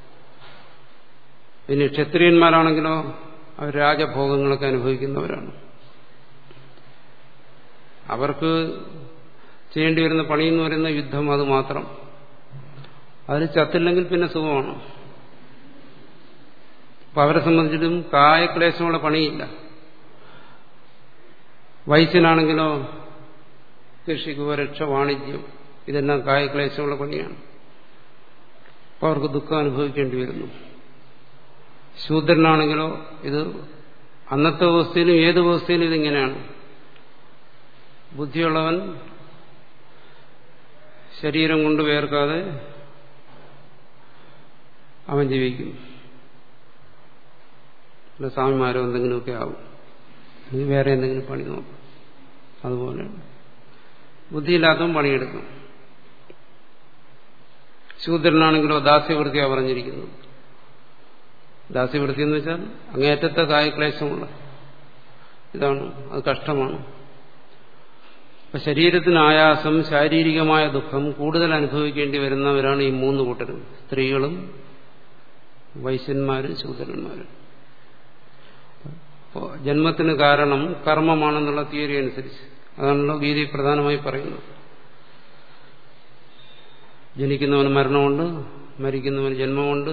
പിന്നെ ക്ഷത്രിയന്മാരാണെങ്കിലോ അവർ രാജഭോഗങ്ങളൊക്കെ അനുഭവിക്കുന്നവരാണ് അവർക്ക് ചെയ്യേണ്ടി വരുന്ന പണി എന്ന് പറയുന്ന യുദ്ധം അത് മാത്രം അതിൽ ചത്തില്ലെങ്കിൽ പിന്നെ സുഖമാണ് അപ്പൊ അവരെ സംബന്ധിച്ചിട്ടും കായക്ലേശമുള്ള പണിയില്ല വൈശ്യനാണെങ്കിലോ കൃഷി ഗോരക്ഷ വാണിജ്യം ഇതെല്ലാം കായക്ലേശമുള്ള പണിയാണ് അപ്പൊ അവർക്ക് ദുഃഖം അനുഭവിക്കേണ്ടി വരുന്നു ശൂദ്രനാണെങ്കിലോ ഇത് അന്നത്തെ വ്യവസ്ഥയിലും ഏത് വ്യവസ്ഥയിലും ഇതിങ്ങനെയാണ് ബുദ്ധിയുള്ളവൻ ശരീരം കൊണ്ട് വേർക്കാതെ അവൻ ജീവിക്കും അല്ല സ്വാമിമാരോ എന്തെങ്കിലുമൊക്കെ ആവും അല്ലെങ്കിൽ വേറെ എന്തെങ്കിലും പണി നോക്കും അതുപോലെ ബുദ്ധിയില്ലാത്തവൻ പണിയെടുക്കും ശൂദ്രനാണെങ്കിലോ ദാസ്യവൃത്തിയാണ് പറഞ്ഞിരിക്കുന്നത് ദാസ്യവൃത്തി എന്ന് വെച്ചാൽ അങ്ങേറ്റത്തെ കായക്ലേശമുള്ള ഇതാണ് അത് കഷ്ടമാണ് അപ്പൊ ശരീരത്തിന് ആയാസം ശാരീരികമായ ദുഃഖം കൂടുതൽ അനുഭവിക്കേണ്ടി വരുന്നവരാണ് ഈ മൂന്ന് കൂട്ടരും സ്ത്രീകളും വൈശ്യന്മാരും ശൂദ്രന്മാരും അപ്പോൾ ജന്മത്തിന് കാരണം കർമ്മമാണെന്നുള്ള തിയറി അനുസരിച്ച് അതാണല്ലോ ഗീതി പ്രധാനമായി പറയുന്നത് ജനിക്കുന്നവന് മരണമുണ്ട് മരിക്കുന്നവന് ജന്മമുണ്ട്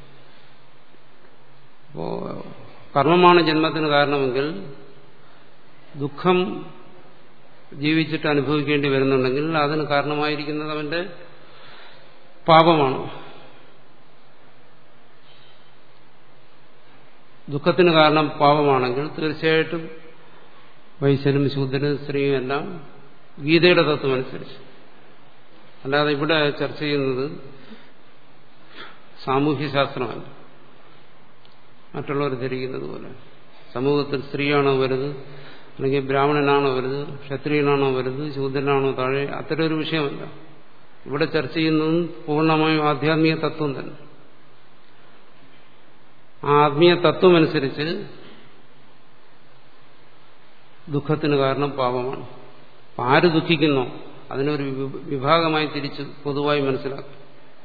അപ്പോ കർമ്മമാണ് ജന്മത്തിന് കാരണമെങ്കിൽ ദുഃഖം ജീവിച്ചിട്ട് അനുഭവിക്കേണ്ടി വരുന്നുണ്ടെങ്കിൽ അതിന് കാരണമായിരിക്കുന്നത് അവന്റെ പാപമാണ് ദുഃഖത്തിന് കാരണം പാപമാണെങ്കിൽ തീർച്ചയായിട്ടും വൈശ്യനും ശൂദ്രനും സ്ത്രീയും എല്ലാം ഗീതയുടെ തത്വം അനുസരിച്ച് അല്ലാതെ ഇവിടെ ചർച്ച ചെയ്യുന്നത് സാമൂഹ്യശാസ്ത്രമല്ല മറ്റുള്ളവർ ധരിക്കുന്നത് പോലെ സമൂഹത്തിൽ സ്ത്രീയാണോ വലുത് അല്ലെങ്കിൽ ബ്രാഹ്മണനാണോ വലുത് ക്ഷത്രിയനാണോ വലുത് ശൂദ്രനാണോ താഴെ അത്തരം ഒരു വിഷയമല്ല ഇവിടെ ചർച്ച ചെയ്യുന്നതും പൂർണ്ണമായും ആധ്യാത്മിക തത്വം തന്നെ ആ ആത്മീയ തത്വം അനുസരിച്ച് ദുഃഖത്തിന് കാരണം പാപമാണ് ആര് ദുഃഖിക്കുന്നോ അതിനൊരു വിഭാഗമായി തിരിച്ച് പൊതുവായി മനസ്സിലാക്കും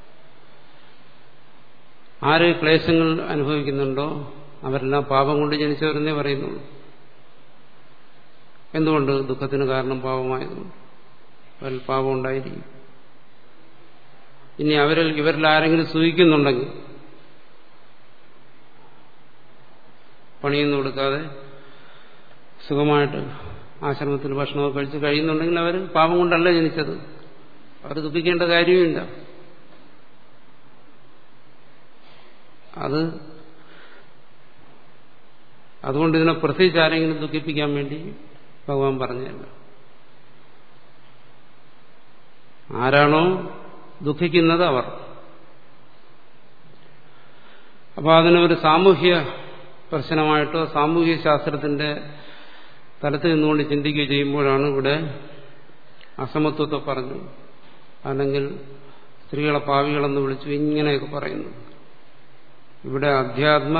ആര് ക്ലേശങ്ങൾ അനുഭവിക്കുന്നുണ്ടോ അവരെല്ലാം പാപം കൊണ്ട് ജനിച്ചവരെന്നേ പറയുന്നുള്ളൂ എന്തുകൊണ്ട് ദുഃഖത്തിന് കാരണം പാപമായതുകൊണ്ട് അവരിൽ പാപം ഉണ്ടായിരിക്കും ഇനി അവരിൽ ഇവരിൽ ആരെങ്കിലും സൂഹിക്കുന്നുണ്ടെങ്കിൽ പണിയൊന്നും കൊടുക്കാതെ സുഖമായിട്ട് ആശ്രമത്തിൽ ഭക്ഷണമൊക്കെ കഴിച്ച് കഴിയുന്നുണ്ടെങ്കിൽ അവർ പാപം കൊണ്ടല്ല ജനിച്ചത് അവർ ദുഃഖിക്കേണ്ട കാര്യവുമില്ല അത് അതുകൊണ്ട് ഇതിനെ പ്രത്യേകിച്ച് ആരെങ്കിലും ദുഃഖിപ്പിക്കാൻ വേണ്ടി ഭഗവാൻ പറഞ്ഞതല്ല ആരാണോ ദുഃഖിക്കുന്നത് അവർ അപ്പോൾ അതിനൊരു സാമൂഹ്യ പ്രശ്നമായിട്ടോ സാമൂഹ്യ ശാസ്ത്രത്തിന്റെ തലത്തിൽ നിന്നുകൊണ്ട് ചിന്തിക്കുകയോ ചെയ്യുമ്പോഴാണ് ഇവിടെ അസമത്വത്തെ പറഞ്ഞു അല്ലെങ്കിൽ സ്ത്രീകളെ പാവികളെന്ന് വിളിച്ചു ഇങ്ങനെയൊക്കെ പറയുന്നു ഇവിടെ അധ്യാത്മ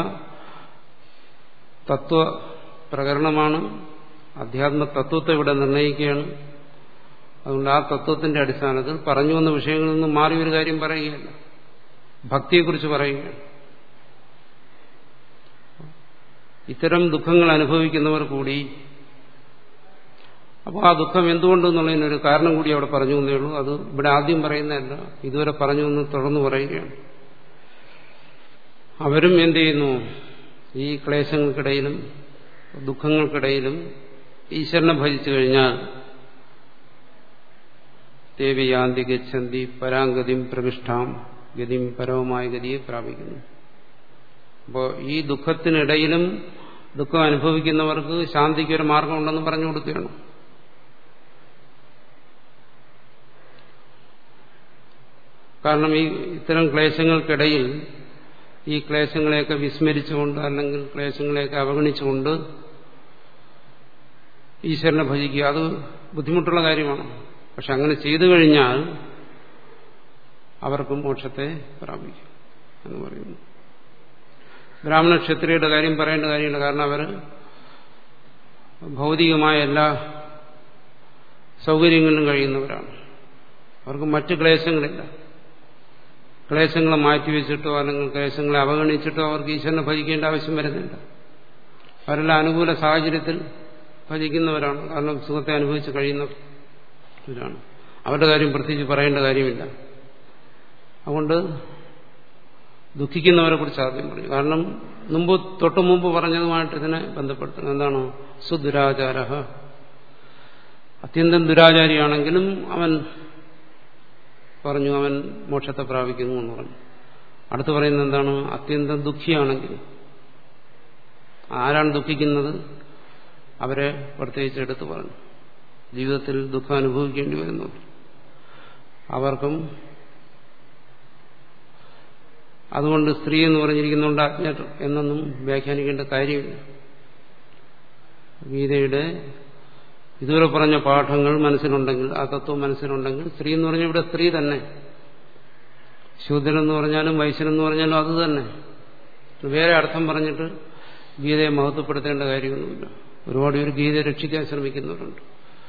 തത്വ പ്രകരണമാണ് അധ്യാത്മ തത്വത്തെ ഇവിടെ നിർണ്ണയിക്കുകയാണ് അതുകൊണ്ട് ആ തത്വത്തിന്റെ അടിസ്ഥാനത്തിൽ പറഞ്ഞു വന്ന വിഷയങ്ങളിൽ നിന്ന് മാറി ഒരു കാര്യം പറയുകയല്ല ഭക്തിയെക്കുറിച്ച് പറയുകയാണ് ഇത്തരം ദുഃഖങ്ങൾ അനുഭവിക്കുന്നവർ കൂടി അപ്പോൾ ആ ദുഃഖം എന്തുകൊണ്ടെന്നുള്ളതിനൊരു കാരണം കൂടി അവിടെ പറഞ്ഞു എന്നേ ഉള്ളൂ അത് ഇവിടെ ആദ്യം പറയുന്നതല്ല ഇതുവരെ പറഞ്ഞു എന്ന് തുടർന്ന് പറയുകയാണ് അവരും എന്ത് ചെയ്യുന്നു ഈ ക്ലേശങ്ങൾക്കിടയിലും ദുഃഖങ്ങൾക്കിടയിലും ഈശ്വരനെ ഭജിച്ചു കഴിഞ്ഞാൽ ദേവിയാന്തി ഗച്ഛന്തി പരാഗതിം പ്രവിഷ്ഠാം ഗതിയും പരവുമായ ഗതിയെ പ്രാപിക്കുന്നു അപ്പോൾ ഈ ദുഃഖത്തിനിടയിലും ദുഃഖം അനുഭവിക്കുന്നവർക്ക് ശാന്തിക്ക് ഒരു മാർഗമുണ്ടെന്ന് പറഞ്ഞു കൊടുക്കുകയാണ് കാരണം ഈ ഇത്തരം ക്ലേശങ്ങൾക്കിടയിൽ ഈ ക്ലേശങ്ങളെയൊക്കെ വിസ്മരിച്ചുകൊണ്ട് അല്ലെങ്കിൽ ക്ലേശങ്ങളെയൊക്കെ അവഗണിച്ചുകൊണ്ട് ഈശ്വരനെ ഭജിക്കുക അത് ബുദ്ധിമുട്ടുള്ള കാര്യമാണ് പക്ഷെ അങ്ങനെ ചെയ്തു കഴിഞ്ഞാൽ അവർക്കും മോക്ഷത്തെ പ്രാപിക്കും എന്ന് പറയുന്നു ബ്രാഹ്മണ ക്ഷത്രിയുടെ കാര്യം പറയേണ്ട കാര്യമില്ല കാരണം അവർ ഭൗതികമായ എല്ലാ സൗകര്യങ്ങളിലും കഴിയുന്നവരാണ് അവർക്ക് മറ്റ് ക്ലേശങ്ങളില്ല ക്ലേശങ്ങളെ മാറ്റിവെച്ചിട്ടോ അല്ലെങ്കിൽ ക്ലേശങ്ങളെ അവഗണിച്ചിട്ടോ അവർക്ക് ഈശ്വരനെ ഭജിക്കേണ്ട ആവശ്യം വരുന്നില്ല അവരെല്ലാം അനുകൂല സാഹചര്യത്തിൽ ഭജിക്കുന്നവരാണ് കാരണം സുഖത്തെ അനുഭവിച്ച് കഴിയുന്നവരാണ് അവരുടെ കാര്യം പ്രത്യേകിച്ച് പറയേണ്ട കാര്യമില്ല അതുകൊണ്ട് ദുഃഖിക്കുന്നവരെ കുറിച്ച് ആദ്യം പറഞ്ഞു കാരണം മുമ്പ് തൊട്ടു മുമ്പ് പറഞ്ഞതുമായിട്ട് ഇതിനെ ബന്ധപ്പെടുത്തണം എന്താണ് സുദുരാചാര അത്യന്തം ദുരാചാരിയാണെങ്കിലും അവൻ പറഞ്ഞു അവൻ മോക്ഷത്തെ പ്രാപിക്കുന്നു എന്ന് പറഞ്ഞു അടുത്ത് പറയുന്നത് എന്താണ് അത്യന്തം ദുഃഖിയാണെങ്കിൽ ആരാണ് ദുഃഖിക്കുന്നത് അവരെ പ്രത്യേകിച്ച് എടുത്തു പറഞ്ഞു ജീവിതത്തിൽ ദുഃഖം അനുഭവിക്കേണ്ടി വരുന്നു അവർക്കും അതുകൊണ്ട് സ്ത്രീ എന്ന് പറഞ്ഞിരിക്കുന്നുണ്ട് അജ്ഞർ എന്നൊന്നും വ്യാഖ്യാനിക്കേണ്ട കാര്യമില്ല ഗീതയുടെ ഇതുവരെ പറഞ്ഞ പാഠങ്ങൾ മനസ്സിലുണ്ടെങ്കിൽ ആ തത്വം മനസ്സിലുണ്ടെങ്കിൽ സ്ത്രീ എന്ന് പറഞ്ഞാൽ ഇവിടെ സ്ത്രീ തന്നെ ശൂദ്രൻ എന്ന് പറഞ്ഞാലും വൈശ്യൻ എന്ന് പറഞ്ഞാലും അത് തന്നെ വേറെ അർത്ഥം പറഞ്ഞിട്ട് ഗീതയെ മഹത്വപ്പെടുത്തേണ്ട കാര്യമൊന്നുമില്ല ഒരുപാട് പേര് ഗീതയെ രക്ഷിക്കാൻ ശ്രമിക്കുന്നവരുണ്ട്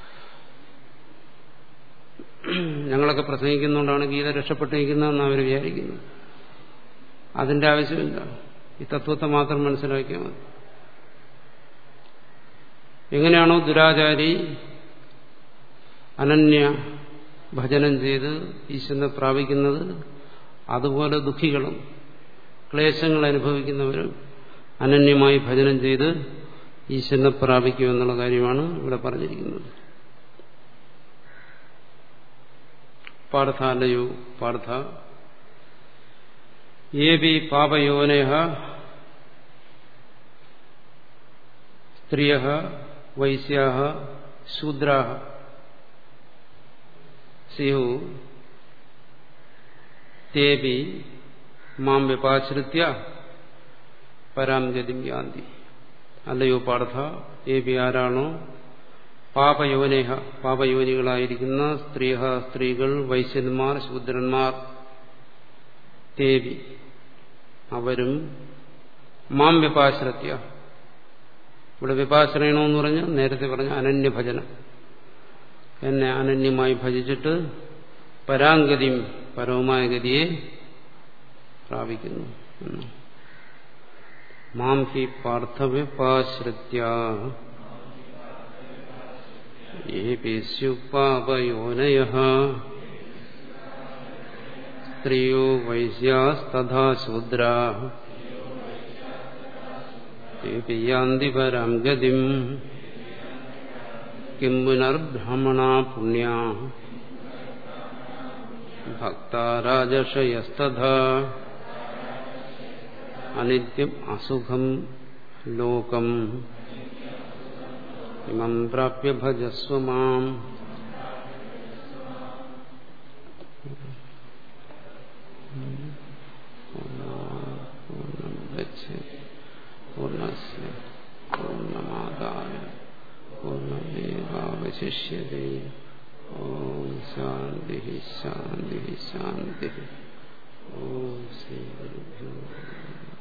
ഞങ്ങളൊക്കെ പ്രസംഗിക്കുന്നതുകൊണ്ടാണ് ഗീത രക്ഷപ്പെട്ടിരിക്കുന്നതെന്ന് അവർ വിചാരിക്കുന്നത് അതിന്റെ ആവശ്യമില്ല ഈ തത്വത്തെ മാത്രം മനസ്സിലാക്കിയാൽ മതി എങ്ങനെയാണോ ദുരാചാരി അനന്യ ഭജനം ചെയ്ത് ഈശ്വരനെ പ്രാപിക്കുന്നത് അതുപോലെ ദുഃഖികളും ക്ലേശങ്ങൾ അനുഭവിക്കുന്നവരും അനന്യമായി ഭജനം ചെയ്ത് ഈശ്വരനെ പ്രാപിക്കുമെന്നുള്ള കാര്യമാണ് ഇവിടെ പറഞ്ഞിരിക്കുന്നത് പാർത്ഥാലയോ പാർത്ഥ ഏബി പാപയോനയ സ്ത്രീയ വൈശ്യാ ശൂദ്രാ സ്യു തേബി മാം വ്യപാശ്രിത്യ പരാം ഗതിം യാന്തി അല്ലയോ പാർത്ഥ ഏബി ആരാണോ പാപയോനേഹ പാപയോനികളായിരിക്കുന്ന സ്ത്രീഹ സ്ത്രീകൾ വൈശ്യന്മാർ ശൂദ്രന്മാർ തേവി അവരും മാം വ്യപാശ്രത്യ ഇവിടെ വിപാശ്രയണമെന്ന് പറഞ്ഞ് നേരത്തെ പറഞ്ഞ അനന്യഭജനം എന്നെ അനന്യമായി ഭജിച്ചിട്ട് പരാങ്കതിയും പരവുമായ ഗതിയെ പ്രാപിക്കുന്നു എന്ന് മാം ഹി പാർത്ഥവ്യപാശ്രിത്യ പാപയോനയ സ്ത്രീയോ വൈശ്യാസ്തഥാ ശൂദ്രാ യാന്തി പരാം ഗതിം കിം പുനർബ്രാഹ്മണ പുണ്യ ഭക്താരാജഷയസ്തഥാ അനിത്യം അസുഖം ലോകം ഇമം പ്രാപ്യ ഭജസ്വ മാം പൂർണ്ണസ് പൂർണ്ണമാദായ പൂർണ്ണമേവാവശിഷ്യതേ ഓം ശാന്തി ശാന്തി ശാന്തി ഓം ശ്രീ ഗുരുഭ്യോ